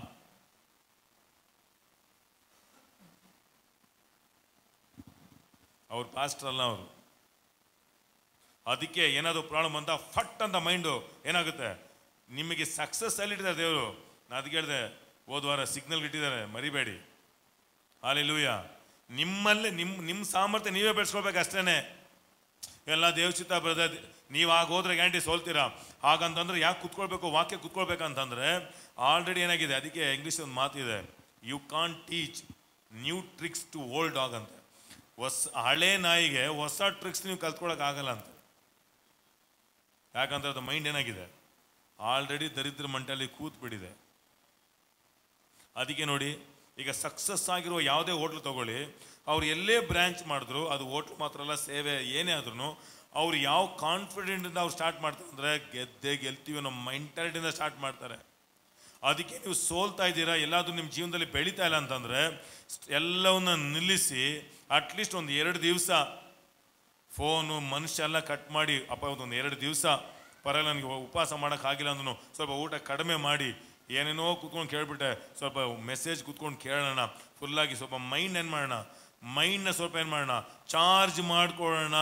ಅವ್ರ ಪಾಸ್ಟರ್ ಅಲ್ಲ ಅವರು ಅದಕ್ಕೆ ಏನಾದ್ರು ಪ್ರಾಬ್ಲಮ್ ಅಂತ ಫಟ್ ಅಂತ ಮೈಂಡು ಏನಾಗುತ್ತೆ ನಿಮಗೆ ಸಕ್ಸಸ್ ಅಲ್ಲಿ ಇಟ್ಟಿದ್ದಾರೆ ದೇವರು ನಾನು ಅದಕ್ಕೆ ಹೇಳಿದೆ ಹೋದ ವಾರ ಸಿಗ್ನಲ್ ಇಟ್ಟಿದ್ದಾರೆ ಮರಿಬೇಡಿ ಹಾಲೆಲೂಯ ನಿಮ್ಮಲ್ಲೇ ನಿಮ್ಮ ನಿಮ್ಮ ಸಾಮರ್ಥ್ಯ ನೀವೇ ಬೆಳೆಸ್ಕೊಳ್ಬೇಕು ಅಷ್ಟೇನೆ ಎಲ್ಲ ದೇವಚಿತ್ತ ಬ್ರದರ್ ನೀವು ಆಗ ಹೋದ್ರೆ ಗ್ಯಾಂಟಿ ಸೋಲ್ತೀರಾ ಹಾಗಂತಂದ್ರೆ ಯಾಕೆ ಕುತ್ಕೊಳ್ಬೇಕು ವಾಕ್ಯ ಕುತ್ಕೊಳ್ಬೇಕಂತಂದ್ರೆ ಆಲ್ರೆಡಿ ಏನಾಗಿದೆ ಅದಕ್ಕೆ ಇಂಗ್ಲೀಷ್ ಒಂದು ಮಾತಿದೆ you can't teach new tricks to old dog ಅಂತ ಹೊಸ ಹಳೆ ನಾಯಿಗೆ ಹೊಸ ಟ್ರಿಕ್ಸ್ ನೀವು ಕಲ್ತ್ಕೊಳಕ್ ಆಗಲ್ಲ ಅಂತ ಯಾಕಂದ್ರೆ ಅದು ಮೈಂಡ್ ಏನಾಗಿದೆ ಆಲ್ರೆಡಿ ದರಿದ್ರ ಮಂಟಲ್ಲಿ ಕೂತ್ ಬಿಟ್ಟಿದೆ ಅದಕ್ಕೆ ನೋಡಿ ಈಗ ಸಕ್ಸಸ್ ಆಗಿರುವ ಯಾವುದೇ ಹೋಟ್ಲ್ ತಗೊಳ್ಳಿ ಅವ್ರು ಎಲ್ಲೇ ಬ್ರ್ಯಾಂಚ್ ಮಾಡಿದ್ರು ಅದು ಹೋಟ್ಲ್ ಮಾತ್ರ ಅಲ್ಲ ಸೇವೆ ಏನೇ ಆದ್ರೂ ಅವ್ರು ಯಾವ ಕಾನ್ಫಿಡೆಂಟಿಂದ ಅವ್ರು ಸ್ಟಾರ್ಟ್ ಮಾಡ್ತಾರೆ ಅಂದರೆ ಗೆದ್ದೆ ಗೆಲ್ತೀವಿ ಅನ್ನೋ ಮೆಂಟಾಲಿಟಿಯಿಂದ ಸ್ಟಾರ್ಟ್ ಮಾಡ್ತಾರೆ ಅದಕ್ಕೆ ನೀವು ಸೋಲ್ತಾ ಇದ್ದೀರಾ ಎಲ್ಲಾದ್ರೂ ನಿಮ್ಮ ಜೀವನದಲ್ಲಿ ಬೆಳೀತಾ ಇಲ್ಲ ಅಂತಂದರೆ ಎಲ್ಲವನ್ನ ನಿಲ್ಲಿಸಿ ಅಟ್ಲೀಸ್ಟ್ ಒಂದು ಎರಡು ದಿವಸ ಫೋನು ಮನುಷ್ಯ ಎಲ್ಲ ಕಟ್ ಮಾಡಿ ಅಪ್ಪ ಒಂದು ಎರಡು ದಿವಸ ಪರವಾಗಿಲ್ಲ ನನಗೆ ಉಪವಾಸ ಮಾಡೋಕ್ಕಾಗಿಲ್ಲ ಅಂದ್ರೂ ಸ್ವಲ್ಪ ಊಟ ಕಡಿಮೆ ಮಾಡಿ ಏನೇನೋ ಕೂತ್ಕೊಂಡು ಕೇಳ್ಬಿಟ್ಟೆ ಸ್ವಲ್ಪ ಮೆಸೇಜ್ ಕೂತ್ಕೊಂಡು ಕೇಳೋಣ ಫುಲ್ಲಾಗಿ ಸ್ವಲ್ಪ ಮೈಂಡ್ ಏನು ಮಾಡೋಣ ಮೈಂಡ್ನ ಸ್ವಲ್ಪ ಏನು ಮಾಡೋಣ ಚಾರ್ಜ್ ಮಾಡ್ಕೊಳ್ಳೋಣ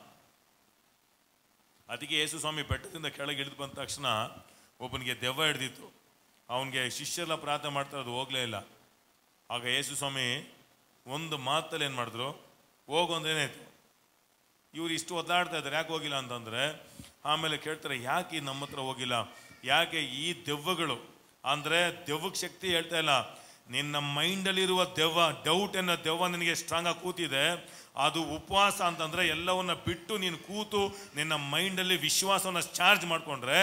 ಅದಕ್ಕೆ ಯೇಸು ಸ್ವಾಮಿ ಬೆಟ್ಟದಿಂದ ಕೆಳಗೆ ಇಳಿದು ಬಂದ ತಕ್ಷಣ ಒಬ್ಬನಿಗೆ ದೆವ್ವ ಹಿಡ್ದಿತ್ತು ಅವನಿಗೆ ಶಿಷ್ಯರೆಲ್ಲ ಪ್ರಾರ್ಥನೆ ಮಾಡ್ತಾರೆ ಅದು ಹೋಗಲೇ ಇಲ್ಲ ಆಗ ಯೇಸು ಸ್ವಾಮಿ ಒಂದು ಮಾತಲ್ಲಿ ಏನು ಮಾಡಿದ್ರು ಹೋಗು ಅಂದ್ರೆ ಏನಾಯ್ತು ಇವ್ರು ಇಷ್ಟು ಒದ್ದಾಡ್ತಾ ಇದ್ದಾರೆ ಯಾಕೆ ಹೋಗಿಲ್ಲ ಅಂತಂದ್ರೆ ಆಮೇಲೆ ಕೇಳ್ತಾರೆ ಯಾಕೆ ನಮ್ಮ ಹತ್ರ ಹೋಗಿಲ್ಲ ಯಾಕೆ ಈ ದೆವ್ವಗಳು ಅಂದ್ರೆ ದೆವ್ವಕ್ಕೆ ಶಕ್ತಿ ಹೇಳ್ತಾ ಇಲ್ಲ ನಿನ್ನ ಮೈಂಡಲ್ಲಿರುವ ದೆವ್ವ ಡೌಟ್ ಅನ್ನೋ ದೆವ್ವ ನಿನಗೆ ಸ್ಟ್ರಾಂಗ್ ಆಗಿ ಕೂತಿದೆ ಅದು ಉಪವಾಸ ಅಂತಂದ್ರೆ ಎಲ್ಲವನ್ನ ಬಿಟ್ಟು ನೀನು ಕೂತು ನಿನ್ನ ಮೈಂಡಲ್ಲಿ ವಿಶ್ವಾಸವನ್ನ ಚಾರ್ಜ್ ಮಾಡ್ಕೊಂಡ್ರೆ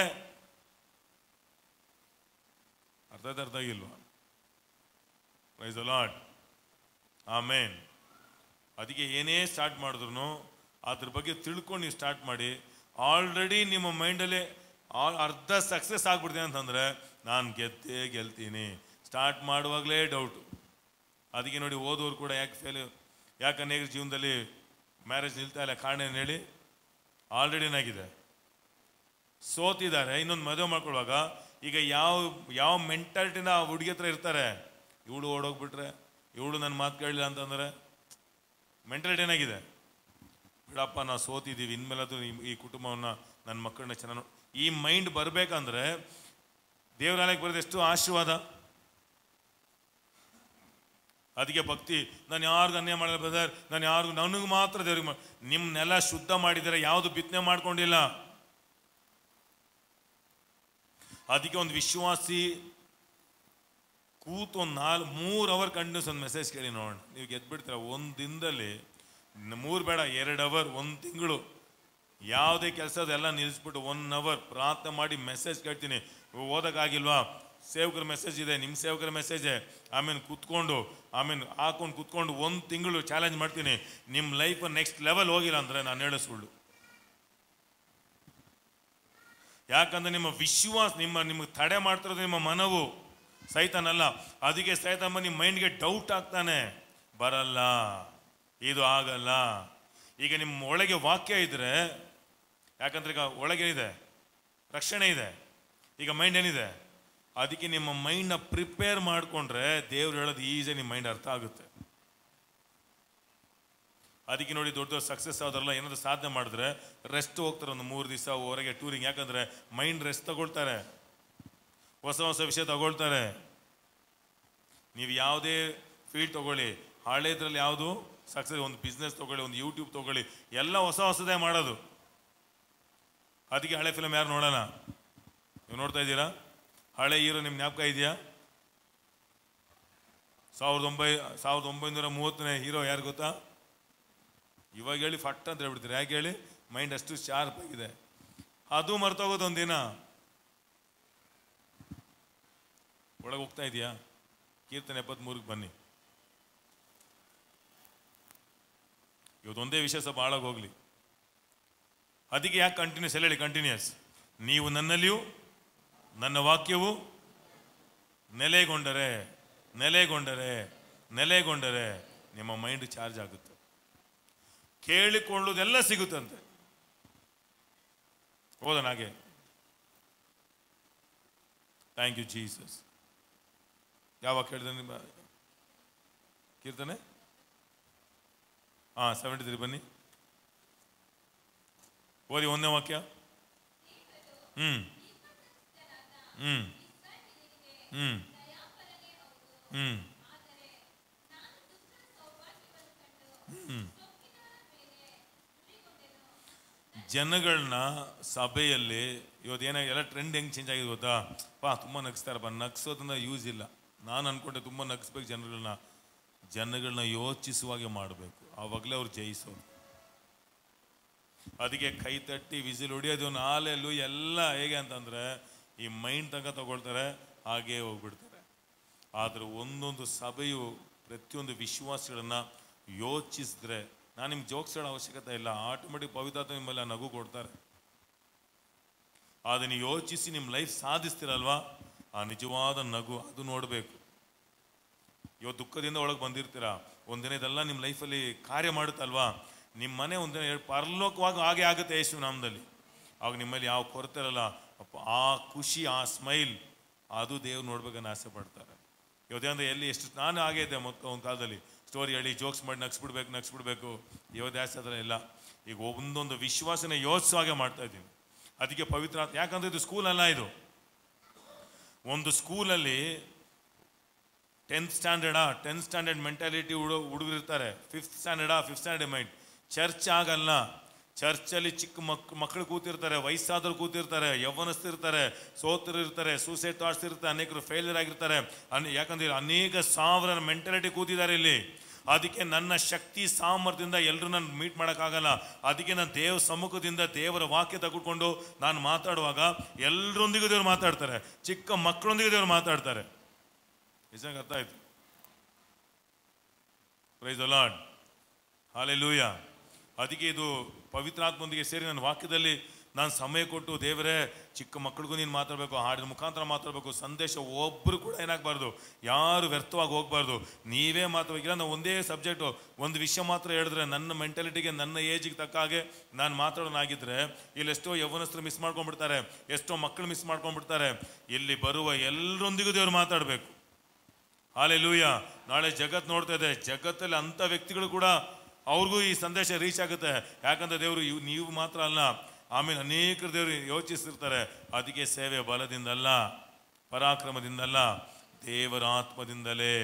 ಅರ್ಥ ಆಯ್ತಾ, ಅರ್ಥ ಆಗಿಲ್ವಾ ಪ್ರೈಸ್ ಲಾಡ್ ಆಮೇನ್ ಅದಕ್ಕೆ ಏನೇ ಸ್ಟಾರ್ಟ್ ಮಾಡಿದ್ರು ಅದ್ರ ಬಗ್ಗೆ ತಿಳ್ಕೊಂಡು ನೀವು ಸ್ಟಾರ್ಟ್ ಮಾಡಿ ಆಲ್ರೆಡಿ ನಿಮ್ಮ ಮೈಂಡಲ್ಲಿ ಅರ್ಧ ಸಕ್ಸಸ್ ಆಗ್ಬಿಡ್ತೀನಿ ಅಂತಂದ್ರೆ ನಾನು ಗೆದ್ದೇ ಗೆಲ್ತೀನಿ ಸ್ಟಾರ್ಟ್ ಮಾಡುವಾಗಲೇ ಡೌಟು ಅದಕ್ಕೆ ನೋಡಿ ಓದೋರು ಕೂಡ ಯಾಕೆ ಫೇಲ್ ಯಾಕೆ ಅನೇಕ ಜೀವನದಲ್ಲಿ ಮ್ಯಾರೇಜ್ ನಿಲ್ತಾ ಇಲ್ಲ ಕಾರಣ ಏನು ಹೇಳಿ ಆಲ್ರೆಡಿ ಏನಾಗಿದೆ ಸೋತಿದ್ದಾರೆ ಇನ್ನೊಂದು ಮದುವೆ ಮಾಡ್ಕೊಳ್ಳುವಾಗ ಈಗ ಯಾವ ಯಾವ ಮೆಂಟಾಲಿಟಿನ ಆ ಹುಡುಗಿ ಹತ್ರ ಇರ್ತಾರೆ ಇವಳು ಓಡೋಗ್ಬಿಟ್ರೆ ಇವಳು ನನ್ನ ಮಾತು ಕೇಳಲಿಲ್ಲ ಅಂತಂದ್ರೆ ಮೆಂಟಾಲಿಟಿ ಏನಾಗಿದೆ ಬಿಡಪ್ಪ ನಾವು ಸೋತಿದ್ದೀವಿ ಇನ್ಮೇಲಾದ್ರೂ ಈ- ಈ ಕುಟುಂಬವನ್ನ ನನ್ನ ಮಕ್ಕಳನ್ನ ಚೆನ್ನಾಗಿ ನೋಡ್- ಈ ಮೈಂಡ್ ಬರಬೇಕಂದ್ರೆ ದೇವರಾಲಯಕ್ಕೆ ಬರೋದು ಎಷ್ಟು ಆಶೀರ್ವಾದ ಅದಕ್ಕೆ ಭಕ್ತಿ ನಾನು ಯಾರಿಗೂ ಅನ್ಯಾಯ ಮಾಡಲ್ಲ ಬ್ರದರ್ ನಾನು ಯಾರಿಗೂ ನನಗೆ ಮಾತ್ರ ದೇವ್ರಿಗೆ ಮಾ- ನಿಮ್ಮ ನೆಲ ಶುದ್ಧ ಮಾಡಿದರೆ ಯಾವುದು ಬಿತ್ತನೆ ಮಾಡ್ಕೊಂಡಿಲ್ಲ ಅದಕ್ಕೆ ಒಂದು ವಿಶ್ವಾಸಿ ಕೂತು ಒಂದು ನಾಲ್ ಮೂರು ಅವರ್ ಕಂಟಿನ್ಯೂಸ್ ಒಂದು ಮೆಸೇಜ್ ಕೇಳಿ ನೋಡೋಣ ನೀವು ಗೆದ್ಬಿಡ್ತೀರ ಒಂದು ದಿನದಲ್ಲಿ ಮೂರು ಬೇಡ ಎರಡು ಅವರ್ ಒಂದು ತಿಂಗಳು ಯಾವುದೇ ಕೆಲಸದೆಲ್ಲ ನಿಲ್ಲಿಸ್ಬಿಟ್ಟು ಒನ್ ಅವರ್ ಪ್ರಾರ್ಥನೆ ಮಾಡಿ ಮೆಸೇಜ್ ಕೇಳ್ತೀನಿ ಓದೋಕ್ಕಾಗಿಲ್ವಾ ಸೇವಕರ ಮೆಸೇಜ್ ಇದೆ ನಿಮ್ಮ ಸೇವಕರ ಮೆಸೇಜೆ ಆಮೇಲೆ ಕೂತ್ಕೊಂಡು ಆಮೇಲೆ ಹಾಕೊಂಡು ಕೂತ್ಕೊಂಡು ಒಂದು ತಿಂಗಳು ಚಾಲೆಂಜ್ ಮಾಡ್ತೀನಿ ನಿಮ್ಮ ಲೈಫ್ ನೆಕ್ಸ್ಟ್ ಲೆವೆಲ್ ಹೋಗಿಲ್ಲ ಅಂದರೆ ನಾನು ಹೇಳೋ ಸುಳ್ಳು ಯಾಕಂದ್ರೆ ನಿಮ್ಮ ವಿಶ್ವಾಸ ನಿಮ್ಮ ನಿಮಗೆ ತಡೆ ಮಾಡ್ತಿರೋದು ನಿಮ್ಮ ಮನವು ಸೈತಾನಲ್ಲ ಅದಕ್ಕೆ ಸೈತಾನ ಬಂದು ನಿಮ್ಮ ಮೈಂಡ್ಗೆ ಡೌಟ್ ಆಗ್ತಾನೆ ಬರಲ್ಲ ಇದು ಆಗಲ್ಲ ಈಗ ನಿಮ್ಮ ಒಳಗೆ ವಾಕ್ಯ ಇದ್ರೆ ಯಾಕಂದ್ರೆ ಈಗ ಒಳಗೆ ಇದೆ ರಕ್ಷಣೆ ಇದೆ ಈಗ ಮೈಂಡ್ ಏನಿದೆ ಅದಕ್ಕೆ ನಿಮ್ಮ ಮೈಂಡ್ನ ಪ್ರಿಪೇರ್ ಮಾಡಿಕೊಂಡ್ರೆ ದೇವ್ರು ಹೇಳೋದು ಈಸಿ ನಿಮ್ಮ ಮೈಂಡ್ ಅರ್ಥ ಆಗುತ್ತೆ ಅದಕ್ಕೆ ನೋಡಿ ದೊಡ್ಡ ದೊಡ್ಡ ಸಕ್ಸಸ್ ಆದ್ರಲ್ಲ ಏನಾದ್ರು ಸಾಧನೆ ಮಾಡಿದ್ರೆ ರೆಸ್ಟ್ ಹೋಗ್ತಾರೆ ಒಂದು ಮೂರು ದಿವಸ ಹೊರಗೆ ಟೂರಿಂಗ್ ಯಾಕಂದ್ರೆ ಮೈಂಡ್ ರೆಸ್ಟ್ ತಗೊಳ್ತಾರೆ ಹೊಸ ಹೊಸ ವಿಷಯ ತಗೊಳ್ತಾರೆ ನೀವು ಯಾವುದೇ ಫೀಲ್ಡ್ ತಗೊಳ್ಳಿ ಹಳೇದ್ರಲ್ಲಿ ಯಾವುದು ಸಕ್ಸಸ್ ಒಂದು ಬಿಸ್ನೆಸ್ ತಗೊಳ್ಳಿ ಒಂದು ಯೂಟ್ಯೂಬ್ ತಗೊಳ್ಳಿ ಎಲ್ಲ ಹೊಸ ಹೊಸದೇ ಮಾಡೋದು ಅದಕ್ಕೆ ಹಳೆ ಫಿಲಮ್ ಯಾರು ನೋಡೋಣ ನೀವು ನೋಡ್ತಾ ಇದ್ದೀರಾ ಹಳೆ ಹೀರೋ ನಿಮ್ಮ ಜ್ಞಾಪಕ ಇದೆಯಾ ಸಾವಿರದ ಒಂಬೈ ಸಾವಿರದ ಒಂಬೈನೂರ ಮೂವತ್ತನೇ ಹೀರೋ ಯಾರು ಗೊತ್ತಾ ಇವಾಗ ಹೇಳಿ ಫಟ್ ಅಂತ ಹೇಳ್ಬಿಡ್ತೀರಿ ಯಾಕೆ ಹೇಳಿ ಮೈಂಡ್ ಅಷ್ಟು ಶಾರ್ಪ್ ಆಗಿದೆ ಅದು ಮರ್ತೋಗೋದು ಒಂದಿನ ಒಳಗೆ ಹೋಗ್ತಾ ಇದೆಯಾ ಕೀರ್ತನೆ ಎಪ್ಪತ್ಮೂರಕ್ಕೆ ಬನ್ನಿ ಇವತ್ತೊಂದೇ ವಿಷಯ ಸ್ವಲ್ಪ ಹಾಳಾಗಿ ಹೋಗ್ಲಿ ಅದಕ್ಕೆ ಯಾಕೆ ಕಂಟಿನ್ಯೂಸ್ ಎಲ್ಲ ಹೇಳಿ ಕಂಟಿನ್ಯೂಸ್ ನೀವು ನನ್ನಲ್ಲಿಯೂ ನನ್ನ ವಾಕ್ಯವು ನೆಲೆಗೊಂಡರೆ ನೆಲೆಗೊಂಡರೆ ನೆಲೆಗೊಂಡರೆ ನಿಮ್ಮ ಮೈಂಡ್ ಚಾರ್ಜ್ ಆಗುತ್ತೆ ಕೇಳಿಕೊಳ್ಳುವುದೆಲ್ಲ ಸಿಗುತ್ತಂತೆ ಹೋದನ ಹಾಗೆ ಥ್ಯಾಂಕ್ ಯು ಜೀಸಸ್ ಯಾವಾಗ ಕೇಳಿದ ನಿಮ್ಮ ಕೀರ್ತನೆ ಹಾಂ ಸೆವೆಂಟಿ ತ್ರೀ ಬನ್ನಿ ಓದಿ ಒಂದನೇ ವಾಕ್ಯ ಹ್ಮ್ ಹ್ಮ್ ಹ್ಮ್ ಹ್ಮ್ ಹ್ಮ್ ಜನಗಳನ್ನ ಸಭೆಯಲ್ಲಿ ಇವತ್ತು ಏನಾಗಿ ಎಲ್ಲ ಟ್ರೆಂಡ್ ಹೆಂಗೆ ಚೇಂಜ್ ಆಗಿದೆ ಗೊತ್ತಾ ಪಾ ತುಂಬ ನಗಿಸ್ತಾರಪ್ಪ ನಗಿಸೋದ್ರಿಂದ ಯೂಸ್ ಇಲ್ಲ ನಾನು ಅನ್ಕೊಂಡೆ ತುಂಬ ನಗಿಸ್ಬೇಕು ಜನಗಳನ್ನ ಜನಗಳನ್ನ ಯೋಚಿಸುವಾಗೆ ಮಾಡಬೇಕು ಆವಾಗಲೇ ಅವ್ರು ಜಯಿಸೋದು ಅದಕ್ಕೆ ಕೈ ತಟ್ಟಿ ವಿಸಿಲ್ ಹೊಡಿಯೋದು ನಾಲೆಲ್ಲೂ ಎಲ್ಲ ಹೇಗೆ ಅಂತಂದ್ರೆ ಈ ಮೈಂಡ್ ತನಕ ತಗೊಳ್ತಾರೆ ಹಾಗೇ ಹೋಗ್ಬಿಡ್ತಾರೆ ಆದ್ರೆ ಒಂದೊಂದು ಸಭೆಯು ಪ್ರತಿಯೊಂದು ವಿಶ್ವಾಸಗಳನ್ನ ಯೋಚಿಸಿದ್ರೆ ನಾನು ನಿಮ್ಗೆ ಜೋಕ್ಸ್ ಹೇಳೋ ಅವಶ್ಯಕತೆ ಇಲ್ಲ ಆಟೋಮೆಟಿಕ್ ಪವಿತ್ರಾತ್ಮ ನಿಮ್ಮಲ್ಲಿ ಆ ನಗು ಕೊಡ್ತಾರೆ ಅದನ್ನು ಯೋಚಿಸಿ ನಿಮ್ಮ ಲೈಫ್ ಸಾಧಿಸ್ತೀರಲ್ವಾ ಆ ನಿಜವಾದ ನಗು ಅದು ನೋಡಬೇಕು ಇವತ್ತು ದುಃಖದಿಂದ ಒಳಗೆ ಬಂದಿರ್ತೀರಾ ಒಂದಿನ ಇದೆಲ್ಲ ನಿಮ್ಮ ಲೈಫಲ್ಲಿ ಕಾರ್ಯ ಮಾಡುತ್ತಲ್ವಾ ನಿಮ್ಮ ಮನೆ ಒಂದಿನ ಹೇಳ್- ಪರಲೋಕವಾಗಿ ಹಾಗೆ ಆಗುತ್ತೆ ಯೇಸು ನಾಮದಲ್ಲಿ ಆಗ ನಿಮ್ಮಲ್ಲಿ ಯಾವ ಕೊರತೆ ಇರಲ್ಲ ಅಪ್ಪ ಆ ಖುಷಿ ಆ ಸ್ಮೈಲ್ ಅದು ದೇವ್ರು ನೋಡ್ಬೇಕನ್ನ ಆಸೆ ಪಡ್ತಾರೆ ಇವತ್ತೇಂದ್ರೆ ಎಲ್ಲಿ ಎಷ್ಟು ನಾನು ಹಾಗೆ ಇದ್ದೆ ಮೊತ್ತ ಒಂದು ಕಾಲದಲ್ಲಿ ಸ್ಟೋರಿ ಹೇಳಿ ಜೋಕ್ಸ್ ಮಾಡಿ ನಗ್ಸ್ಬಿಡ್ಬೇಕು ನಗ್ಸ್ಬಿಡ್ಬೇಕು ಇವತ್ತು ಜಾಸ್ತಿ ಅದರ ಇಲ್ಲ ಈಗ ಒಂದೊಂದು ವಿಶ್ವಾಸನ ಯೋಚಿಸೋ ಹಾಗೆ ಮಾಡ್ತಾ ಇದ್ದೀನಿ ಅದಕ್ಕೆ ಪವಿತ್ರ ಆತ್ಮ- ಯಾಕಂದ್ರೆ ಇದು ಸ್ಕೂಲ್ ಅಲ್ಲ ಇದು ಒಂದು ಸ್ಕೂಲಲ್ಲಿ ಟೆಂತ್ ಸ್ಟ್ಯಾಂಡರ್ಡಾ ಟೆಂತ್ ಸ್ಟ್ಯಾಂಡರ್ಡ್ ಮೆಂಟಾಲಿಟಿ ಹುಡು ಹುಡುಗರು ಇರ್ತಾರೆ ಫಿಫ್ತ್ ಸ್ಟ್ಯಾಂಡರ್ಡಾ ಫಿಫ್ತ್ ಸ್ಟ್ಯಾಂಡರ್ಡ್ ಮೈಂಡ್ ಚರ್ಚ್ ಆಗಲ್ಲ ಚರ್ಚಲ್ಲಿ ಚಿಕ್ಕ ಮಕ್ ಮಕ್ಕಳು ಕೂತಿರ್ತಾರೆ ವಯಸ್ಸಾದ್ರು ಕೂತಿರ್ತಾರೆ ಯೌವನಸ್ಥಿರ್ತಾರೆ ಸೋತರು ಇರ್ತಾರೆ ಸೂಸೈಡ್ ಥಾಟ್ಸ್ ಇರ್ತಾರೆ ಅನೇಕರು ಫೇಲ್ಯೂರ್ ಆಗಿರ್ತಾರೆ ಅನ್ ಯಾಕಂದ್ರೆ ಅನೇಕ ಸಾವಿರ ಮೆಂಟಾಲಿಟಿ ಕೂತಿದ್ದಾರೆ ಇಲ್ಲಿ ಅದಕ್ಕೆ ನನ್ನ ಶಕ್ತಿ ಸಾಮರ್ಥ್ಯದಿಂದ ಎಲ್ಲರೂ ನಾನು ಮೀಟ್ ಮಾಡೋಕ್ಕಾಗಲ್ಲ ಅದಕ್ಕೆ ನಾನು ದೇವ ಸಮ್ಮುಖದಿಂದ ದೇವರ ವಾಕ್ಯ ತಗೊಂಡು ನಾನು ಮಾತಾಡುವಾಗ ಎಲ್ಲರೊಂದಿಗೂ ದೇವ್ರು ಮಾತಾಡ್ತಾರೆ ಚಿಕ್ಕ ಮಕ್ಕಳೊಂದಿಗೆ ದೇವ್ರು ಮಾತಾಡ್ತಾರೆ ನಿಜಂಗೆ ಅರ್ಥ ಆಯ್ತು ಪ್ರೈಸ್ ಲಾರ್ಡ್ ಹಾಲೆ ಲೂಯ ಅದಕ್ಕೆ ಇದು ಪವಿತ್ರಾತ್ಮೊಂದಿಗೆ ಸೇರಿ ನನ್ನ ವಾಕ್ಯದಲ್ಲಿ ನಾನು ಸಮಯ ಕೊಟ್ಟು ದೇವರೇ ಚಿಕ್ಕ ಮಕ್ಕಳಿಗೂ ನೀನು ಮಾತಾಡಬೇಕು ಹಾಡಿನ ಮುಖಾಂತರ ಮಾತಾಡಬೇಕು ಸಂದೇಶ ಒಬ್ಬರು ಕೂಡ ಏನಾಗಬಾರ್ದು ಯಾರು ವ್ಯರ್ಥವಾಗಿ ಹೋಗ್ಬಾರ್ದು ನೀವೇ ಮಾತಾಡಬೇಕು ಇಲ್ಲ ನಾವು ಒಂದೇ ಸಬ್ಜೆಕ್ಟು ಒಂದು ವಿಷಯ ಮಾತ್ರ ಹೇಳಿದ್ರೆ ನನ್ನ ಮೆಂಟಾಲಿಟಿಗೆ ನನ್ನ ಏಜಿಗೆ ತಕ್ಕ ಹಾಗೆ ನಾನು ಮಾತಾಡೋನಾಗಿದ್ರೆ ಇಲ್ಲಿ ಎಷ್ಟೋ ಯೌವನಸ್ಥರು ಮಿಸ್ ಮಾಡ್ಕೊಂಡ್ಬಿಡ್ತಾರೆ ಎಷ್ಟೋ ಮಕ್ಕಳು ಮಿಸ್ ಮಾಡ್ಕೊಂಡ್ಬಿಡ್ತಾರೆ ಇಲ್ಲಿ ಬರುವ ಎಲ್ಲರೊಂದಿಗೂ ದೇವ್ರು ಮಾತಾಡಬೇಕು ಹಾಲೆ ಲೂಯ ನಾಳೆ ಜಗತ್ ನೋಡ್ತಾ ಇದೆ ಜಗತ್ತಲ್ಲಿ ಅಂಥ ವ್ಯಕ್ತಿಗಳು ಕೂಡ ಅವ್ರಿಗೂ ಈ ಸಂದೇಶ ರೀಚ್ ಆಗುತ್ತೆ ಯಾಕಂದ್ರೆ ದೇವರು ಇವ್ ನೀವು ಮಾತ್ರ ಅಲ್ಲ ಆಮೇಲೆ ಅನೇಕರು ದೇವರು ಯೋಚಿಸಿರ್ತಾರೆ ಅದಕ್ಕೆ ಸೇವೆ ಬಲದಿಂದಲ್ಲ ಪರಾಕ್ರಮದಿಂದಲ್ಲ ದೇವರ ಆತ್ಮದಿಂದಲೇ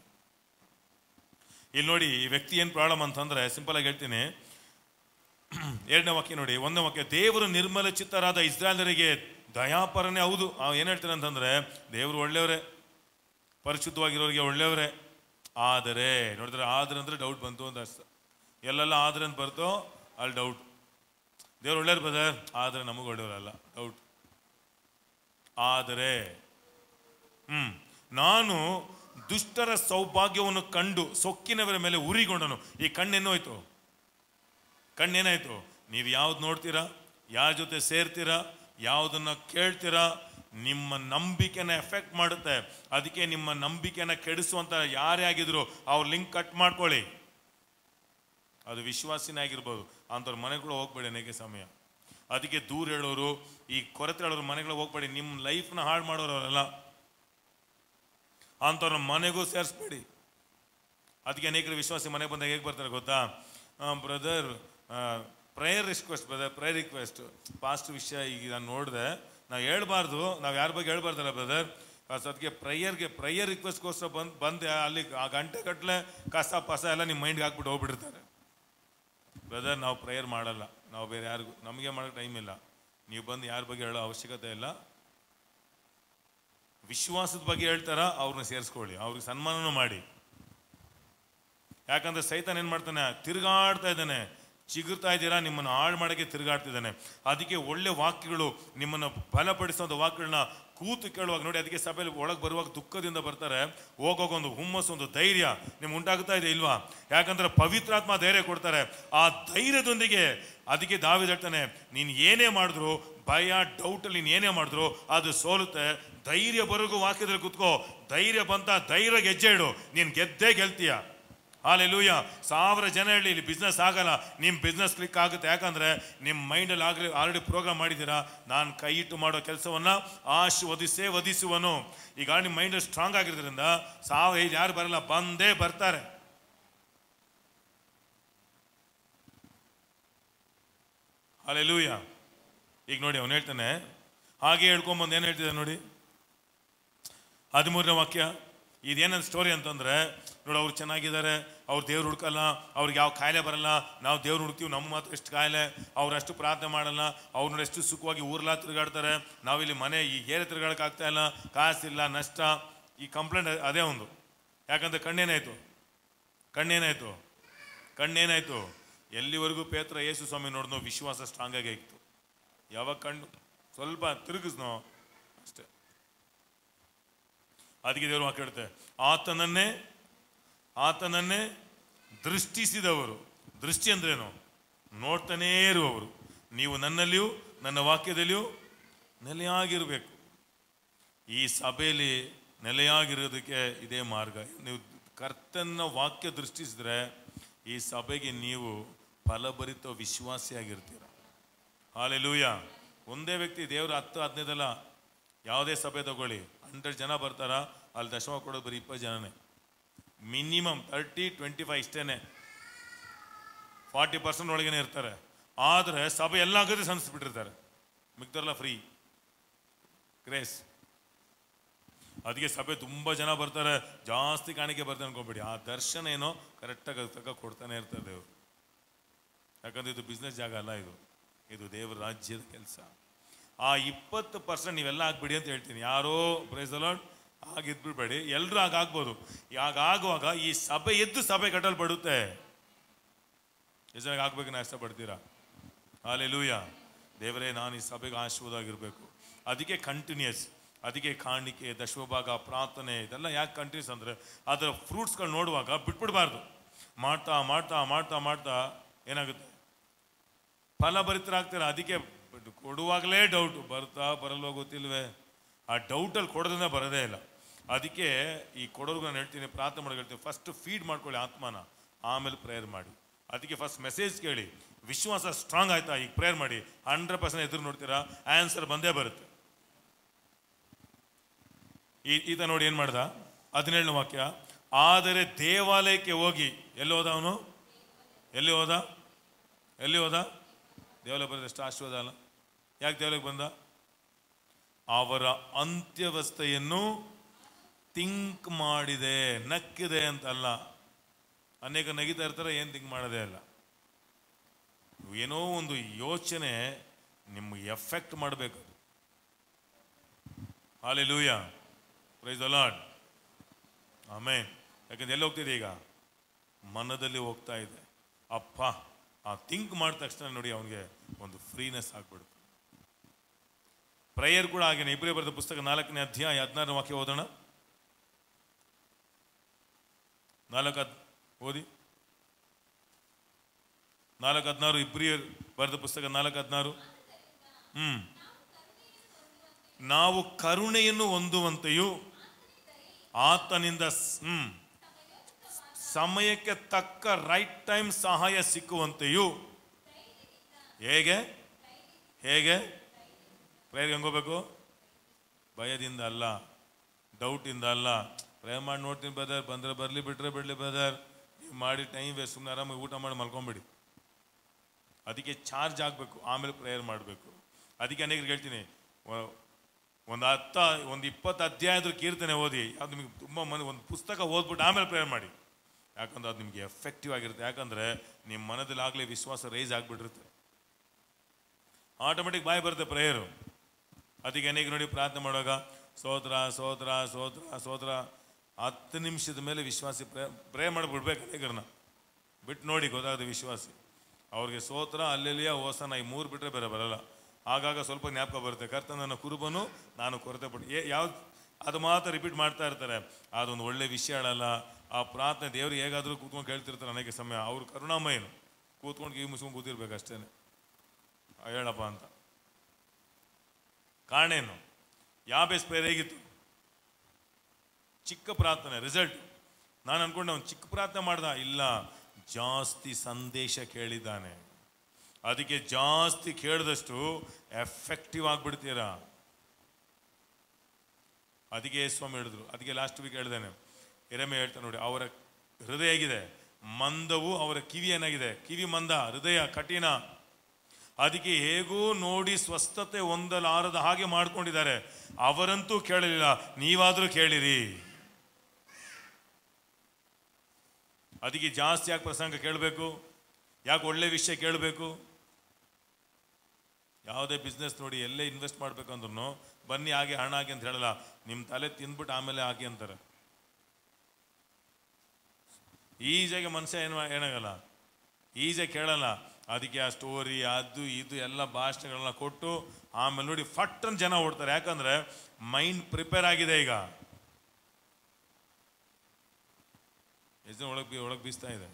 ಇಲ್ಲಿ ನೋಡಿ ಈ ವ್ಯಕ್ತಿ ಏನು ಪ್ರಾಬ್ಲಮ್ ಅಂತಂದ್ರೆ ಸಿಂಪಲ್ ಆಗಿ ಹೇಳ್ತೀನಿ ಎರಡನೇ ವಾಕ್ಯ ನೋಡಿ ಒಂದನೇ ವಾಕ್ಯ ದೇವರು ನಿರ್ಮಲ ಚಿತ್ತರಾದ ಇಸ್ರಾಯೇಲರಿಗೆ ದಯಾಪರನೇ ಹೌದು ಏನು ಹೇಳ್ತಾರೆ ಅಂತಂದ್ರೆ ದೇವರು ಒಳ್ಳೆಯವರೇ ಪರಿಶುದ್ಧವಾಗಿರೋರಿಗೆ ಒಳ್ಳೆಯವರೇ ಆದರೆ ನೋಡಿದ್ರೆ ಆದ್ರೆ ಅಂದ್ರೆ ಡೌಟ್ ಬಂತು ಅಂತ ಅರ್ಥ ಎಲ್ಲೆಲ್ಲ ಆದ್ರೆ ಅಂತ ಬರ್ತೋ ಅಲ್ಲಿ ಡೌಟ್ ದೇವ್ರು ಒಳ್ಳೆಯವ್ರು ಬ್ರದರ್ ಆದರೆ ನಮಗೆ ಒಳ್ಳೆಯವರಲ್ಲ ಡೌಟ್ ಆದರೆ ಹ್ಮ್ ನಾನು ದುಷ್ಟರ ಸೌಭಾಗ್ಯವನ್ನು ಕಂಡು ಸೊಕ್ಕಿನವರ ಮೇಲೆ ಉರಿಗೊಂಡನು ಈ ಕಣ್ಣೇನೋ ಹೋಯ್ತು ಕಣ್ಣೇನಾಯ್ತು ನೀವು ಯಾವ್ದು ನೋಡ್ತೀರಾ ಯಾರ ಜೊತೆ ಸೇರ್ತೀರಾ ಯಾವುದನ್ನ ಕೇಳ್ತೀರಾ ನಿಮ್ಮ ನಂಬಿಕೆನ ಎಫೆಕ್ಟ್ ಮಾಡುತ್ತೆ ಅದಕ್ಕೆ ನಿಮ್ಮ ನಂಬಿಕೆನ ಕೆಡಿಸುವಂತ ಯಾರೇ ಆಗಿದ್ರು ಅವ್ರ ಲಿಂಕ್ ಕಟ್ ಮಾಡ್ಕೊಳ್ಳಿ ಅದು ವಿಶ್ವಾಸಿನೇ ಆಗಿರ್ಬೋದು ಅಂಥವ್ರ ಮನೆಗಳು ಹೋಗ್ಬೇಡಿ ಅನೇಕ ಸಮಯ ಅದಕ್ಕೆ ದೂರ ಹೇಳೋರು ಈ ಕೊರತೆ ಹೇಳೋರು ಮನೆಗಳಿಗೆ ಹೋಗ್ಬೇಡಿ ನಿಮ್ಮ ಲೈಫ್ನ ಹಾಳು ಮಾಡೋರು ಅವರೆಲ್ಲ ಅಂಥವ್ರ ಮನೆಗೂ ಸೇರಿಸ್ಬೇಡಿ ಅದಕ್ಕೆ ಅನೇಕರು ವಿಶ್ವಾಸಿ ಮನೆಗೆ ಬಂದಾಗ ಹೇಗೆ ಬರ್ತಾರೆ ಗೊತ್ತಾ brother prayer request brother prayer request past ವಿಷಯ ಈಗ ನಾನು ನೋಡಿದೆ ನಾವು ಹೇಳ್ಬಾರ್ದು ನಾವು ಯಾರ ಬಗ್ಗೆ ಹೇಳ್ಬಾರ್ದಲ್ಲ ಬ್ರದರ್ ಅದಕ್ಕೆ ಪ್ರೇಯರ್ಗೆ ಪ್ರೇಯರ್ ರಿಕ್ವೆಸ್ಟ್ಗೋಸ್ಕರ ಬಂದು ಬಂದೆ ಅಲ್ಲಿ ಆ ಗಂಟೆ ಗಟ್ಟಲೆ ಕಸ ಪಸ ಎಲ್ಲ ನಿಮ್ಮ ಮೈಂಡ್ಗೆ ಹಾಕ್ಬಿಟ್ಟು ಹೋಗ್ಬಿಟ್ಟಿರ್ತಾರೆ ಬ್ರದರ್ ನಾವು ಪ್ರೇಯರ್ ಮಾಡಲ್ಲ ನಾವು ಬೇರೆ ಯಾರಿಗೂ ನಮಗೆ ಮಾಡೋ ಟೈಮ್ ಇಲ್ಲ ನೀವು ಬಂದು ಯಾರ ಬಗ್ಗೆ ಹೇಳೋ ಅವಶ್ಯಕತೆ ಇಲ್ಲ ವಿಶ್ವಾಸದ ಬಗ್ಗೆ ಹೇಳ್ತಾರ ಅವ್ರನ್ನ ಸೇರಿಸ್ಕೊಳ್ಳಿ ಅವ್ರಿಗೆ ಸನ್ಮಾನನೂ ಮಾಡಿ ಯಾಕಂದ್ರೆ ಸೈತಾನ್ ಏನ್ ಮಾಡ್ತಾನೆ ತಿರುಗಾಡ್ತಾ ಇದ್ದಾನೆ ಚಿಗುರ್ತಾ ಇದ್ದೀರಾ ನಿಮ್ಮನ್ನು ಹಾಳು ಮಾಡೋಕ್ಕೆ ತಿರುಗಾಡ್ತಿದ್ದಾನೆ ಅದಕ್ಕೆ ಒಳ್ಳೆ ವಾಕ್ಯಗಳು ನಿಮ್ಮನ್ನು ಬಲಪಡಿಸುವಂಥ ವಾಕ್ಯಗಳನ್ನ ಕೂತು ಕೇಳುವಾಗ ನೋಡಿ ಅದಕ್ಕೆ ಸಭೆಯಲ್ಲಿ ಒಳಗೆ ಬರುವಾಗ ದುಃಖದಿಂದ ಬರ್ತಾರೆ ಹೋಗೋಗ ಒಂದು ಹುಮ್ಮಸ್ಸು ಒಂದು ಧೈರ್ಯ ನಿಮ್ಗೆ ಉಂಟಾಗ್ತಾ ಇದೆ ಇಲ್ವಾ ಯಾಕಂದ್ರೆ ಪವಿತ್ರಾತ್ಮ ಧೈರ್ಯ ಕೊಡ್ತಾರೆ ಆ ಧೈರ್ಯದೊಂದಿಗೆ ಅದಕ್ಕೆ ದಾವಿದ ಹೇಳ್ತಾನೆ ನೀನು ಏನೇ ಮಾಡಿದ್ರು ಭಯ ಡೌಟಲ್ಲಿ ನೀನು ಏನೇ ಮಾಡಿದ್ರು ಅದು ಸೋಲುತ್ತೆ ಧೈರ್ಯ ಬರೋಗೂ ವಾಕ್ಯದಲ್ಲಿ ಕುತ್ಕೋ ಧೈರ್ಯ ಬಂತ ಧೈರ್ಯ ಗೆಜ್ಜೆ ಇಡು ನೀನು ಗೆದ್ದೇ ಗೆಲ್ತೀಯ ಹಾಲೆಲೂಯ ಸಾವಿರ ಜನ ಹೇಳಿ ಇಲ್ಲಿ ಬಿಸ್ನೆಸ್ ಆಗಲ್ಲ ನಿಮ್ಮ ಬಿಸ್ನೆಸ್ ಕ್ಲಿಕ್ ಆಗುತ್ತೆ ಯಾಕಂದ್ರೆ ನಿಮ್ಮ ಮೈಂಡಲ್ಲಿ ಆಗಲಿ ಆಲ್ರೆಡಿ ಪ್ರೋಗ್ರಾಮ್ ಮಾಡಿದ್ದೀರಾ ನಾನು ಕೈ ಇಟ್ಟು ಮಾಡೋ ಕೆಲಸವನ್ನ ಆಶೀರ್ವದಿಸೇ ವಧಿಸುವನು ಈಗ ನಿಮ್ಮ ಮೈಂಡ್ ಸ್ಟ್ರಾಂಗ್ ಆಗಿರೋದ್ರಿಂದ ಸಾವಿರ ಐದು ಯಾರು ಬರಲ್ಲ ಬಂದೇ ಬರ್ತಾರೆ ಹಾಲೆಲೂಯ ಈಗ ನೋಡಿ ಅವನು ಹೇಳ್ತಾನೆ ಹಾಗೆ ಹೇಳ್ಕೊಂಬಂದು ಏನು ಹೇಳ್ತಿದ್ದೆ ನೋಡಿ ಹದಿಮೂರನೇ ವಾಕ್ಯ ಇದೇನಂತ ಸ್ಟೋರಿ ಅಂತಂದ್ರೆ ನೋಡಿ ಅವ್ರು ಚೆನ್ನಾಗಿದ್ದಾರೆ ಅವ್ರು ದೇವ್ರು ಹುಡ್ಕಲ್ಲ ಅವ್ರಿಗೆ ಯಾವ ಕಾಯಿಲೆ ಬರಲ್ಲ ನಾವು ದೇವ್ರು ಹುಡ್ತೀವಿ ನಮ್ಮ ಮಾತ್ರ ಎಷ್ಟು ಕಾಯಿಲೆ ಅವ್ರು ಅಷ್ಟು ಪ್ರಾರ್ಥನೆ ಮಾಡಲ್ಲ ಅವ್ರು ನೋಡಿ ಎಷ್ಟು ಸುಖವಾಗಿ ಊರ್ಲಾ ತಿರುಗಾಡ್ತಾರೆ ನಾವಿಲ್ಲಿ ಮನೆ ಈ ಏರೆ ತಿರುಗಾಡಕ್ಕೆ ಆಗ್ತಾ ಇಲ್ಲ ಕಾಸಿಲ್ಲ ನಷ್ಟ ಈ ಕಂಪ್ಲೇಂಟ್ ಅದೇ ಒಂದು ಯಾಕಂದ್ರೆ ಕಣ್ಣೇನಾಯ್ತು ಕಣ್ಣೇನಾಯ್ತು ಕಣ್ಣೇನಾಯ್ತು ಎಲ್ಲಿವರೆಗೂ ಪೇತ್ರ ಯೇಸು ಸ್ವಾಮಿ ನೋಡಿದ್ನೋ ವಿಶ್ವಾಸ ಸ್ಟ್ರಾಂಗ್ ಆಗೇ ಇತ್ತು ಯಾವಾಗ ಕಣ್ಣು ಸ್ವಲ್ಪ ತಿರುಗಿಸ್ನೋ ಅಷ್ಟೇ ಅದಕ್ಕೆ ದೇವರು ವಾಕ್ಯ ಹೇಳುತ್ತೆ ಆತನನ್ನೇ ಆತನನ್ನೇ ದೃಷ್ಟಿಸಿದವರು ದೃಷ್ಟಿ ಅಂದ್ರೇನು ನೋಡ್ತಾನೇ ಇರುವವರು ನೀವು ನನ್ನಲ್ಲಿಯೂ ನನ್ನ ವಾಕ್ಯದಲ್ಲಿಯೂ ನೆಲೆಯಾಗಿರಬೇಕು ಈ ಸಭೆಯಲ್ಲಿ ನೆಲೆಯಾಗಿರೋದಕ್ಕೆ ಇದೇ ಮಾರ್ಗ ನೀವು ಕರ್ತನ ವಾಕ್ಯ ದೃಷ್ಟಿಸಿದ್ರೆ ಈ ಸಭೆಗೆ ನೀವು ಫಲಭರಿತ ವಿಶ್ವಾಸಿಯಾಗಿರ್ತೀರ ಹಾಲೆಲೂಯ ಒಂದೇ ವ್ಯಕ್ತಿ ದೇವ್ರ ಹತ್ತು ಹದಿನೈದಲ್ಲ ಯಾವುದೇ ಸಭೆ ತಗೊಳ್ಳಿ ಹಂಡ್ರೆಡ್ ಜನ ಬರ್ತಾರ ಅಲ್ಲಿ ದಶಮ ಕೊಡೋದು ಬರೀ ಇಪ್ಪತ್ತು ಜನನೇ ಮಿನಿಮಮ್ ತರ್ಟಿ ಟ್ವೆಂಟಿ ಫೈವ್ ಇಷ್ಟೇನೆ ಫಾರ್ಟಿ ಪರ್ಸೆಂಟ್ ಒಳಗೇನೆ ಇರ್ತಾರೆ ಆದರೆ ಸಭೆ ಎಲ್ಲ ಆಗದೆ ಸನ್ಸ್ಬಿಟ್ಟಿರ್ತಾರೆ ಮಿಕ್ತಾರಲ್ಲ ಫ್ರೀ ಗ್ರೇಸ್ ಅದಕ್ಕೆ ಸಭೆ ತುಂಬ ಜನ ಬರ್ತಾರೆ ಜಾಸ್ತಿ ಕಾಣಿಕೆ ಬರ್ತಾರೆ ಅನ್ಕೊಂಬೇಡಿ ಆ ದರ್ಶನ ಏನೋ ಕರೆಕ್ಟಾಗಿ ತಕ್ಕ ಕೊಡ್ತಾನೆ ಇರ್ತಾರೆ ದೇವರು ಯಾಕಂದ್ರೆ ಇದು ಬಿಸ್ನೆಸ್ ಜಾಗ ಅಲ್ಲ ಇದು ಇದು ದೇವರ ರಾಜ್ಯದ ಕೆಲಸ ಆ ಇಪ್ಪತ್ತು ಪರ್ಸೆಂಟ್ ನೀವೆಲ್ಲ ಆಗ್ಬಿಡಿ ಅಂತ ಹೇಳ್ತೀನಿ ಯಾರೋ ಪ್ರೈಸ್ ಅಲಾಡ್ ಆಗಿದ್ಬಿಡ್ಬೇಡಿ ಎಲ್ಲರೂ ಆಗಾಗ್ಬೋದು ಆಗುವಾಗ ಈ ಸಭೆ ಎದ್ದು ಸಭೆ ಕಟ್ಟಲ್ಪಡುತ್ತೆ ಎಷ್ಟು ಜನಕ್ಕೆ ಆಗ್ಬೇಕು ನಾ ಇಷ್ಟಪಡ್ತೀರಾ ಹಾಲೆಲೂಯ ದೇವರೇ ನಾನು ಈ ಸಭೆಗೆ ಆಶೀರ್ವಾದಾಗಿರ್ಬೇಕು ಅದಕ್ಕೆ ಕಂಟಿನ್ಯೂಸ್ ಅದಕ್ಕೆ ಕಾಣಿಕೆ ದಶಭಾಗ ಪ್ರಾರ್ಥನೆ ಇದೆಲ್ಲ ಯಾಕೆ ಕಂಟಿನ್ಯೂಸ್ ಅಂದರೆ ಅದರ ಫ್ರೂಟ್ಸ್ಗಳು ನೋಡುವಾಗ ಬಿಟ್ಬಿಡ್ಬಾರ್ದು ಮಾಡ್ತಾ ಮಾಡ್ತಾ ಮಾಡ್ತಾ ಮಾಡ್ತಾ ಏನಾಗುತ್ತೆ ಫಲಭರಿತರಾಗ್ತೀರ ಅದಕ್ಕೆ ಬಟ್ ಕೊಡುವಾಗಲೇ ಡೌಟು ಬರ್ತಾ ಬರಲ್ವೋ ಗೊತ್ತಿಲ್ವೇ ಆ ಡೌಟಲ್ಲಿ ಕೊಡೋದನ್ನ ಬರೋದೇ ಇಲ್ಲ ಅದಕ್ಕೆ ಈ ಕೊಡೋರ್ಗು ನಾನು ಹೇಳ್ತೀನಿ ಪ್ರಾರ್ಥನೆ ಮಾಡೋಕೆ ಹೇಳ್ತೀನಿ ಫಸ್ಟ್ ಫೀಡ್ ಮಾಡ್ಕೊಳ್ಳಿ ಆತ್ಮನ ಆಮೇಲೆ ಪ್ರೇಯರ್ ಮಾಡಿ ಅದಕ್ಕೆ ಫಸ್ಟ್ ಮೆಸೇಜ್ ಕೇಳಿ ವಿಶ್ವಾಸ ಸ್ಟ್ರಾಂಗ್ ಆಯ್ತಾ ಈಗ ಪ್ರೇಯರ್ ಮಾಡಿ ಹಂಡ್ರೆಡ್ ಪರ್ಸೆಂಟ್ ಎದುರು ನೋಡ್ತೀರಾ ಆನ್ಸರ್ ಬಂದೇ ಬರುತ್ತೆ ಈ ಈತ ನೋಡಿ ಏನು ಮಾಡ್ದ ಹದಿನೇಳನೇ ವಾಕ್ಯ ಆದರೆ ದೇವಾಲಯಕ್ಕೆ ಹೋಗಿ ಎಲ್ಲಿ ಹೋದ ಅವನು ಎಲ್ಲಿ ಹೋದ ಎಲ್ಲಿ ಹೋದ ದೇವಾಲಯ ಬರೋದು ಎಷ್ಟು ಆಶೀರ್ವಾದ ಅಲ್ಲ ಯಾಕೆ ದೇವಾಲಯಕ್ಕೆ ಬಂದ ಅವರ ಅಂತ್ಯವಸ್ಥೆಯನ್ನು ಥಿಂಕ್ ಮಾಡಿದೆ ನಕ್ಕಿದೆ ಅಂತಲ್ಲ ಅನೇಕ ನಗಿತಾ ಇರ್ತಾರೆ ಏನು ಥಿಂಕ್ ಮಾಡೋದೇ ಅಲ್ಲ ಏನೋ ಒಂದು ಯೋಚನೆ ನಿಮ್ಗೆ ಎಫೆಕ್ಟ್ ಮಾಡಬೇಕು ಹಾಲೆ ಲೂಯ ಪ್ರೈಸ್ ಅಲಾಡ್ ಆಮೇನ್ ಯಾಕಂದ್ರೆ ಎಲ್ಲಿ ಹೋಗ್ತಿದೆ ಈಗ ಮನದಲ್ಲಿ ಹೋಗ್ತಾ ಇದೆ ಅಪ್ಪ ಆ ಥಿಂಕ್ ಮಾಡಿದ ತಕ್ಷಣ ನೋಡಿ ಅವನಿಗೆ ಒಂದು ಫ್ರೀನೆಸ್ ಆಗ್ಬಿಡುತ್ತೆ ಪ್ರೇಯರ್ ಕೂಡ ಹಾಗೇನೆ ಇಬ್ಬರೇ ಬರೆದ ಪುಸ್ತಕ ನಾಲ್ಕನೇ ಅಧ್ಯಾಯ ಹದಿನಾರನೇ ವಾಕ್ಯ ಓದೋಣ ನಾಲ್ಕು ಹದ್ ಓದಿ ನಾಲ್ಕು ಹದಿನಾರು ಇಬ್ರಿಯರ್ ಬರೆದ ಪುಸ್ತಕ ನಾಲ್ಕು ಹದಿನಾರು ಹ್ಮ್ ನಾವು ಕರುಣೆಯನ್ನು ಹೊಂದುವಂತೆಯೂ ಆತನಿಂದ ಸ್- ಹ್ಮ್ ಸಮಯಕ್ಕೆ ತಕ್ಕ ರೈಟ್ ಟೈಮ್ ಸಹಾಯ ಸಿಕ್ಕುವಂತೆಯೂ ಹೇಗೆ ಹೇಗೆ ಪ್ರೇಯರ್ಗೆ ಹೆಂಗೋಬೇಕು ಭಯದಿಂದ ಅಲ್ಲ ಡೌಟಿಂದ ಅಲ್ಲ ಪ್ರೇ ಮಾಡಿ ನೋಡ್ತೀನಿ ಬ್ರದರ್ ಬಂದರೆ ಬರಲಿ ಬಿಟ್ರೆ ಬಿಡಲಿ ಬ್ರದರ್ ನೀವು ಮಾಡಿ ಟೈಮ್ ವೇಸ್ಟ್ ಸುಮ್ಮನೆ ಆರಾಮಾಗಿ ಊಟ ಮಾಡಿ ಮಲ್ಕೊಂಬಿಡಿ ಅದಕ್ಕೆ ಚಾರ್ಜ್ ಆಗಬೇಕು ಆಮೇಲೆ ಪ್ರೇಯರ್ ಮಾಡಬೇಕು ಅದಕ್ಕೆ ಅನೇಕರಿಗೆ ಹೇಳ್ತೀನಿ ಒ- ಒಂದು ಹತ್ತ ಒಂದು ಇಪ್ಪತ್ತು ಅಧ್ಯಾಯದ ಕೀರ್ತನೆ ಓದಿ ಅದು ನಿಮಗೆ ತುಂಬ ಮನೆ ಒಂದು ಪುಸ್ತಕ ಓದ್ಬಿಟ್ಟು ಆಮೇಲೆ ಪ್ರೇಯರ್ ಮಾಡಿ ಯಾಕಂದ್ರೆ ಅದು ನಿಮಗೆ ಎಫೆಕ್ಟಿವ್ ಆಗಿರುತ್ತೆ ಯಾಕಂದ್ರೆ ನಿಮ್ಮ ಮನದಲ್ಲಿ ಆಗಲೇ ವಿಶ್ವಾಸ ರೈಸ್ ಆಗಿಬಿಟ್ಟಿರುತ್ತೆ ಆಟೋಮೆಟಿಕ್ ಬಾಯಿ ಬರುತ್ತೆ ಪ್ರೇಯರು ಅದಕ್ಕೆ ಅನೇಕ ನೋಡಿ ಪ್ರಾರ್ಥನೆ ಮಾಡುವಾಗ ಸೋದ್ರ ಸೋದ್ರ ಸೋದ್ರ ಸೋದ್ರ ಹತ್ತು ನಿಮಿಷದ ಮೇಲೆ ವಿಶ್ವಾಸಿ ಪ್ರೇ ಪ್ರೇ ಮಾಡಿಬಿಡ್ಬೇಕು ಅನೇಕರನ್ನ ಬಿಟ್ಟು ನೋಡಿ ಗೊತ್ತಾಗದೆ ವಿಶ್ವಾಸಿ ಅವ್ರಿಗೆ ಸೋತ್ರ ಅಲ್ಲೆಲ್ಲಿಯ ಓಸನ ಈ ಮೂರು ಬಿಟ್ಟರೆ ಬೇರೆ ಬರಲ್ಲ ಆಗಾಗ ಸ್ವಲ್ಪ ಜ್ಞಾಪಕ ಬರುತ್ತೆ ಕರ್ತ ನನ್ನ ಕುರುಬನು ನಾನು ಕೊರತೆ ಪಟ್ಟು ಏ ಯಾವ್ದು ಅದು ಮಾತ್ರ ರಿಪೀಟ್ ಮಾಡ್ತಾ ಇರ್ತಾರೆ ಅದೊಂದು ಒಳ್ಳೆ ವಿಷಯ ಹೇಳಲ್ಲ ಆ ಪ್ರಾರ್ಥನೆ ದೇವ್ರು ಹೇಗಾದರೂ ಕೂತ್ಕೊಂಡು ಕೇಳ್ತಿರ್ತಾರೆ ಅನೇಕ ಸಮಯ ಅವ್ರು ಕರುಣಾಮಯನು ಕೂತ್ಕೊಂಡು ಕಿವಿ ಮುಸ್ಕೊಂಡು ಕೂತಿರ್ಬೇಕು ಅಷ್ಟೇ ಹೇಳಪ್ಪ ಅಂತ ಕಾರಣ ಏನು ಯಾಬೇಸ್ ಪ್ರೇಯರ್ ಹೇಗಿತ್ತು ಚಿಕ್ಕ ಪ್ರಾರ್ಥನೆ ರಿಸಲ್ಟ್ ನಾನು ಅನ್ಕೊಂಡೆ ಅವ್ನು ಚಿಕ್ಕ ಪ್ರಾರ್ಥನೆ ಮಾಡ್ದ ಇಲ್ಲ ಜಾಸ್ತಿ ಸಂದೇಶ ಕೇಳಿದ್ದಾನೆ ಅದಕ್ಕೆ ಜಾಸ್ತಿ ಕೇಳಿದಷ್ಟು ಎಫೆಕ್ಟಿವ್ ಆಗ್ಬಿಡ್ತೀರಾ ಅದಕ್ಕೆ ಸ್ವಾಮಿ ಹೇಳಿದ್ರು ಅದಕ್ಕೆ ಲಾಸ್ಟ್ ವೀಕ್ ಹೇಳ್ದೇನೆ ಹಿರಮೆ ಹೇಳ್ತಾನೆ ನೋಡಿ ಅವರ ಹೃದಯ ಹೇಗಿದೆ ಮಂದವು ಅವರ ಕಿವಿ ಏನಾಗಿದೆ ಕಿವಿ ಮಂದ ಹೃದಯ ಕಠಿಣ ಅದಕ್ಕೆ ಹೇಗೂ ನೋಡಿ ಸ್ವಸ್ಥತೆ ಹೊಂದಲಾರದ ಹಾಗೆ ಮಾಡ್ಕೊಂಡಿದ್ದಾರೆ ಅವರಂತೂ ಕೇಳಲಿಲ್ಲ ನೀವಾದರೂ ಕೇಳಿರಿ ಅದಕ್ಕೆ ಜಾಸ್ತಿ ಯಾಕೆ ಪ್ರಸಂಗ ಕೇಳಬೇಕು ಯಾಕೆ ಒಳ್ಳೆ ವಿಷಯ ಕೇಳಬೇಕು ಯಾವುದೇ ಬಿಸ್ನೆಸ್ ನೋಡಿ ಎಲ್ಲೇ ಇನ್ವೆಸ್ಟ್ ಮಾಡ್ಬೇಕು ಅಂದ್ರೂ ಬನ್ನಿ ಹಾಗೆ ಹಣ ಹಾಕಿ ಅಂತ ಹೇಳಲ್ಲ ನಿಮ್ಮ ತಲೆ ತಿಂದ್ಬಿಟ್ಟು ಆಮೇಲೆ ಹಾಕಿ ಅಂತಾರೆ ಈಸಿಯಾಗಿ ಮನುಷ್ಯ ಏನು ಏನಾಗಲ್ಲ ಈಸಿಯಾಗಿ ಕೇಳಲ್ಲ ಅದಕ್ಕೆ ಆ ಸ್ಟೋರಿ ಅದು ಇದು ಎಲ್ಲ ಭಾಷಣಗಳನ್ನ ಕೊಟ್ಟು ಆಮೇಲೆ ನೋಡಿ ಫಟ್ ಅಂತ ಜನ ಓಡ್ತಾರೆ ಯಾಕಂದ್ರೆ ಮೈಂಡ್ ಪ್ರಿಪೇರ್ ಆಗಿದೆ ಈಗ ಎಷ್ಟು ಜನ ಒಳಗೆ ಒಳಗೆ ಬೀಸ್ತಾ ಇದೆ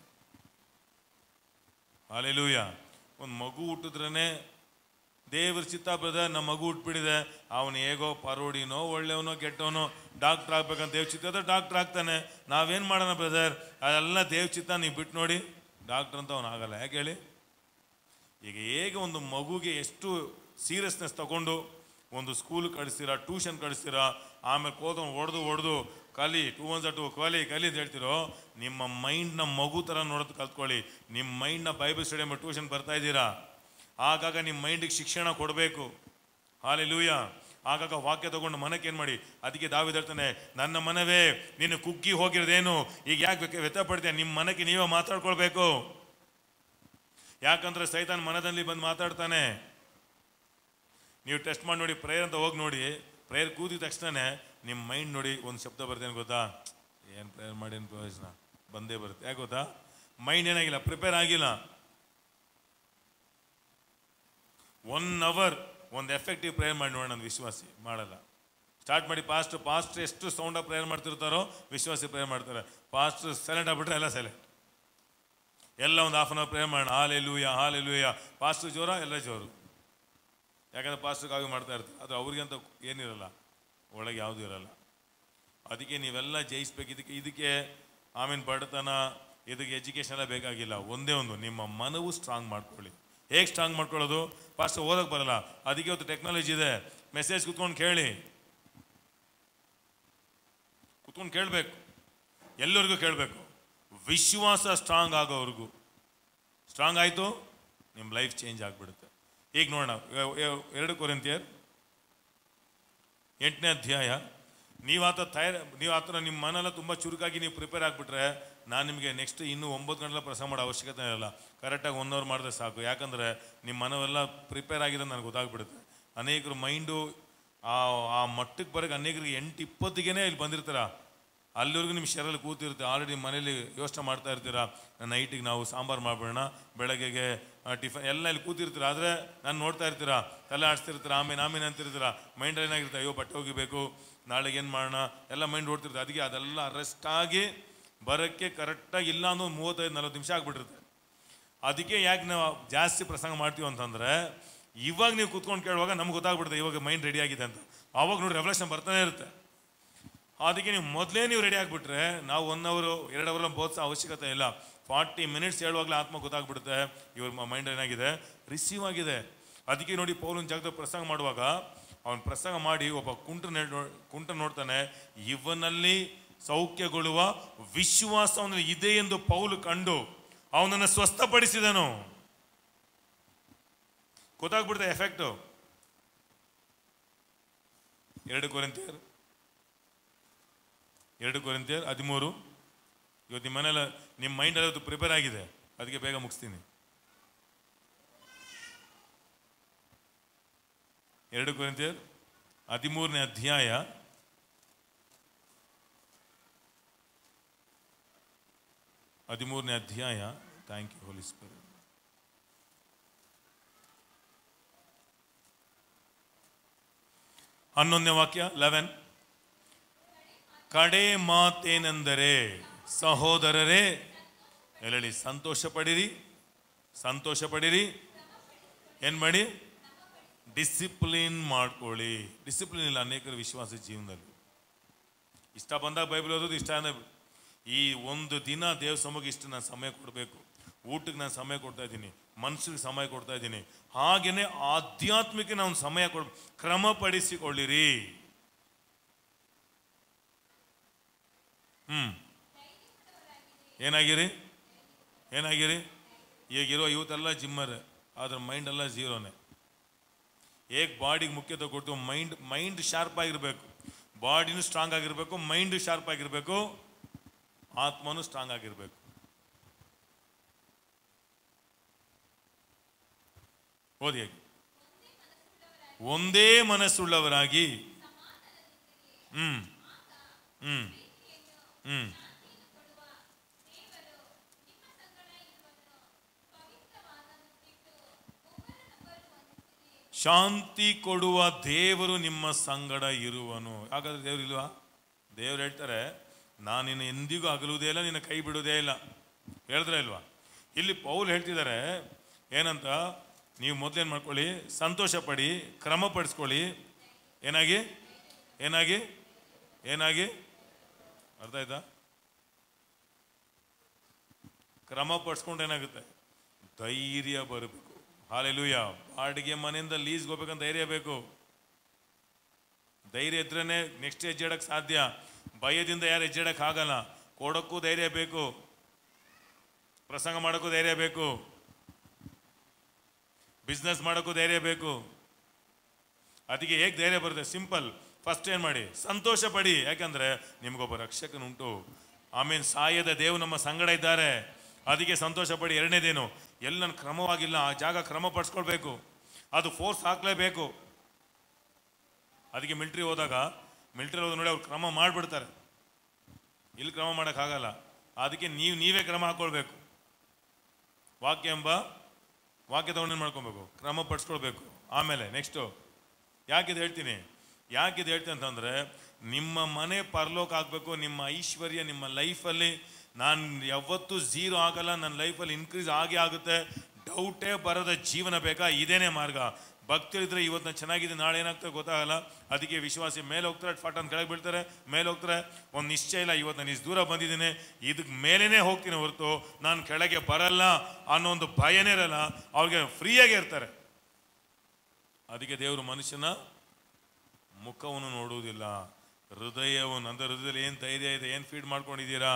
ಹಾಲೆಲೂಯ ಒಂದು ಮಗು ಹುಟ್ಟಿದ್ರೇ ದೇವ್ರ ಚಿತ್ತ ಬ್ರದರ್ ನಮ್ಮ ಮಗು ಹುಟ್ಬಿಟ್ಟಿದೆ ಅವನು ಹೇಗೋ ಪರೋಡಿನೋ ಒಳ್ಳೆಯವನೋ ಕೆಟ್ಟವನೋ ಡಾಕ್ಟರ್ ಆಗ್ಬೇಕಂತ ದೇವ್ ಚಿತ್ತ ಅದ ಡಾಕ್ಟರ್ ಆಗ್ತಾನೆ ನಾವೇನು ಮಾಡೋಣ ಬ್ರದರ್ ಅದೆಲ್ಲ ದೇವ್ ಚಿತ್ತ ನೀವು ಬಿಟ್ಟು ನೋಡಿ ಡಾಕ್ಟರ್ ಅಂತ ಅವನು ಆಗಲ್ಲ ಯಾಕೆ ಹೇಳಿ ಈಗ ಹೇಗೆ ಒಂದು ಮಗುಗೆ ಎಷ್ಟು ಸೀರಿಯಸ್ನೆಸ್ ತಗೊಂಡು ಒಂದು ಸ್ಕೂಲ್ ಕಳಿಸ್ತೀರಾ ಟ್ಯೂಷನ್ ಕಳಿಸ್ತೀರಾ ಆಮೇಲೆ ಕೋದನ್ನು ಹೊಡೆದು ಹೊಡೆದು ಕಲಿ ಟೂ ಒನ್ ಟು ಕಲಿ ಕಲಿ ಅಂತ ಹೇಳ್ತಿರೋ ನಿಮ್ಮ ಮೈಂಡ್ನ ಮಗು ಥರ ನೋಡೋದು ಕಲ್ತ್ಕೊಳ್ಳಿ ನಿಮ್ಮ ಮೈಂಡ್ನ ಬೈಬಲ್ ಸ್ಟಡಿಯಮ್ ಟ್ಯೂಷನ್ ಬರ್ತಾ ಇದ್ದೀರಾ ಆಗಾಗ ನಿಮ್ಮ ಮೈಂಡಿಗೆ ಶಿಕ್ಷಣ ಕೊಡಬೇಕು ಹಾಲೆ ಲೂಯ ಆಗಾಗ ವಾಕ್ಯ ತಗೊಂಡು ಮನಕ್ಕೆ ಏನು ಮಾಡಿ ಅದಕ್ಕೆ ದಾವಿದಿರ್ತಾನೆ ನನ್ನ ಮನವೇ ನೀನು ಕುಗ್ಗಿ ಹೋಗಿರೋದೇನು ಈಗ ಯಾಕೆ ಬೇಕು ವ್ಯಥ ಪಡ್ತೀಯ ನಿಮ್ಮ ಮನಕ್ಕೆ ನೀವೇ ಮಾತಾಡ್ಕೊಳ್ಬೇಕು ಯಾಕಂದ್ರೆ ಸೈತಾನ್ ಮನದಲ್ಲಿ ಬಂದು ಮಾತಾಡ್ತಾನೆ ನೀವು ಟೆಸ್ಟ್ ಮಾಡಿ ನೋಡಿ ಪ್ರೇಯರ್ ಅಂತ ಹೋಗಿ ನೋಡಿ ಪ್ರೇಯರ್ ಕೂದಿದ ತಕ್ಷಣನೇ ನಿಮ್ಮ ಮೈಂಡ್ ನೋಡಿ ಒಂದು ಶಬ್ದ ಬರ್ತೇನೆ ಗೊತ್ತಾ ಏನು ಪ್ರೇಯರ್ ಮಾಡಿ ಏನು ಪ್ರಯೋಜನ ಬಂದೇ ಬರುತ್ತೆ ಯಾಕೆ ಗೊತ್ತಾ ಮೈಂಡ್ ಏನಾಗಿಲ್ಲ ಪ್ರಿಪೇರ್ ಆಗಿಲ್ಲ ಒನ್ ಅವರ್ ಒಂದು ಎಫೆಕ್ಟಿವ್ ಪ್ರೇಯರ್ ಮಾಡಿ ನೋಡೋಣ ಒಂದು ವಿಶ್ವಾಸಿ ಮಾಡಲ್ಲ ಸ್ಟಾರ್ಟ್ ಮಾಡಿ ಪಾಸ್ಟ್ ಪಾಸ್ಟ್ ಎಷ್ಟು ಸೌಂಡಾಗಿ ಪ್ರೇಯರ್ ಮಾಡ್ತಿರ್ತಾರೋ ವಿಶ್ವಾಸಿ ಪ್ರೇಯರ್ ಮಾಡ್ತಾರೆ ಪಾಸ್ಟ್ ಸೈಲೆಂಟ್ ಆಗ್ಬಿಟ್ರೆ ಎಲ್ಲ ಸೈಲೆಂಟ್ ಎಲ್ಲ ಒಂದು ಹಾಫ್ ಅನ್ ಅವರ್ ಪ್ರೇಯರ್ ಮಾಡೋಣ ಹಾಲೆ ಲೂಯ ಹಾಲೆ ಲೂಯ ಪಾಸ್ಟ್ ಜೋರ ಎಲ್ಲ ಜೋರು ಯಾಕಂದ್ರೆ ಪಾಸ್ಟರ್ ಕಾವಿ ಮಾಡ್ತಾ ಇರ್ತಾರೆ ಅದು ಅವ್ರಿಗಂತ ಏನಿರಲ್ಲ ಒಳಗೆ ಯಾವುದೂ ಇರಲ್ಲ ಅದಕ್ಕೆ ನೀವೆಲ್ಲ ಜಯಿಸ್ಬೇಕು ಇದಕ್ಕೆ ಇದಕ್ಕೆ ಆಮೇಲೆ ಬಡತನ ಇದಕ್ಕೆ ಎಜುಕೇಷನ್ ಎಲ್ಲ ಬೇಕಾಗಿಲ್ಲ ಒಂದೇ ಒಂದು ನಿಮ್ಮ ಮನವು ಸ್ಟ್ರಾಂಗ್ ಮಾಡ್ಕೊಳ್ಳಿ ಹೇಗೆ ಸ್ಟ್ರಾಂಗ್ ಮಾಡ್ಕೊಳ್ಳೋದು ಫಸ್ಟ್ ಓದಕ್ಕೆ ಬರಲ್ಲ ಅದಕ್ಕೆ ಇವತ್ತು ಟೆಕ್ನಾಲಜಿ ಇದೆ ಮೆಸೇಜ್ ಕುತ್ಕೊಂಡು ಕೇಳಿ ಕುತ್ಕೊಂಡು ಕೇಳಬೇಕು ಎಲ್ಲರಿಗೂ ಕೇಳಬೇಕು ವಿಶ್ವಾಸ ಸ್ಟ್ರಾಂಗ್ ಆಗೋವರೆಗೂ ಸ್ಟ್ರಾಂಗ್ ಆಯಿತು ನಿಮ್ಮ ಲೈಫ್ ಚೇಂಜ್ ಆಗಿಬಿಡುತ್ತೆ ಈಗ ನೋಡೋಣ ಎ- ಎ- ಎರಡು ಕೊರಿಂತಿಯರ್ ಎಂಟನೇ ಅಧ್ಯಾಯ ನೀವು ಆತ ತಯಾರ ನೀವು ಆ ಥರ ನಿಮ್ಮ ಮನೆಲ್ಲ ತುಂಬ ಚುರುಕಾಗಿ ನೀವು ಪ್ರಿಪೇರ್ ಆಗಿಬಿಟ್ರೆ ನಾನು ನಿಮಗೆ ನೆಕ್ಸ್ಟ್ ಇನ್ನೂ ಒಂಬತ್ತು ಗಂಟೆ ಪ್ರಸಂಗ ಮಾಡೋ ಅವಶ್ಯಕತೆ ಇರಲ್ಲ ಕರೆಕ್ಟಾಗಿ ಒನ್ ಅವರ್ ಮಾಡಿದ್ರೆ ಸಾಕು ಯಾಕಂದರೆ ನಿಮ್ಮ ಮನವೆಲ್ಲ ಪ್ರಿಪೇರ್ ಆಗಿದೆ ನನಗೆ ಗೊತ್ತಾಗ್ಬಿಡುತ್ತೆ ಅನೇಕರು ಮೈಂಡು ಆ ಆ ಮಟ್ಟಕ್ಕೆ ಬರೋಕೆ ಅನೇಕರಿಗೆ ಎಂಟು ಇಪ್ಪತ್ತಿಗೆ ಇಲ್ಲಿ ಬಂದಿರ್ತಾರ ಅಲ್ಲಿವರೆಗೂ ನಿಮ್ಮ ಶರಲ್ಲಿ ಕೂತಿರುತ್ತೆ ಆಲ್ರೆಡಿ ಮನೇಲಿ ಯೋಚನೆ ಮಾಡ್ತಾ ಇರ್ತೀರಾ ನೈಟಿಗೆ ನಾವು ಸಾಂಬಾರು ಮಾಡ್ಬಿಡೋಣ ಬೆಳಗ್ಗೆಗೆ ಟಿಫನ್ ಎಲ್ಲ ಇಲ್ಲಿ ಕೂತಿರ್ತೀರ ಆದರೆ ನಾನು ನೋಡ್ತಾ ಇರ್ತೀರಾ ತಲೆ ಆಡಿಸ್ತಿರ್ತೀರ ಆಮೇಲೆ ಆಮೇಲೆ ಅಂತಿರ್ತೀರ ಮೈಂಡ್ ಏನಾಗಿರುತ್ತೆ ಅಯ್ಯೋ ಬಟ್ಟೆ ಹೋಗಿಬೇಕು ನಾಳೆಗೆ ಏನು ಮಾಡೋಣ ಎಲ್ಲ ಮೈಂಡ್ ಓಡ್ತಿರುತ್ತೆ ಅದಕ್ಕೆ ಅದೆಲ್ಲ ಅರೆಸ್ಟ್ ಆಗಿ ಬರೋಕ್ಕೆ ಕರೆಕ್ಟಾಗಿ ಇಲ್ಲ ಅನ್ನೋ ಮೂವತ್ತೈದು ನಲ್ವತ್ತು ನಿಮಿಷ ಆಗ್ಬಿಟ್ಟಿರುತ್ತೆ ಅದಕ್ಕೆ ಯಾಕೆ ನಾವು ಜಾಸ್ತಿ ಪ್ರಸಂಗ ಮಾಡ್ತೀವಿ ಅಂತಂದ್ರೆ ಇವಾಗ ನೀವು ಕುತ್ಕೊಂಡು ಕೇಳುವಾಗ ನಮ್ಗೆ ಗೊತ್ತಾಗ್ಬಿಡುತ್ತೆ ಇವಾಗ ಮೈಂಡ್ ರೆಡಿ ಆಗಿದೆ ಅಂತ ಆವಾಗ ನೋಡಿ ರೆವಲ್ಯೂಷನ್ ಬರ್ತಾನೆ ಇರುತ್ತೆ ಅದಕ್ಕೆ ನೀವು ಮೊದಲೇ ನೀವು ರೆಡಿ ಆಗಿಬಿಟ್ರೆ ನಾವು ಒನ್ ಅವರು ಎರಡು ಅವರ್ ಬೋಧಿಸೋ ಅವಶ್ಯಕತೆ ಇಲ್ಲ ಫಾರ್ಟಿ ಮಿನಿಟ್ಸ್ ಹೇಳುವಾಗಲೇ ಆತ್ಮ ಗೊತ್ತಾಗ್ಬಿಡುತ್ತೆ ಇವ್ರ ಮೈಂಡ್ ಏನಾಗಿದೆ ರಿಸೀವ್ ಆಗಿದೆ ಅದಕ್ಕೆ ನೋಡಿ ಪೌಲನ್ ಜಾಗದಲ್ಲಿ ಪ್ರಸಂಗ ಮಾಡುವಾಗ ಅವನು ಪ್ರಸಂಗ ಮಾಡಿ ಒಬ್ಬ ಕುಂಟ ಕುಂಟ ನೋಡ್ತಾನೆ ಇವನಲ್ಲಿ ಸೌಖ್ಯಗೊಳ್ಳುವ ವಿಶ್ವಾಸ ಅವನಲ್ಲಿ ಇದೆ ಎಂದು ಪೌಲು ಕಂಡು ಅವನನ್ನು ಸ್ವಸ್ಥಪಡಿಸಿದನು ಗೊತ್ತಾಗ್ಬಿಡುತ್ತೆ ಎಫೆಕ್ಟು ಎರಡು ಕೊರಿಂತಿಯರು ಎರಡು ಕೊರಿಂತಿಯರ್ ಹದಿಮೂರು ಇವತ್ತು ನಿಮ್ಮ ಮನೇಲಿ ನಿಮ್ಮ ಮೈಂಡ್ ಇವತ್ತು ಪ್ರಿಪೇರ್ ಆಗಿದೆ ಅದಕ್ಕೆ ಬೇಗ ಮುಗಿಸ್ತೀನಿ ಎರಡು ಕೊರಿಂತಿಯರ್ ಹದಿಮೂರನೇ ಅಧ್ಯಾಯ ಹದಿಮೂರನೇ ಅಧ್ಯಾಯ ಥ್ಯಾಂಕ್ ಯು ಹೋಲಿ ಸ್ಪಿರಿಟ್ ಹನ್ನೊಂದನೇ ವಾಕ್ಯ ಲೆವೆನ್ ಕಡೆ ಮಾತೇನೆಂದರೆ ಸಹೋದರರೇ ಎಲ್ಲೆಲ್ಲಿ ಸಂತೋಷ ಪಡಿರಿ ಸಂತೋಷ ಪಡಿರಿ ಏನ್ ಮಾಡಿ ಡಿಸಿಪ್ಲಿನ್ ಮಾಡ್ಕೊಳ್ಳಿ ಡಿಸಿಪ್ಲಿನ್ ಇಲ್ಲ ಅನೇಕರ ವಿಶ್ವಾಸ ಜೀವನದಲ್ಲಿ ಇಷ್ಟ ಬಂದಾಗ ಬೈಬಲ್ ಓದೋದು ಇಷ್ಟ ಅಂದ್ರೆ ಈ ಒಂದು ದಿನ ದೇವ ಸಮಗೆ ಇಷ್ಟು ನಾನು ಸಮಯ ಕೊಡಬೇಕು ಊಟಕ್ಕೆ ನಾನು ಸಮಯ ಕೊಡ್ತಾ ಇದ್ದೀನಿ ಮನಸ್ಸಿಗೆ ಸಮಯ ಕೊಡ್ತಾ ಇದ್ದೀನಿ ಹಾಗೇನೆ ಆಧ್ಯಾತ್ಮಿಕ ನಾವು ಸಮಯ ಕೊಡ್ ಕ್ರಮಪಡಿಸಿಕೊಳ್ಳಿರಿ ಹ್ಮ್ ಏನಾಗಿರಿ ಏನಾಗಿರಿ ಈಗಿರೋ ಇವತ್ತೆಲ್ಲ ಜಿಮ್ಮರ್ ಆದ್ರೆ ಮೈಂಡ್ ಎಲ್ಲ ಝೀರೋನೇ ಹೇಗೆ ಬಾಡಿಗೆ ಮುಖ್ಯತ್ವ ಕೊಡ್ತೀವಿ ಮೈಂಡ್ ಮೈಂಡ್ ಶಾರ್ಪ್ ಆಗಿರಬೇಕು ಬಾಡಿನೂ ಸ್ಟ್ರಾಂಗ್ ಆಗಿರಬೇಕು ಮೈಂಡ್ ಶಾರ್ಪ್ ಆಗಿರಬೇಕು ಆತ್ಮನೂ ಸ್ಟ್ರಾಂಗ್ ಆಗಿರಬೇಕು ಓದಿ ಹೇಗೆ ಒಂದೇ ಮನಸ್ಸುಳ್ಳವರಾಗಿ ಹ್ಮ್ ಹ್ಮ್ ಹ್ಮ್ ಶಾಂತಿ ಕೊಡುವ ದೇವರು ನಿಮ್ಮ ಸಂಗಡ ಇರುವನು ಹಾಗಾದ್ರೆ ದೇವ್ರು ಇಲ್ವಾ ದೇವ್ರು ಹೇಳ್ತಾರೆ ನಾನು ನಿನ್ನ ಎಂದಿಗೂ ಅಗಲುವುದೇ ಇಲ್ಲ ನಿನ್ನ ಕೈ ಬಿಡುವುದೇ ಇಲ್ಲ ಹೇಳಿದ್ರೆ ಇಲ್ವಾ ಇಲ್ಲಿ ಪೌಲ್ ಹೇಳ್ತಿದ್ದಾರೆ ಏನಂತ ನೀವು ಮೊದಲೇನು ಮಾಡ್ಕೊಳ್ಳಿ ಸಂತೋಷ ಪಡಿ ಕ್ರಮ ಪಡಿಸ್ಕೊಳ್ಳಿ ಏನಾಗಿ ಏನಾಗಿ ಏನಾಗಿ ಅರ್ಥ ಆಯ್ತಾ ಕ್ರಮ ಪಡಿಸ್ಕೊಂಡು ಏನಾಗುತ್ತೆ ಧೈರ್ಯ ಬರಬೇಕು ಹಾಲೆಲೂಯ ಬಾಡಿಗೆ ಮನೆಯಿಂದ ಲೀಸ್ಗೆ ಹೋಗ್ಬೇಕಂತ ಧೈರ್ಯ ಬೇಕು ಧೈರ್ಯ ಇದ್ರೇನೆ ನೆಕ್ಸ್ಟ್ ಹೆಜ್ಜೆ ಇಡಕ್ಕೆ ಸಾಧ್ಯ ಭಯದಿಂದ ಯಾರು ಹೆಜ್ಜೆ ಇಡಕ್ಕೆ ಆಗಲ್ಲ ಕೊಡೋಕ್ಕೂ ಧೈರ್ಯ ಬೇಕು ಪ್ರಸಂಗ ಮಾಡೋಕ್ಕೂ ಧೈರ್ಯ ಬೇಕು ಬಿಸ್ನೆಸ್ ಮಾಡೋಕ್ಕೂ ಧೈರ್ಯ ಬೇಕು ಅದಕ್ಕೆ ಹೇಗೆ ಧೈರ್ಯ ಬರುತ್ತೆ ಸಿಂಪಲ್ ಫಸ್ಟ್ ಏನು ಮಾಡಿ ಸಂತೋಷ ಪಡಿ ಯಾಕಂದ್ರೆ ನಿಮಗೊಬ್ಬ ರಕ್ಷಕನುಂಟು ಆಮೇಲೆ ಸಾಯದ ದೇವ್ ನಮ್ಮ ಸಂಗಡ ಇದ್ದಾರೆ ಅದಕ್ಕೆ ಸಂತೋಷ ಪಡಿ ಎರಡನೇದೇನು ಎಲ್ಲ ನನ್ನ ಕ್ರಮವಾಗಿಲ್ಲ ಆ ಜಾಗ ಕ್ರಮ ಪಡಿಸ್ಕೊಳ್ಬೇಕು ಅದು ಫೋರ್ಸ್ ಹಾಕ್ಲೇಬೇಕು ಅದಕ್ಕೆ ಮಿಲ್ಟ್ರಿ ಹೋದಾಗ ಮಿಲ್ಟ್ರಿ ಹೋದ ನೋಡಿ ಅವ್ರು ಕ್ರಮ ಮಾಡಿಬಿಡ್ತಾರೆ ಇಲ್ಲಿ ಕ್ರಮ ಮಾಡೋಕ್ಕಾಗಲ್ಲ ಅದಕ್ಕೆ ನೀವು ನೀವೇ ಕ್ರಮ ಹಾಕ್ಕೊಳ್ಬೇಕು ವಾಕ್ಯ ಎಂಬ ವಾಕ್ಯ ತಗೊಂಡು ಮಾಡ್ಕೊಬೇಕು ಕ್ರಮ ಪಡಿಸ್ಕೊಳ್ಬೇಕು ಆಮೇಲೆ ನೆಕ್ಸ್ಟು ಯಾಕಿದು ಹೇಳ್ತೀನಿ ಯಾಕಿದು ಹೇಳ್ತೀನಿ ಅಂತಂದರೆ ನಿಮ್ಮ ಮನೆ ಪರಲೋಕ ಆಗಬೇಕು ನಿಮ್ಮ ಐಶ್ವರ್ಯ ನಿಮ್ಮ ಲೈಫಲ್ಲಿ ನಾನು ಯಾವತ್ತೂ ಝೀರೋ ಆಗಲ್ಲ ನನ್ನ ಲೈಫಲ್ಲಿ ಇನ್ಕ್ರೀಸ್ ಆಗೇ ಆಗುತ್ತೆ ಡೌಟೇ ಬರದ ಜೀವನ ಬೇಕಾ ಇದೇನೇ ಮಾರ್ಗ ಭಕ್ತರಿದ್ರೆ ಇವತ್ತು ನಾನು ಚೆನ್ನಾಗಿದೆ ನಾಳೆ ಏನಾಗ್ತದೆ ಗೊತ್ತಾಗಲ್ಲ ಅದಕ್ಕೆ ವಿಶ್ವಾಸಿ ಮೇಲೆ ಹೋಗ್ತಾರೆ ಫಟ್ ಅಂತ ಕೆಳಗೆ ಬೀಳ್ತಾರೆ ಮೇಲೆ ಹೋಗ್ತಾರೆ ಒಂದು ನಿಶ್ಚಯ ಇಲ್ಲ ಇವತ್ತು ನಾನು ಇಷ್ಟು ದೂರ ಬಂದಿದ್ದೀನಿ ಇದಕ್ಕೆ ಮೇಲೇನೆ ಹೋಗ್ತೀನಿ ಹೊರತು ನಾನು ಕೆಳಗೆ ಬರಲ್ಲ ಅನ್ನೋ ಒಂದು ಭಯನೇ ಇರಲ್ಲ ಅವ್ರಿಗೆ ಫ್ರೀಯಾಗಿ ಇರ್ತಾರೆ ಅದಕ್ಕೆ ದೇವರು ಮನುಷ್ಯನ ಮುಖವನ್ನು ನೋಡುವುದಿಲ್ಲ ಹೃದಯವನ್ನು ಅಂದ್ರೆ ಹೃದಯದಲ್ಲಿ ಏನು ಧೈರ್ಯ ಇದೆ ಏನು ಫೀಡ್ ಮಾಡ್ಕೊಂಡಿದ್ದೀರಾ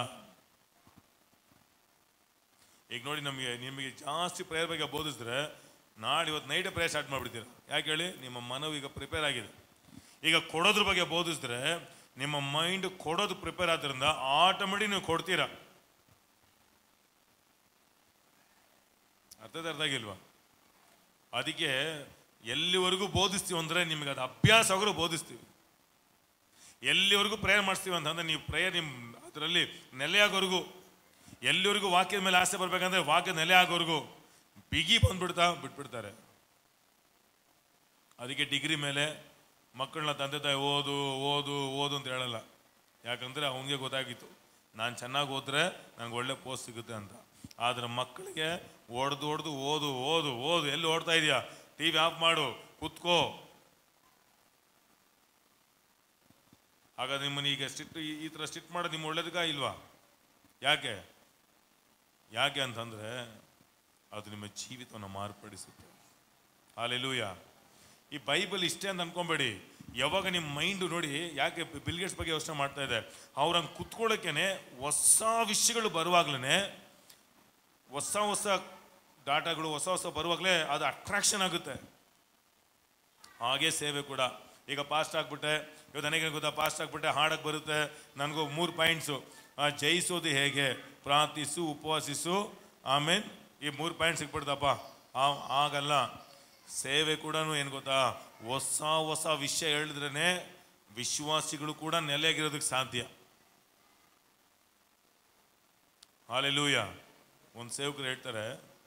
ಈಗ ನೋಡಿ ನಮಗೆ ನಿಮಗೆ ಜಾಸ್ತಿ ಪ್ರೇಯರ್ ಬಗ್ಗೆ ಬೋಧಿಸಿದ್ರೆ ನಾಳೆ ಇವತ್ತು ನೈಟ್ ಪ್ರೇಯರ್ ಸ್ಟಾರ್ಟ್ ಮಾಡಿಬಿಡ್ತೀರ ಯಾಕೆ ಹೇಳಿ ನಿಮ್ಮ ಮನವು ಈಗ ಪ್ರಿಪೇರ್ ಆಗಿದೆ ಈಗ ಕೊಡೋದ್ರ ಬಗ್ಗೆ ಬೋಧಿಸಿದ್ರೆ ನಿಮ್ಮ ಮೈಂಡ್ ಕೊಡೋದು ಪ್ರಿಪೇರ್ ಆದ್ರಿಂದ ಆಟೋಮೆಟಿಕ್ ನೀವು ಕೊಡ್ತೀರಾ ಅರ್ಥದ ಅರ್ಥ ಆಗಿಲ್ವಾ ಅದಕ್ಕೆ ಎಲ್ಲಿವರೆಗೂ ಬೋಧಿಸ್ತೀವಿ ಅಂದರೆ ನಿಮಗೆ ಅದು ಅಭ್ಯಾಸ ಆದರೂ ಬೋಧಿಸ್ತೀವಿ ಎಲ್ಲಿವರೆಗೂ ಪ್ರೇಯರ್ ಮಾಡಿಸ್ತೀವಿ ಅಂತಂದ್ರೆ ನೀವು ಪ್ರೇಯರ್ ನಿಮ್ಮ ಅದರಲ್ಲಿ ನೆಲೆಯಾಗೋವರೆಗೂ ಎಲ್ಲಿವರೆಗೂ ವಾಕ್ಯದ ಮೇಲೆ ಆಸೆ ಬರ್ಬೇಕಂದ್ರೆ ವಾಕ್ಯ ನೆಲೆ ಆಗೋವರೆಗೂ ಬಿಗಿ ಬಂದ್ಬಿಡ್ತಾ ಬಿಟ್ಬಿಡ್ತಾರೆ ಅದಕ್ಕೆ ಡಿಗ್ರಿ ಮೇಲೆ ಮಕ್ಕಳನ್ನ ತಂದೆ ತಾಯಿ ಓದು ಓದು ಓದು ಅಂತ ಹೇಳಲ್ಲ ಯಾಕಂದ್ರೆ ಅವನಿಗೆ ಗೊತ್ತಾಗಿತ್ತು ನಾನು ಚೆನ್ನಾಗಿ ಓದಿದ್ರೆ ನನಗೆ ಒಳ್ಳೆ ಪೋಸ್ಟ್ ಸಿಗುತ್ತೆ ಅಂತ ಆದ್ರೆ ಮಕ್ಕಳಿಗೆ ಹೊಡೆದು ಹೊಡೆದು ಓದು ಓದು ಓದು ಎಲ್ಲಿ ಓಡ್ತಾ ಇದೆಯಾ ಟಿ ವಿ ಆಫ್ ಮಾಡು ಕುತ್ಕೋ ಹಾಗಾದ್ರೆ ನಿಮ್ಮನ್ನ ಈಗ ಸ್ಟಿಟ್ ಈ ಥರ ಸ್ಟಿಟ್ ಮಾಡೋದು ನಿಮ್ಮ ಒಳ್ಳೇದಕ್ಕ ಇಲ್ವಾ ಯಾಕೆ ಯಾಕೆ ಅಂತಂದ್ರೆ ಅದು ನಿಮ್ಮ ಜೀವಿತವನ್ನು ಮಾರ್ಪಡಿಸುತ್ತೆ ಹಾಲೆಲೂಯ ಈ ಬೈಬಲ್ ಇಷ್ಟೇ ಅಂತ ಅನ್ಕೊಂಬೇಡಿ ಯಾವಾಗ ನಿಮ್ಮ ಮೈಂಡು ನೋಡಿ ಯಾಕೆ ಬಿಲ್ಗೇಟ್ಸ್ ಬಗ್ಗೆ ಯೋಚನೆ ಮಾಡ್ತಾ ಇದೆ ಅವ್ರಂಗೆ ಕುತ್ಕೊಳ್ಳೋಕೆನೆ ಹೊಸ ವಿಷಯಗಳು ಬರುವಾಗ್ಲೇ ಹೊಸ ಹೊಸ ಡಾಟಾಗಳು ಹೊಸ ಹೊಸ ಬರುವಾಗಲೇ ಅದು ಅಟ್ರಾಕ್ಷನ್ ಆಗುತ್ತೆ ಹಾಗೆ ಸೇವೆ ಕೂಡ ಈಗ ಪಾಸ್ಟ್ ಆಗ್ಬಿಟ್ಟೆ ಇವತ್ತು ನನಗೆ ಗೊತ್ತಾ ಪಾಸ್ಟ್ ಆಗ್ಬಿಟ್ಟೆ ಹಾಡಕ್ಕೆ ಬರುತ್ತೆ ನನಗೂ ಮೂರು ಪಾಯಿಂಟ್ಸು ಜಯಿಸೋದು ಹೇಗೆ ಪ್ರಾರ್ಥಿಸು ಉಪವಾಸಿಸು ಆಮೇಲೆ ಈ ಮೂರು ಪಾಯಿಂಟ್ ಸಿಕ್ಬಿಡ್ತಪ್ಪ ಆ- ಆಗಲ್ಲ ಸೇವೆ ಕೂಡ ಏನು ಗೊತ್ತಾ ಹೊಸ ಹೊಸ ವಿಷಯ ಹೇಳಿದ್ರೇ ವಿಶ್ವಾಸಿಗಳು ಕೂಡ ನೆಲೆಯಾಗಿರೋದಕ್ಕೆ ಸಾಧ್ಯ ಹಾಲೆಲೂಯ ಒಂದು ಸೇವಕರು ಹೇಳ್ತಾರೆ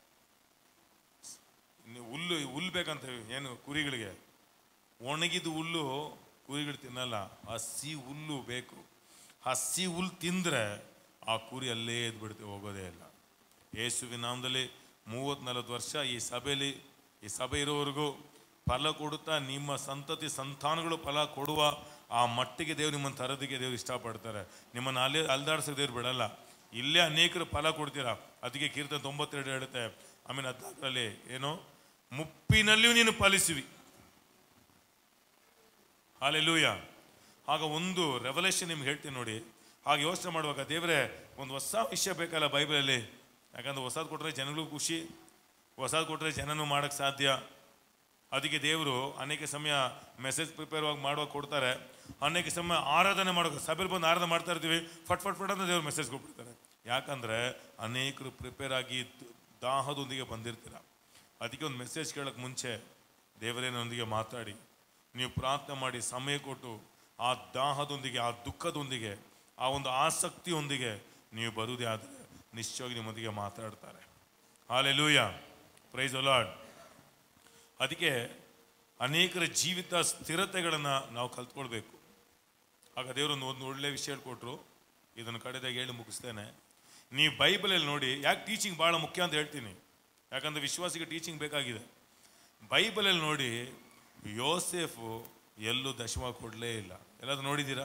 ನೀವು ಹುಲ್ಲು ಹುಲ್ಲು ಬೇಕಂತ ಏನು ಕುರಿಗಳಿಗೆ ಒಣಗಿದ ಹುಲ್ಲು ಕುರಿಗಳು ತಿನ್ನಲ್ಲ ಹಸಿ ಹುಲ್ಲು ಬೇಕು ಹಸಿ ಹುಲ್ಲು ತಿಂದ್ರೆ ಆ ಕುರಿ ಅಲ್ಲೇ ಎದ್ಬಿಡುತ್ತೆ ಹೋಗೋದೇ ಇಲ್ಲ ಯೇಸುವಿನ ನಾಮದಲ್ಲಿ ಮೂವತ್ತ್ ನಲವತ್ತು ವರ್ಷ ಈ ಸಭೆಯಲ್ಲಿ ಈ ಸಭೆ ಇರೋವರೆಗೂ ಫಲ ಕೊಡುತ್ತಾ ನಿಮ್ಮ ಸಂತತಿ ಸಂತಾನಗಳು ಫಲ ಕೊಡುವ ಆ ಮಟ್ಟಿಗೆ ದೇವ್ರು ನಿಮ್ಮನ್ನು ತರೋದಕ್ಕೆ ದೇವ್ರು ಇಷ್ಟಪಡ್ತಾರೆ ನಿಮ್ಮನ್ನು ಅಲ್ಲೇ ಅಲ್ದಾಡ್ಸೋಕೆ ದೇವ್ರು ಬಿಡಲ್ಲ ಇಲ್ಲೇ ಅನೇಕರು ಫಲ ಕೊಡ್ತೀರಾ ಅದಕ್ಕೆ ಕೀರ್ತನೆ ತೊಂಬತ್ತೆರಡು ಹೇಳುತ್ತೆ ಆಮೇಲೆ ಹದಿನಾಲ್ಕರಲ್ಲಿ ಏನು ಮುಪ್ಪಿನಲ್ಲಿಯೂ ನೀನು ಫಲಿಸುವಿ ಹಾಲೆಲೂಯ ಆಗ ಒಂದು ರೆವಲ್ಯೂಷನ್ ನಿಮ್ಗೆ ಹೇಳ್ತೀನಿ ನೋಡಿ ಹಾಗೆ ಯೋಚನೆ ಮಾಡುವಾಗ ದೇವರೇ ಒಂದು ಹೊಸ ವಿಷಯ ಬೇಕಲ್ಲ ಬೈಬಲಲ್ಲಿ ಯಾಕಂದ್ರೆ ಹೊಸದು ಕೊಟ್ಟರೆ ಜನಗಳಿಗೂ ಖುಷಿ ಹೊಸದು ಕೊಟ್ಟರೆ ಜನನೂ ಮಾಡೋಕ್ಕೆ ಸಾಧ್ಯ ಅದಕ್ಕೆ ದೇವರು ಅನೇಕ ಸಮಯ ಮೆಸೇಜ್ ಪ್ರಿಪೇರ್ ಆಗಿ ಮಾಡುವಾಗ ಕೊಡ್ತಾರೆ ಅನೇಕ ಸಮಯ ಆರಾಧನೆ ಮಾಡೋಕೆ ಸಭೆಯಲ್ಲಿ ಬಂದು ಆರಾಧನೆ ಮಾಡ್ತಾ ಇರ್ತೀವಿ ಫಟ್ ಫಟ್ ಫಟ್ ಅಂತ ದೇವ್ರು ಮೆಸೇಜ್ ಕೊಟ್ಬಿಡ್ತಾರೆ ಯಾಕಂದ್ರೆ ಅನೇಕರು ಪ್ರಿಪೇರ್ ಆಗಿ ದ- ದಾಹದೊಂದಿಗೆ ಬಂದಿರ್ತೀರ ಅದಕ್ಕೆ ಒಂದು ಮೆಸೇಜ್ ಕೇಳೋಕ್ಕೆ ಮುಂಚೆ ದೇವರೇ ನನ್ನೊಂದಿಗೆ ಮಾತಾಡಿ ನೀವು ಪ್ರಾರ್ಥನೆ ಮಾಡಿ ಸಮಯ ಕೊಟ್ಟು ಆ ದಾಹದೊಂದಿಗೆ ಆ ದುಃಖದೊಂದಿಗೆ ಆ ಒಂದು ಆಸಕ್ತಿಯೊಂದಿಗೆ ನೀವು ಬರುವುದೇ ಆದರೆ ನಿಶ್ಚಯವಾಗಿ ನಿಮ್ಮೊಂದಿಗೆ ಮಾತಾಡ್ತಾರೆ ಹಾಲೆಲೂಯ ಪ್ರೈಸ್ ಅಲಾಡ್ ಅದಕ್ಕೆ ಅನೇಕರ ಜೀವಿತ ಸ್ಥಿರತೆಗಳನ್ನು ನಾವು ಕಲ್ತ್ಕೊಳ್ಬೇಕು ಆಗ ದೇವರೊಂದು ಒಂದು ಒಳ್ಳೆ ವಿಷಯ ಹೇಳ್ಕೊಟ್ರು ಇದನ್ನು ಕಡೆದಾಗ ಹೇಳಿ ಮುಗಿಸ್ತೇನೆ ನೀವು ಬೈಬಲಲ್ಲಿ ನೋಡಿ ಯಾಕೆ ಟೀಚಿಂಗ್ ಭಾಳ ಮುಖ್ಯ ಅಂತ ಹೇಳ್ತೀನಿ ಯಾಕಂದ್ರೆ ವಿಶ್ವಾಸಿಗೆ ಟೀಚಿಂಗ್ ಬೇಕಾಗಿದೆ ಬೈಬಲಲ್ಲಿ ನೋಡಿ ಯೋಸೇಫು ಎಲ್ಲೂ ದಶಮ ಕೊಡಲೇ ಇಲ್ಲ ಎಲ್ಲಾದ್ರೂ ನೋಡಿದ್ದೀರಾ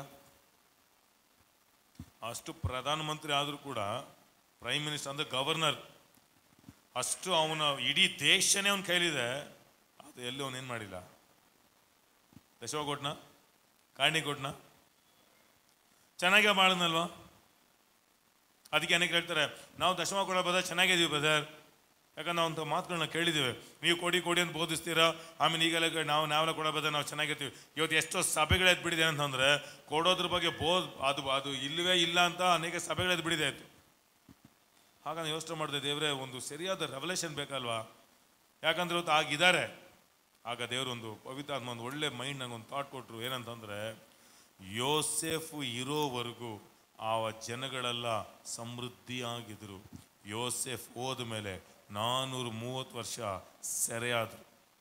ಅಷ್ಟು ಪ್ರಧಾನಮಂತ್ರಿ ಆದರೂ ಕೂಡ ಪ್ರೈಮ್ ಮಿನಿಸ್ಟರ್ ಅಂದ್ರೆ ಗವರ್ನರ್ ಅಷ್ಟು ಅವನ ಇಡೀ ದೇಶನೇ ಅವನ ಕೈಲಿದೆ ಅದು ಎಲ್ಲಿ ಅವನೇನು ಮಾಡಿಲ್ಲ ದಶವ ಕೊಟ್ನ ಕಾರಣಿ ಕೊಟ್ನ ಚೆನ್ನಾಗೇ ಮಾಡಿದ್ನಲ್ವಾ ಅದಕ್ಕೆ ಅನೇಕ ಹೇಳ್ತಾರೆ ನಾವು ದಶಮ ಕೊಡೋ ಬದ ಚೆನ್ನಾಗಿದ್ದೀವಿ ಬ್ರದರ್ ಯಾಕಂದ್ರೆ ನಾವು ಅಂತ ಮಾತುಗಳನ್ನ ಕೇಳಿದ್ದೀವಿ ನೀವು ಕೊಡಿ ಕೊಡಿ ಅಂತ ಬೋಧಿಸ್ತೀರಾ ಆಮೇಲೆ ಈಗೆಲ್ಲ ಕ- ನಾವು ನಾವೆಲ್ಲ ಕೊಡೋ ಬದ ನಾವು ಚೆನ್ನಾಗಿರ್ತೀವಿ ಇವತ್ತು ಎಷ್ಟೋ ಸಭೆಗಳು ಎದ್ದು ಬಿಡಿದೆ ಅಂತಂದ್ರೆ ಕೊಡೋದ್ರ ಬಗ್ಗೆ ಬೋಧ್ ಅದು ಅದು ಇಲ್ಲವೇ ಇಲ್ಲ ಅಂತ ಅನೇಕ ಸಭೆಗಳು ಎದ್ದು ಬಿಡಿದೆ ಆಯ್ತು ಹಾಗ ನಾನು ಯೋಚನೆ ಮಾಡಿದೆ ದೇವರೇ ಒಂದು ಸರಿಯಾದ ರೆವಲೇಷನ್ ಬೇಕಲ್ವಾ ಯಾಕಂದ್ರೆ ಇವತ್ತು ಆಗಿದ್ದಾರೆ ಆಗ ದೇವರು ಒಂದು ಪವಿತ್ರಾತ್ಮ ಒಂದು ಒಳ್ಳೆ ಮೈಂಡ್ ನಂಗೆ ಒಂದು ಥಾಟ್ ಕೊಟ್ಟರು ಏನಂತಂದ್ರೆ ಯೋಸೆಫು ಇರೋವರೆಗೂ ಆ ಜನಗಳೆಲ್ಲ ಸಮೃದ್ಧಿಯಾಗಿದ್ರು ಯೋಸೆಫ್ ಹೋದ ಮೇಲೆ ನಾನ್ನೂರ ಮೂವತ್ತು ವರ್ಷ ಸೆರೆಯಾದರು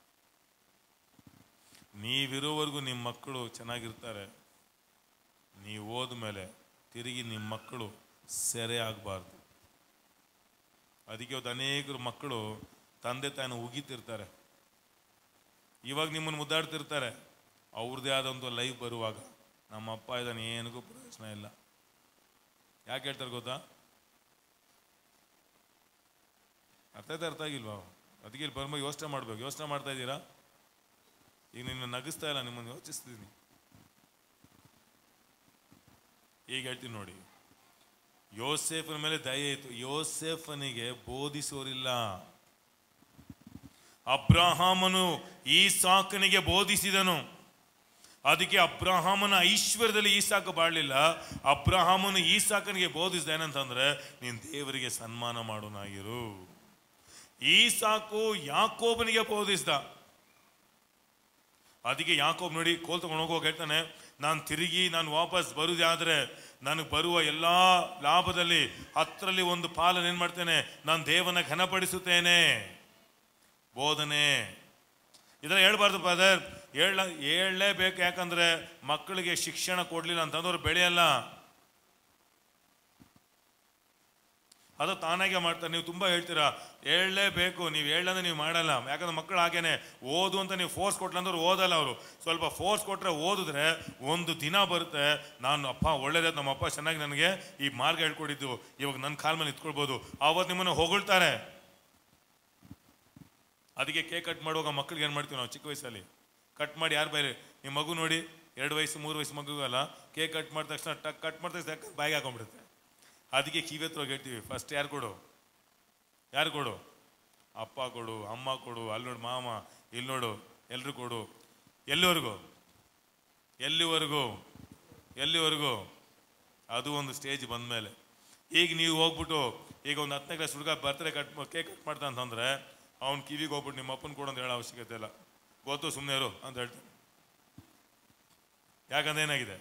ನೀವಿರೋವರೆಗೂ ನಿಮ್ಮ ಮಕ್ಕಳು ಚೆನ್ನಾಗಿರ್ತಾರೆ ನೀವು ಹೋದ ಮೇಲೆ ತಿರುಗಿ ನಿಮ್ಮ ಮಕ್ಕಳು ಸೆರೆ ಆಗಬಾರ್ದು ಅದಕ್ಕೆ ಇವತ್ತು ಅನೇಕರು ಮಕ್ಕಳು ತಂದೆ ತಾಯಿನ ಉಗಿತಿರ್ತಾರೆ ಇವಾಗ ನಿಮ್ಮನ್ನು ಮುದ್ದಾಡ್ತಿರ್ತಾರೆ ಅವ್ರದ್ದೇ ಆದಂಥ ಲೈಫ್ ಬರುವಾಗ ನಮ್ಮ ಅಪ್ಪ ಇದ್ದಾನೆ ಏನಕ್ಕೂ ಪ್ರಯೋಜನ ಇಲ್ಲ ಯಾಕೆ ಹೇಳ್ತಾರೆ ಗೊತ್ತಾ ಅರ್ಥ ಆಯ್ತಾ ಅರ್ಥ ಆಗಿಲ್ವಾ ಅದಕ್ಕೆ ಇಲ್ಲಿ ಬರ್ಮ ಯೋಚನೆ ಮಾಡ್ಬೇಕು ಯೋಚನೆ ಮಾಡ್ತಾ ಇದ್ದೀರಾ ಈಗ ನಿನ್ನ ನಗಿಸ್ತಾ ಇಲ್ಲ ನಿಮ್ಮನ್ನು ಯೋಚಿಸ್ತಿದ್ದೀನಿ ಈಗ ಹೇಳ್ತೀನಿ ನೋಡಿ ಯೋಸೇಫನ ಮೇಲೆ ದಯೆ ಇತ್ತು ಯೋಸೇಫನಿಗೆ ಬೋಧಿಸೋರಿಲ್ಲ ಅಬ್ರಹಾಮನು ಈ ಸಾಕನಿಗೆ ಬೋಧಿಸಿದನು ಅದಕ್ಕೆ ಅಬ್ರಹಾಮನ ಐಶ್ವರ್ಯದಲ್ಲಿ ಈ ಸಾಕು ಬಾಳಲಿಲ್ಲ ಅಬ್ರಹಾಮನು ಈ ಸಾಕನಿಗೆ ಬೋಧಿಸಿದ ಏನಂತಂದ್ರೆ ನೀನ್ ದೇವರಿಗೆ ಸನ್ಮಾನ ಮಾಡೋನಾಗಿರು ಈ ಸಾಕು ಯಾಕೋಬನಿಗೆ ಬೋಧಿಸಿದ ಅದಕ್ಕೆ ಯಾಕೋಬ್ ನೋಡಿ ಕೋಲ್ ತಗೊಂಡು ಹೋಗುವಾಗ ಹೇಳ್ತಾನೆ ನಾನು ತಿರುಗಿ ನಾನು ವಾಪಸ್ ಬರುವುದಾದ್ರೆ ನನಗೆ ಬರುವ ಎಲ್ಲ ಲಾಭದಲ್ಲಿ ಹತ್ತರಲ್ಲಿ ಒಂದು ಪಾಲನ್ನು ಏನು ಮಾಡ್ತೇನೆ ನಾನು ದೇವನ ಘನಪಡಿಸುತ್ತೇನೆ ಬೋಧನೆ ಇದರ ಹೇಳ್ಬಾರ್ದು ಫಾದರ್ ಹೇಳ ಹೇಳಲೇಬೇಕು ಯಾಕಂದ್ರೆ ಮಕ್ಕಳಿಗೆ ಶಿಕ್ಷಣ ಕೊಡ್ಲಿಲ್ಲ ಅಂತಂದ್ರೆ ಬೆಳೆಯಲ್ಲ ಅದು ತಾನಾಗೆ ಮಾಡ್ತಾರೆ ನೀವು ತುಂಬಾ ಹೇಳ್ತೀರಾ ಹೇಳಲೇಬೇಕು ನೀವು ಹೇಳಂದ್ರೆ ನೀವು ಮಾಡಲ್ಲ ಯಾಕಂದ್ರೆ ಮಕ್ಕಳು ಹಾಗೇನೆ ಓದು ಅಂತ ನೀವು ಫೋರ್ಸ್ ಕೊಟ್ಲಂದ್ರೆ ಓದಲ್ಲ ಅವರು ಸ್ವಲ್ಪ ಫೋರ್ಸ್ ಕೊಟ್ರೆ ಓದಿದ್ರೆ ಒಂದು ದಿನ ಬರುತ್ತೆ ನಾನು ಅಪ್ಪ ಒಳ್ಳೇದೇ ನಮ್ಮ ಅಪ್ಪ ಚೆನ್ನಾಗಿ ನನಗೆ ಈ ಮಾರ್ಗ ಹೇಳ್ಕೊಟ್ಟಿದ್ದು ಇವಾಗ ನನ್ನ ಕಾಲ್ ಮೇಲೆ ನಿಂತ್ಕೊಳ್ಬೋದು ಆವತ್ತು ನಿಮ್ಮನ್ನು ಹೊಗಳ್ತಾರೆ ಅದಕ್ಕೆ ಕೇಕ್ ಕಟ್ ಮಾಡುವಾಗ ಮಕ್ಕಳಿಗೆ ಏನು ಮಾಡ್ತೀವಿ ನಾವು ಚಿಕ್ಕ ವಯಸ್ಸಲ್ಲಿ ಕಟ್ ಮಾಡಿ ಯಾರು ಬೇರೆ ನಿಮ್ಮ ಮಗು ನೋಡಿ ಎರಡು ವಯಸ್ಸು ಮೂರು ವಯಸ್ಸು ಮಗುಗಲ್ಲ ಕೇಕ್ ಕಟ್ ಮಾಡಿದ ತಕ್ಷಣ ಟಕ್ ಕಟ್ ಮಾಡಿದ ತಕ್ಷಣ ಬಾಯಿಗೆ ಹಾಕೊಂಡ್ಬಿಡುತ್ತೆ ಅದಕ್ಕೆ ಕಿವಿ ಹತ್ರ ಹೋಗಿ ಹೇಳ್ತೀವಿ ಫಸ್ಟ್ ಯಾರು ಕೊಡು ಯಾರು ಕೊಡು ಅಪ್ಪ ಕೊಡು ಅಮ್ಮ ಕೊಡು ಅಲ್ಲಿ ನೋಡು ಮಾಮ ಇಲ್ಲಿ ನೋಡು ಎಲ್ರು ಕೊಡು ಎಲ್ಲಿವರೆಗೂ ಎಲ್ಲಿವರೆಗೂ ಎಲ್ಲಿವರೆಗೂ ಅದು ಒಂದು ಸ್ಟೇಜ್ ಬಂದಮೇಲೆ ಈಗ ನೀವು ಹೋಗ್ಬಿಟ್ಟು ಈಗ ಒಂದು ಹತ್ತನೇ ಕ್ಲಾಸ್ ಹುಡುಗ ಬರ್ತ್ಡೇ ಕಟ್ ಕೇಕ್ ಕಟ್ ಮಾಡ್ತಾ ಅಂತಂದ್ರೆ ಅವ್ನ ಕಿವಿಗೆ ಹೋಗ್ಬಿಟ್ಟು ನಿಮ್ಮ ಅಪ್ಪನ ಕೊಡು ಅಂತ ಹೇಳೋ ಅವಶ್ಯಕತೆ ಇಲ್ಲ ಗೊತ್ತು ಸುಮ್ಮನೆ ಇರು ಅಂತ ಹೇಳ್ತಾನೆ ಯಾಕಂದ್ರೆ ಏನಾಗಿದೆ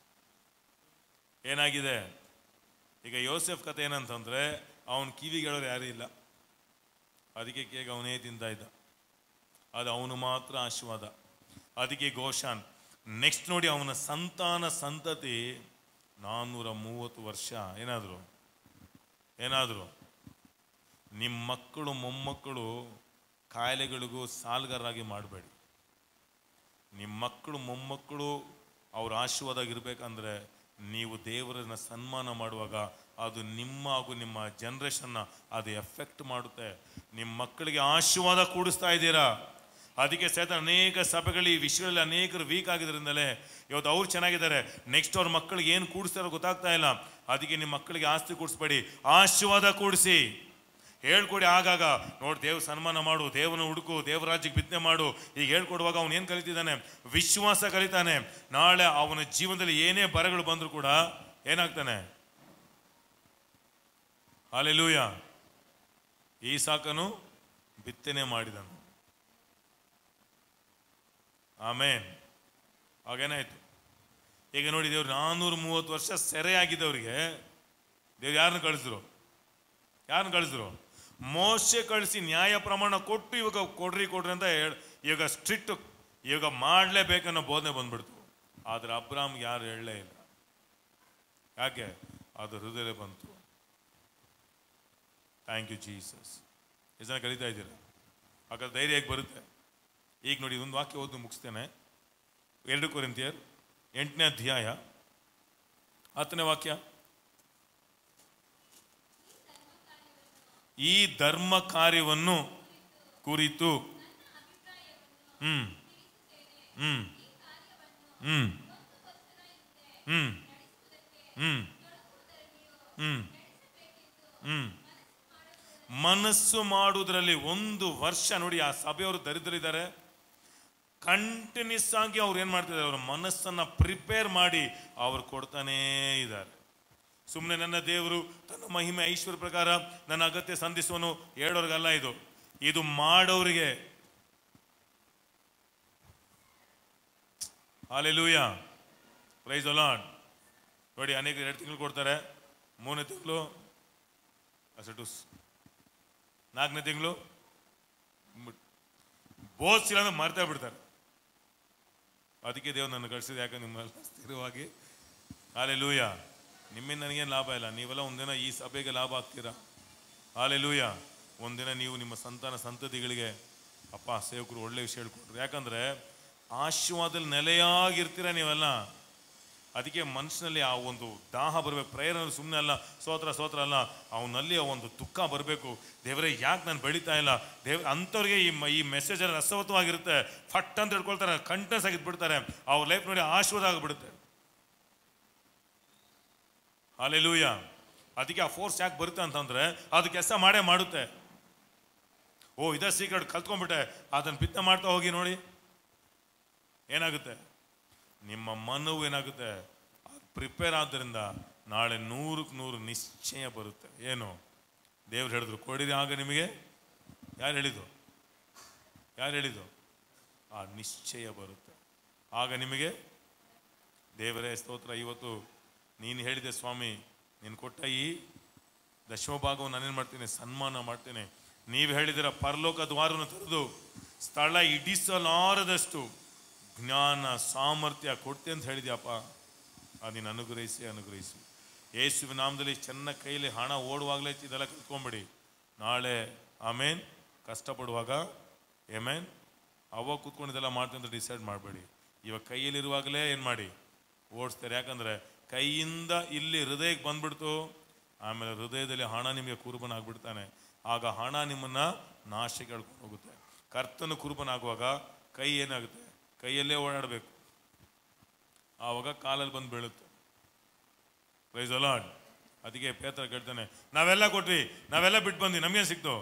ಏನಾಗಿದೆ ಈಗ ಯೋಸೆಫ್ ಕತೆ ಏನಂತಂದ್ರೆ ಅವನ ಕಿವಿಗೆ ಹೇಳೋರು ಯಾರೂ ಇಲ್ಲ ಅದಕ್ಕೆ ಕೇಕ್ ಅವನೇ ತಿಂತಾ ಇದ್ದ ಅದು ಅವನು ಮಾತ್ರ ಆಶೀರ್ವಾದ ಅದಕ್ಕೆ ಗೋಶಾನ್ ನೆಕ್ಸ್ಟ್ ನೋಡಿ ಅವನ ಸಂತಾನ ಸಂತತಿ ನಾನ್ನೂರ ಮೂವತ್ತು ವರ್ಷ ಏನಾದ್ರು ಏನಾದ್ರು ನಿಮ್ಮ ಮಕ್ಕಳು ಮೊಮ್ಮಕ್ಕಳು ಕಾಯಿಲೆಗಳಿಗೂ ಸಾಲ್ಗಾರರಾಗಿ ಮಾಡಬೇಡಿ ನಿಮ್ಮ ಮಕ್ಕಳು ಮೊಮ್ಮಕ್ಕಳು ಅವ್ರ ಆಶೀರ್ವಾದ ಇರಬೇಕಂದ್ರೆ ನೀವು ದೇವರನ್ನ ಸನ್ಮಾನ ಮಾಡುವಾಗ ಅದು ನಿಮ್ಮ ಹಾಗೂ ನಿಮ್ಮ ಜನ್ರೇಷನ್ನ ಅದು ಎಫೆಕ್ಟ್ ಮಾಡುತ್ತೆ ನಿಮ್ಮ ಮಕ್ಕಳಿಗೆ ಆಶೀರ್ವಾದ ಕೂಡಿಸ್ತಾ ಇದ್ದೀರಾ ಅದಕ್ಕೆ ಸಹಿತ ಅನೇಕ ಸಭೆಗಳು ಈ ವಿಷಯಗಳಲ್ಲಿ ಅನೇಕರು ವೀಕ್ ಆಗಿದ್ರಿಂದಲೇ ಇವತ್ತು ಅವ್ರು ಚೆನ್ನಾಗಿದ್ದಾರೆ ನೆಕ್ಸ್ಟ್ ಅವ್ರ ಮಕ್ಕಳಿಗೆ ಏನು ಕೂಡಿಸ್ತಾರೋ ಗೊತ್ತಾಗ್ತಾ ಇಲ್ಲ ಅದಕ್ಕೆ ನಿಮ್ಮ ಮಕ್ಕಳಿಗೆ ಆಸ್ತಿ ಕೂಡಿಸ್ಬೇಡಿ ಆಶೀರ್ವಾದ ಕೂಡಿಸಿ ಹೇಳ್ಕೊಡಿ ಆಗಾಗ ನೋಡಿ ದೇವ್ರ ಸನ್ಮಾನ ಮಾಡು ದೇವನ ಹುಡುಕು ದೇವರ ರಾಜ್ಯಕ್ಕೆ ಬಿತ್ತನೆ ಮಾಡು ಈಗ ಹೇಳ್ಕೊಡುವಾಗ ಅವನು ಏನು ಕಲಿತಿದ್ದಾನೆ ವಿಶ್ವಾಸ ಕಲಿತಾನೆ ನಾಳೆ ಅವನ ಜೀವನದಲ್ಲಿ ಏನೇ ಬರಗಳು ಬಂದರೂ ಕೂಡ ಏನಾಗ್ತಾನೆ ಅಲ್ಲೆಲೂಯ ಈ ಸಾಕನು ಬಿತ್ತನೆ ಮಾಡಿದನು ಆಮೇನ್ ಆಗೇನಾಯ್ತು ಈಗ ನೋಡಿ ದೇವ್ರು ನಾನ್ನೂರ ಮೂವತ್ತು ವರ್ಷ ಸೆರೆಯಾಗಿದ್ದವರಿಗೆ ದೇವ್ರು ಯಾರನ್ನ ಕಳಿಸಿದ್ರು ಯಾರನ್ನ ಕಳಿಸಿದ್ರು ಮೋಸೆ ಕಳಿಸಿ ನ್ಯಾಯ ಪ್ರಮಾಣ ಕೊಟ್ಟು ಇವಾಗ ಕೊಡ್ರಿ ಕೊಡ್ರಿ ಅಂತ ಹೇಳಿ ಇವಾಗ ಸ್ಟ್ರಿಕ್ಟ್ ಇವಾಗ ಮಾಡಲೇಬೇಕನ್ನೋ ಬೋಧನೆ ಬಂದ್ಬಿಡ್ತು ಆದ್ರೆ ಅಬ್ರಾಮ್ಗೆ ಯಾರು ಹೇಳಲೇ ಇಲ್ಲ ಯಾಕೆ ಅದು ಹೃದಯ ಬಂತು ಥ್ಯಾಂಕ್ ಯು ಜೀಸಸ್ ಎಷ್ಟು ಜನ ಕಲಿತಾ ಇದ್ದೀರಾ ಹಾಗಾದ್ರೆ ಧೈರ್ಯ ಹೇಗೆ ಬರುತ್ತೆ ಈಗ ನೋಡಿ ಒಂದು ವಾಕ್ಯ ಓದಿ ಮುಗಿಸ್ತೇನೆ ಎರಡು ಕೊರಿಂತಿಯರ್ ಎಂಟನೇ ಅಧ್ಯಾಯ ಹತ್ತನೇ ವಾಕ್ಯ ಈ ಧರ್ಮ ಕಾರ್ಯವನ್ನು ಕುರಿತು ಹ್ಮ್ ಹ್ಮ್ ಹ್ಮ್ ಹ್ಮ್ ಹ್ಮ್ ಹ್ಮ್ ಹ್ಮ್ ಮನಸ್ಸು ಮಾಡುವುದರಲ್ಲಿ ಒಂದು ವರ್ಷ ನೋಡಿ ಆ ಸಭೆಯವರು ದರಿದ್ರಿದ್ದಾರೆ ಕಂಟಿನ್ಯೂಸ್ ಆಗಿ ಅವ್ರು ಏನ್ ಮಾಡ್ತಿದ್ದಾರೆ ಅವ್ರ ಮನಸ್ಸನ್ನ ಪ್ರಿಪೇರ್ ಮಾಡಿ ಅವ್ರು ಕೊಡ್ತಾನೇ ಇದ್ದಾರೆ ಸುಮ್ಮನೆ ನನ್ನ ದೇವರು ತನ್ನ ಮಹಿಮೆ ಐಶ್ವರ್ಯ ಪ್ರಕಾರ ನನ್ನ ಅಗತ್ಯ ಸಂಧಿಸುವನು ಹೇಳೋರ್ಗಲ್ಲ ಇದು ಇದು ಮಾಡೋರಿಗೆ ಹಾಲೆಲೂಯ ಪ್ರೈಸ್ ಅಲಾಡ್ ನೋಡಿ ಅನೇಕ ಎರಡು ತಿಂಗಳು ಕೊಡ್ತಾರೆ ಮೂರನೇ ತಿಂಗಳು ಅಸಟುಸ್ ನಾಲ್ಕನೇ ತಿಂಗಳು ಬೋಸ್ ಇಲ್ಲ ಅಂದ್ರೆ ಮರ್ತಾ ಬಿಡ್ತಾರೆ ಅದಕ್ಕೆ ದೇವ್ರು ನನ್ನ ಕಳಿಸಿದ ಯಾಕಂದ್ರೆ ನಿಮ್ಮೆಲ್ಲ ಸ್ಥಿರವಾಗಿ ಆಲೆ ಲೂಯ ನಿಮ್ಮಿಂದ ನನಗೇನು ಲಾಭ ಇಲ್ಲ ನೀವೆಲ್ಲ ಒಂದಿನ ಈ ಸಭೆಗೆ ಲಾಭ ಆಗ್ತೀರಾ ಆಲೆ ಲೂಯ ಒಂದಿನ ನೀವು ನಿಮ್ಮ ಸಂತಾನ ಸಂತತಿಗಳಿಗೆ ಅಪ್ಪ ಸೇವಕರು ಒಳ್ಳೆ ವಿಷಯ ಹೇಳ್ಕೊಟ್ರು ಯಾಕಂದ್ರೆ ಆಶೀರ್ವಾದದಲ್ಲಿ ನೆಲೆಯಾಗಿರ್ತೀರ ನೀವೆಲ್ಲ ಅದಕ್ಕೆ ಮನಸ್ಸಿನಲ್ಲಿ ಆ ಒಂದು ದಾಹ ಬರಬೇಕು ಪ್ರೇರಣೆ ಸುಮ್ಮನೆ ಅಲ್ಲ ಸೋತ್ರ ಸೋತ್ರ ಅಲ್ಲ ಅವನಲ್ಲಿ ಆ ಒಂದು ದುಃಖ ಬರಬೇಕು ದೇವರೇ ಯಾಕೆ ನಾನು ಬೆಳೀತಾ ಇಲ್ಲ ದೇವ ಅಂಥವ್ರಿಗೆ ಈ ಮ- ಈ ಮೆಸೇಜ್ ಎಲ್ಲ ರಸವತ್ತವಾಗಿರುತ್ತೆ ಫಟ್ ಅಂತ ಹಿಡ್ಕೊಳ್ತಾರೆ ಕಂಟೆನ್ಸ್ ಆಗಿದ್ದು ಬಿಡ್ತಾರೆ ಅವ್ರ ಲೈಫ್ ನೋಡಿ ಆಶೀರ್ವಾದ ಆಗಿಬಿಡುತ್ತೆ ಹಾಲೆಲೂಯ ಅದಕ್ಕೆ ಆ ಫೋರ್ಸ್ ಯಾಕೆ ಬರುತ್ತೆ ಅಂತಂದ್ರೆ ಅದು ಕೆಲಸ ಮಾಡೇ ಮಾಡುತ್ತೆ ಓ ಇದೇ ಸೀಕ್ರೆಟ್ ಕಲ್ತ್ಕೊಂಡ್ಬಿಟ್ಟೆ ಅದನ್ನು ಪಿತ್ತ ಮಾಡ್ತಾ ಹೋಗಿ ನೋಡಿ ಏನಾಗುತ್ತೆ ನಿಮ್ಮ ಮನವು ಏನಾಗುತ್ತೆ ಪ್ರಿಪೇರ್ ಆದ್ದರಿಂದ ನಾಳೆ ನೂರಕ್ಕೆ ನೂರು ನಿಶ್ಚಯ ಬರುತ್ತೆ ಏನು ದೇವ್ರು ಹೇಳಿದ್ರು ಕೊಡಿರಿ ಆಗ ನಿಮಗೆ ಯಾರು ಹೇಳಿದ್ದು ಯಾರು ಹೇಳಿದ್ದು ಆ ನಿಶ್ಚಯ ಬರುತ್ತೆ ಆಗ ನಿಮಗೆ ದೇವರೇ ಸ್ತೋತ್ರ ಇವತ್ತು ನೀನು ಹೇಳಿದೆ ಸ್ವಾಮಿ ನೀನು ಕೊಟ್ಟ ಈ ದಶಮ ಭಾಗವನ್ನು ನಾನೇನು ಮಾಡ್ತೀನಿ ಸನ್ಮಾನ ಮಾಡ್ತೇನೆ ನೀವು ಹೇಳಿದಿರ ಪರಲೋಕ ದ್ವಾರವನ್ನು ತೆರೆದು ಸ್ಥಳ ಇಡಿಸಲಾರದಷ್ಟು ಜ್ಞಾನ ಸಾಮರ್ಥ್ಯ ಕೊಡ್ತೆ ಅಂತ ಹೇಳಿದ್ಯಪ್ಪ ಅದು ನೀನು ಅನುಗ್ರಹಿಸಿ ಅನುಗ್ರಹಿಸಿ ಯೇಸುವಿನ ನಾಮದಲ್ಲಿ ಚೆನ್ನ ಕೈಲಿ ಹಣ ಓಡುವಾಗಲೇ ಇದೆಲ್ಲ ಕಲ್ತ್ಕೊಂಬಿಡಿ ನಾಳೆ ಆಮೇನ್ ಕಷ್ಟಪಡುವಾಗ ಏಮೇನ್ ಅವಾಗ ಕೂತ್ಕೊಂಡು ಇದೆಲ್ಲ ಮಾಡ್ತೀನಿ ಅಂತ ಡಿಸೈಡ್ ಮಾಡಬೇಡಿ ಇವಾಗ ಕೈಯಲ್ಲಿರುವಾಗಲೇ ಏನು ಮಾಡಿ ಓಡಿಸ್ತಾರೆ ಯಾಕಂದ್ರೆ ಕೈಯಿಂದ ಇಲ್ಲಿ ಹೃದಯಕ್ಕೆ ಬಂದ್ಬಿಡ್ತು ಆಮೇಲೆ ಹೃದಯದಲ್ಲಿ ಹಣ ನಿಮಗೆ ಕುರುಬನ ಆಗ್ಬಿಡ್ತಾನೆ ಆಗ ಹಣ ನಿಮ್ಮನ್ನ ನಾಶಕ್ಕೆ ಎಳ್ಕೊಂಡು ಹೋಗುತ್ತೆ ಕರ್ತನ ಕುರುಬನಾಗುವಾಗ ಕೈ ಏನಾಗುತ್ತೆ ಕೈಯಲ್ಲೇ ಓಡಾಡಬೇಕು ಆವಾಗ ಕಾಲಲ್ಲಿ ಬಂದು ಬೀಳುತ್ತೆ ಪ್ರೈಸ್ ಅಲಾಡ್ ಅದಕ್ಕೆ ಪೇತ್ರ ಕೇಳ್ತಾನೆ ನಾವೆಲ್ಲ ಕೊಟ್ವಿ ನಾವೆಲ್ಲ ಬಿಟ್ಟು ಬಂದ್ವಿ ನಮಗೇನು ಸಿಕ್ತು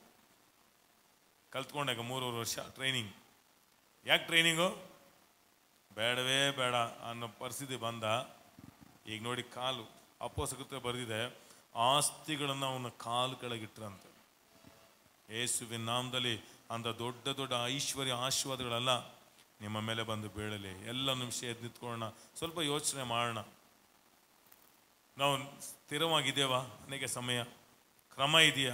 ಕಲ್ತ್ಕೊಂಡಾಗ ಮೂರುವರೆ ವರ್ಷ ಟ್ರೈನಿಂಗ್ ಯಾಕೆ ಟ್ರೈನಿಂಗು ಬೇಡವೇ ಬೇಡ ಅನ್ನೋ ಪರಿಸ್ಥಿತಿ ಬಂದ ಈಗ ನೋಡಿ ಕಾಲು ಅಪೋಸಕೃತ್ಯ ಬರೆದಿದೆ ಆಸ್ತಿಗಳನ್ನು ಅವನ ಕಾಲು ಕೆಳಗಿಟ್ರಂತೆ ಯೇಸುವಿನ ನಾಮದಲ್ಲಿ ಅಂತ ದೊಡ್ಡ ದೊಡ್ಡ ಐಶ್ವರ್ಯ ಆಶೀರ್ವಾದಗಳೆಲ್ಲ ನಿಮ್ಮ ಮೇಲೆ ಬಂದು ಬೀಳಲಿ ಎಲ್ಲ ನಿಮಿಷ ಎದ್ದು ನಿಂತ್ಕೊಳ್ಳೋಣ ಸ್ವಲ್ಪ ಯೋಚನೆ ಮಾಡೋಣ ನಾವು ಸ್ಥಿರವಾಗಿದ್ದೇವಾ ಅನೇಕ ಸಮಯ ಕ್ರಮ ಇದೆಯಾ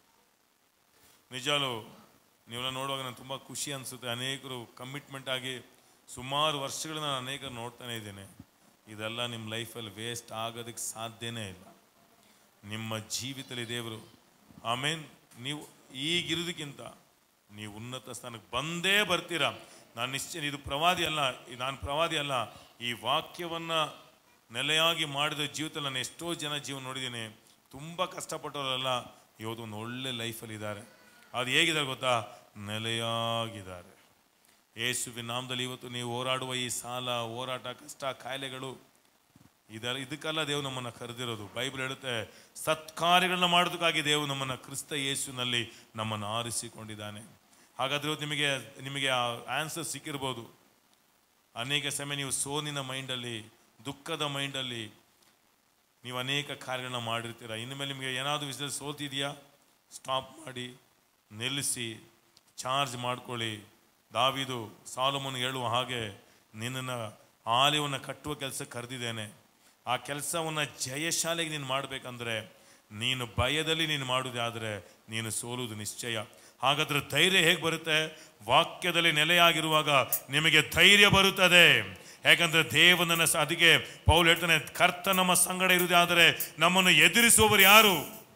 ನಿಜಾಲು ನೀವೆಲ್ಲ ನೋಡುವಾಗ ನಾನು ತುಂಬ ಖುಷಿ ಅನಿಸುತ್ತೆ ಅನೇಕರು ಕಮಿಟ್ಮೆಂಟ್ ಆಗಿ ಸುಮಾರು ವರ್ಷಗಳನ್ನ ನಾನು ಅನೇಕರು ನೋಡ್ತಾನೆ ಇದ್ದೇನೆ ಇದೆಲ್ಲ ನಿಮ್ಮ ಲೈಫಲ್ಲಿ ವೇಸ್ಟ್ ಆಗೋದಕ್ಕೆ ಸಾಧ್ಯನೇ ಇಲ್ಲ ನಿಮ್ಮ ಜೀವಿತದಲ್ಲಿ ದೇವರು ಆಮೇನ್ ನೀವು ಈಗಿರೋದಕ್ಕಿಂತ ನೀವು ಉನ್ನತ ಸ್ಥಾನಕ್ಕೆ ಬಂದೇ ಬರ್ತೀರಾ ನಾನು ನಿಶ್ಚಯ ಇದು ಪ್ರವಾದಿ ಅಲ್ಲ ಈ- ನಾನು ಪ್ರವಾದಿ ಅಲ್ಲ ಈ ವಾಕ್ಯವನ್ನ ನೆಲೆಯಾಗಿ ಮಾಡಿದ ಜೀವಿತದಲ್ಲಿ ನಾನು ಎಷ್ಟೋ ಜನ ಜೀವನ ನೋಡಿದ್ದೀನಿ ತುಂಬ ಕಷ್ಟಪಟ್ಟವರೆಲ್ಲ ಇವತ್ತು ಒಂದು ಒಳ್ಳೆ ಲೈಫಲ್ಲಿ ಇದ್ದಾರೆ ಅದು ಹೇಗಿದ್ದಾರೆ ಗೊತ್ತಾ ನೆಲೆಯಾಗಿದ್ದಾರೆ ಯೇಸುವಿನ ನಾಮದಲ್ಲಿ ಇವತ್ತು ನೀವು ಹೋರಾಡುವ ಈ ಸಾಲ ಹೋರಾಟ ಕಷ್ಟ ಕಾಯಿಲೆಗಳು ಇದರ ಇದಕ್ಕೆಲ್ಲ ದೇವು ನಮ್ಮನ್ನು ಕರೆದಿರೋದು ಬೈಬಲ್ ಹೇಳುತ್ತೆ ಸತ್ಕಾರ್ಯಗಳನ್ನ ಮಾಡೋದಕ್ಕಾಗಿ ದೇವು ನಮ್ಮನ್ನು ಕ್ರಿಸ್ತ ಯೇಸುವಿನಲ್ಲಿ ನಮ್ಮನ್ನು ಆರಿಸಿಕೊಂಡಿದ್ದಾನೆ ಹಾಗಾದ್ರೆ ಇವತ್ತು ನಿಮಗೆ ನಿಮಗೆ ಆ ಆನ್ಸರ್ ಸಿಕ್ಕಿರ್ಬೋದು ಅನೇಕ ಸಮಯ ನೀವು ಸೋನಿನ ಮೈಂಡಲ್ಲಿ ದುಃಖದ ಮೈಂಡಲ್ಲಿ ನೀವು ಅನೇಕ ಕಾರ್ಯಗಳನ್ನ ಮಾಡಿರ್ತೀರ ಇನ್ಮೇಲೆ ನಿಮಗೆ ಏನಾದರೂ ವಿಷಯದಲ್ಲಿ ಸೋತಿದೆಯಾ ಸ್ಟಾಪ್ ಮಾಡಿ ನಿಲ್ಲಿಸಿ ಚಾರ್ಜ್ ಮಾಡ್ಕೊಳ್ಳಿ ದಾವಿದು ಸಾಲಮನ್ ಹೇಳುವ ಹಾಗೆ ನಿನ್ನನ್ನು ಆಲಯವನ್ನು ಕಟ್ಟುವ ಕೆಲಸ ಕರೆದಿದ್ದೇನೆ ಆ ಕೆಲಸವನ್ನು ಜಯಶಾಲೆಗೆ ನೀನು ಮಾಡಬೇಕಂದ್ರೆ ನೀನು ಭಯದಲ್ಲಿ ನೀನು ಮಾಡುವುದಾದರೆ ನೀನು ಸೋಲುವುದು ನಿಶ್ಚಯ ಹಾಗಾದ್ರೆ ಧೈರ್ಯ ಹೇಗೆ ಬರುತ್ತೆ ವಾಕ್ಯದಲ್ಲಿ ನೆಲೆಯಾಗಿರುವಾಗ ನಿಮಗೆ ಧೈರ್ಯ ಬರುತ್ತದೆ ಯಾಕಂದ್ರೆ ದೇವನನ್ನ ಸ- ಅದಕ್ಕೆ ಪೌಲ್ ಹೇಳ್ತಾನೆ ಕರ್ತ ನಮ್ಮ ಸಂಗಡ ಇರುವುದಾದರೆ ನಮ್ಮನ್ನು ಎದುರಿಸುವವರು ಯಾರು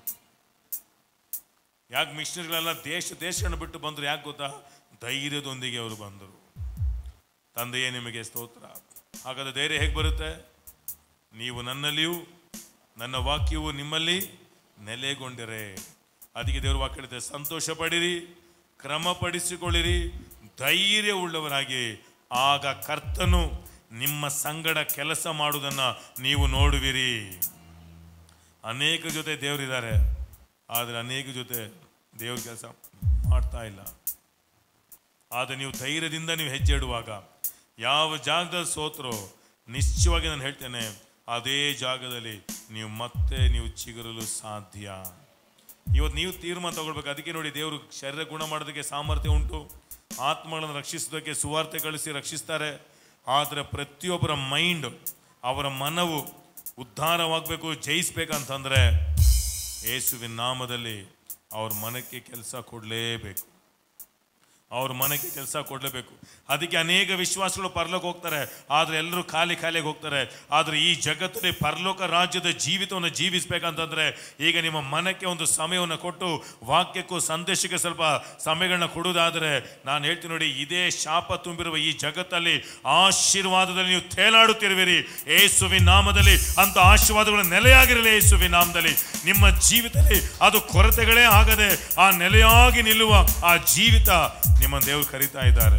ಯಾಕೆ ಮಿಷನರಿಗಳೆಲ್ಲ ದೇಶ ದೇಶವನ್ನು ಬಿಟ್ಟು ಬಂದರು ಯಾಕೆ ಗೊತ್ತಾ ಧೈರ್ಯದೊಂದಿಗೆ ಅವರು ಬಂದರು ತಂದೆಯೇ ನಿಮಗೆ ಸ್ತೋತ್ರ ಹಾಗಾದ್ರೆ ಧೈರ್ಯ ಹೇಗೆ ಬರುತ್ತೆ ನೀವು ನನ್ನಲ್ಲಿಯೂ ನನ್ನ ವಾಕ್ಯವು ನಿಮ್ಮಲ್ಲಿ ನೆಲೆಗೊಂಡಿರೆ ಅದಕ್ಕೆ ದೇವರು ವಾಕ್ಯ ಹೇಳುತ್ತೆ ಸಂತೋಷ ಪಡಿರಿ ಕ್ರಮಪಡಿಸಿಕೊಳ್ಳಿರಿ ಧೈರ್ಯ ಉಳ್ಳವರಾಗಿ ಆಗ ಕರ್ತನು ನಿಮ್ಮ ಸಂಗಡ ಕೆಲಸ ಮಾಡುವುದನ್ನು ನೀವು ನೋಡುವಿರಿ ಅನೇಕ ಜೊತೆ ದೇವರಿದ್ದಾರೆ ಆದರೆ ಅನೇಕ ಜೊತೆ ದೇವ್ರ ಕೆಲಸ ಮಾಡ್ತಾ ಇಲ್ಲ ಆದರೆ ನೀವು ಧೈರ್ಯದಿಂದ ನೀವು ಹೆಜ್ಜೆ ಇಡುವಾಗ ಯಾವ ಜಾಗದಲ್ಲಿ ಸೋತರೋ ನಿಶ್ಚಯವಾಗಿ ನಾನು ಹೇಳ್ತೇನೆ ಅದೇ ಜಾಗದಲ್ಲಿ ನೀವು ಮತ್ತೆ ನೀವು ಚಿಗುರಲು ಸಾಧ್ಯ ಇವತ್ತು ನೀವು ತೀರ್ಮಾನ ತಗೊಳ್ಬೇಕು ಅದಕ್ಕೆ ನೋಡಿ ದೇವರು ಶರೀರ ಗುಣ ಮಾಡೋದಕ್ಕೆ ಸಾಮರ್ಥ್ಯ ಉಂಟು ಆತ್ಮಗಳನ್ನು ರಕ್ಷಿಸೋದಕ್ಕೆ ಸುವಾರ್ತೆ ಕಳಿಸಿ ರಕ್ಷಿಸ್ತಾರೆ ಆದರೆ ಪ್ರತಿಯೊಬ್ಬರ ಮೈಂಡ್ ಅವರ ಮನವು ಉದ್ಧಾರವಾಗಬೇಕು ಜಯಿಸ್ಬೇಕಂತಂದ್ರೆ ಯೇಸುವಿನ ನಾಮದಲ್ಲಿ ಅವ್ರ ಮನಕ್ಕೆ ಕೆಲಸ ಕೊಡಲೇಬೇಕು ಅವ್ರ ಮನೆಗೆ ಕೆಲಸ ಕೊಡಲೇಬೇಕು ಅದಕ್ಕೆ ಅನೇಕ ವಿಶ್ವಾಸಗಳು ಪರಲೋಕ ಹೋಗ್ತಾರೆ ಆದರೆ ಎಲ್ಲರೂ ಖಾಲಿ ಖಾಲಿಯಾಗಿ ಹೋಗ್ತಾರೆ ಆದರೆ ಈ ಜಗತ್ತಲ್ಲಿ ಪರಲೋಕ ರಾಜ್ಯದ ಜೀವಿತವನ್ನು ಜೀವಿಸಬೇಕಂತಂದ್ರೆ ಈಗ ನಿಮ್ಮ ಮನಕ್ಕೆ ಒಂದು ಸಮಯವನ್ನು ಕೊಟ್ಟು ವಾಕ್ಯಕ್ಕೂ ಸಂದೇಶಕ್ಕೆ ಸ್ವಲ್ಪ ಸಮಯಗಳನ್ನ ಕೊಡುವುದಾದರೆ ನಾನು ಹೇಳ್ತೀನಿ ನೋಡಿ ಇದೇ ಶಾಪ ತುಂಬಿರುವ ಈ ಜಗತ್ತಲ್ಲಿ ಆಶೀರ್ವಾದದಲ್ಲಿ ನೀವು ತೇಲಾಡುತ್ತಿರುವಿರಿ ಏಸುವಿನ ನಾಮದಲ್ಲಿ ಅಂತ ಆಶೀರ್ವಾದಗಳು ನೆಲೆಯಾಗಿರಲಿ ಏಸುವಿನ ನಾಮದಲ್ಲಿ ನಿಮ್ಮ ಜೀವಿತದಲ್ಲಿ ಅದು ಕೊರತೆಗಳೇ ಆಗದೆ ಆ ನೆಲೆಯಾಗಿ ನಿಲ್ಲುವ ಆ ಜೀವಿತ ನಿಮ್ಮ ದೇವರು ಕರೀತಾ ಇದ್ದಾರೆ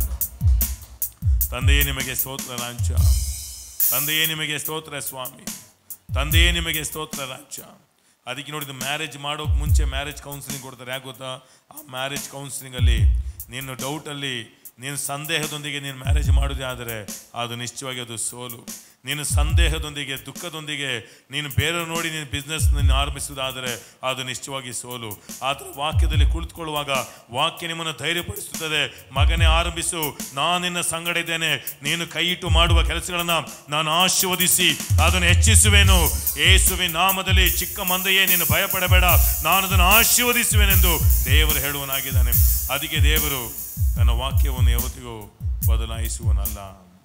ತಂದೆಯೇ ನಿಮಗೆ ಸ್ತೋತ್ರ ರಾಜ್ಯ ತಂದೆಯೇ ನಿಮಗೆ ಸ್ತೋತ್ರ ಸ್ವಾಮಿ ತಂದೆಯೇ ನಿಮಗೆ ಸ್ತೋತ್ರ ರಾಜ್ಯ ಅದಕ್ಕೆ ನೋಡಿದ ಮ್ಯಾರೇಜ್ ಮಾಡೋಕೆ ಮುಂಚೆ ಮ್ಯಾರೇಜ್ ಕೌನ್ಸಿಲಿಂಗ್ ಕೊಡ್ತಾರೆ ಯಾಕೆ ಗೊತ್ತಾ ಆ ಮ್ಯಾರೇಜ್ ಕೌನ್ಸಿಲಿಂಗಲ್ಲಿ ನೀನು ಡೌಟಲ್ಲಿ ನೀನು ಸಂದೇಹದೊಂದಿಗೆ ನೀನು ಮ್ಯಾರೇಜ್ ಮಾಡೋದೇ ಆದರೆ ಅದು ನಿಶ್ಚಯವಾಗಿ ಅದು ಸೋಲು ನೀನು ಸಂದೇಹದೊಂದಿಗೆ ದುಃಖದೊಂದಿಗೆ ನೀನು ಬೇರೆ ನೋಡಿ ನೀನು ಬಿಸ್ನೆಸ್ ನೀನು ಆರಂಭಿಸುವುದಾದರೆ ಅದು ನಿಶ್ಚಯವಾಗಿ ಸೋಲು ಆದರೆ ವಾಕ್ಯದಲ್ಲಿ ಕುಳಿತುಕೊಳ್ಳುವಾಗ ವಾಕ್ಯ ನಿಮ್ಮನ್ನು ಧೈರ್ಯಪಡಿಸುತ್ತದೆ ಮಗನೇ ಆರಂಭಿಸು ನಾನು ನಿನ್ನ ಸಂಗಡ ಇದ್ದೇನೆ ನೀನು ಕೈ ಇಟ್ಟು ಮಾಡುವ ಕೆಲಸಗಳನ್ನು ನಾನು ಆಶೀರ್ವದಿಸಿ ಅದನ್ನು ಹೆಚ್ಚಿಸುವೆನು ಏಸುವಿನ ನಾಮದಲ್ಲಿ ಚಿಕ್ಕ ಮಂದೆಯೇ ನೀನು ಭಯಪಡಬೇಡ ನಾನು ಅದನ್ನು ಆಶೀರ್ವದಿಸುವೆನೆಂದು ದೇವರು ಹೇಳುವನಾಗಿದ್ದಾನೆ ಅದಕ್ಕೆ ದೇವರು ತನ್ನ ವಾಕ್ಯವನ್ನು ಯಾವತ್ತಿಗೂ ಬದಲಾಯಿಸುವನಲ್ಲ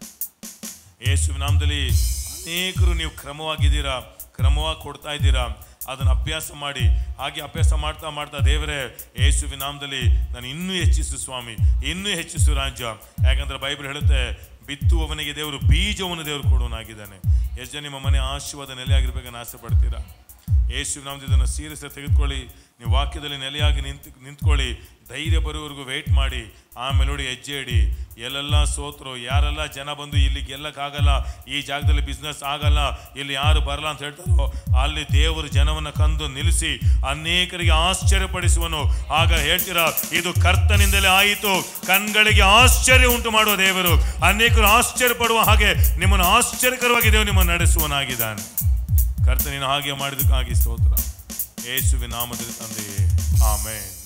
ಯೇಸುವಿನ ನಾಮದಲ್ಲಿ ಅನೇಕರು ನೀವು ಕ್ರಮವಾಗಿದ್ದೀರಾ ಕ್ರಮವಾಗಿ ಕೊಡ್ತಾ ಇದ್ದೀರಾ ಅದನ್ನು ಅಭ್ಯಾಸ ಮಾಡಿ ಹಾಗೆ ಅಭ್ಯಾಸ ಮಾಡ್ತಾ ಮಾಡ್ತಾ ದೇವರೇ ಯೇಸುವಿನ ನಾಮದಲ್ಲಿ ನಾನು ಇನ್ನೂ ಹೆಚ್ಚಿಸು ಸ್ವಾಮಿ ಇನ್ನೂ ಹೆಚ್ಚಿಸು ರಾಜ್ಯ ಯಾಕಂದ್ರೆ ಬೈಬಲ್ ಹೇಳುತ್ತೆ ಬಿತ್ತುವವನಿಗೆ ದೇವರು ಬೀಜವನ್ನು ದೇವರು ಕೊಡುವನಾಗಿದ್ದಾನೆ ಎಷ್ಟು ಜನ ನಿಮ್ಮ ಮನೆ ಆಶೀರ್ವಾದ ನೆಲೆಯಾಗಿರ್ಬೇಕನ್ನು ಆಸೆ ಪಡ್ತೀರಾ ಯೇಸು ನಾಮದಿಂದ ಇದನ್ನು ಸೀರಿಯಸ್ ತೆಗೆದುಕೊಳ್ಳಿ ನೀವು ವಾಕ್ಯದಲ್ಲಿ ನೆಲೆಯಾಗಿ ನಿಂತು ನಿಂತ್ಕೊಳ್ಳಿ ಧೈರ್ಯ ಬರುವವರೆಗೂ ವೆಯ್ಟ್ ಮಾಡಿ ಆಮೇಲೆ ನೋಡಿ ಹೆಜ್ಜೆ ಇಡಿ ಎಲ್ಲೆಲ್ಲ ಸೋತರು ಯಾರೆಲ್ಲ ಜನ ಬಂದು ಇಲ್ಲಿ ಗೆಲ್ಲಕ್ಕಾಗಲ್ಲ ಈ ಜಾಗದಲ್ಲಿ ಬಿಸ್ನೆಸ್ ಆಗಲ್ಲ ಇಲ್ಲಿ ಯಾರು ಬರಲ್ಲ ಅಂತ ಹೇಳ್ತಾರೋ ಅಲ್ಲಿ ದೇವರು ಜನವನ್ನು ಕಂದು ನಿಲ್ಲಿಸಿ ಅನೇಕರಿಗೆ ಆಶ್ಚರ್ಯಪಡಿಸುವನು ಆಗ ಹೇಳ್ತೀರಾ ಇದು ಕರ್ತನಿಂದಲೇ ಆಯಿತು ಕಣ್ಗಳಿಗೆ ಆಶ್ಚರ್ಯ ಉಂಟು ಮಾಡುವ ದೇವರು ಅನೇಕರು ಆಶ್ಚರ್ಯ ಪಡುವ ಹಾಗೆ ನಿಮ್ಮನ್ನು ಆಶ್ಚರ್ಯಕರವಾಗಿ ದೇವರು ನಿಮ್ಮನ್ನು ನಡೆಸುವನಾಗಿದ್ದಾನೆ ಕರ್ತನಿನ ಹಾಗೆ ಮಾಡಿದಕ್ಕಾಗಿ ಸ್ತೋತ್ರ ಯೇಸುವಿನ ನಾಮದಲ್ಲಿ ತಂದೆಯೇ ಆಮೇನ್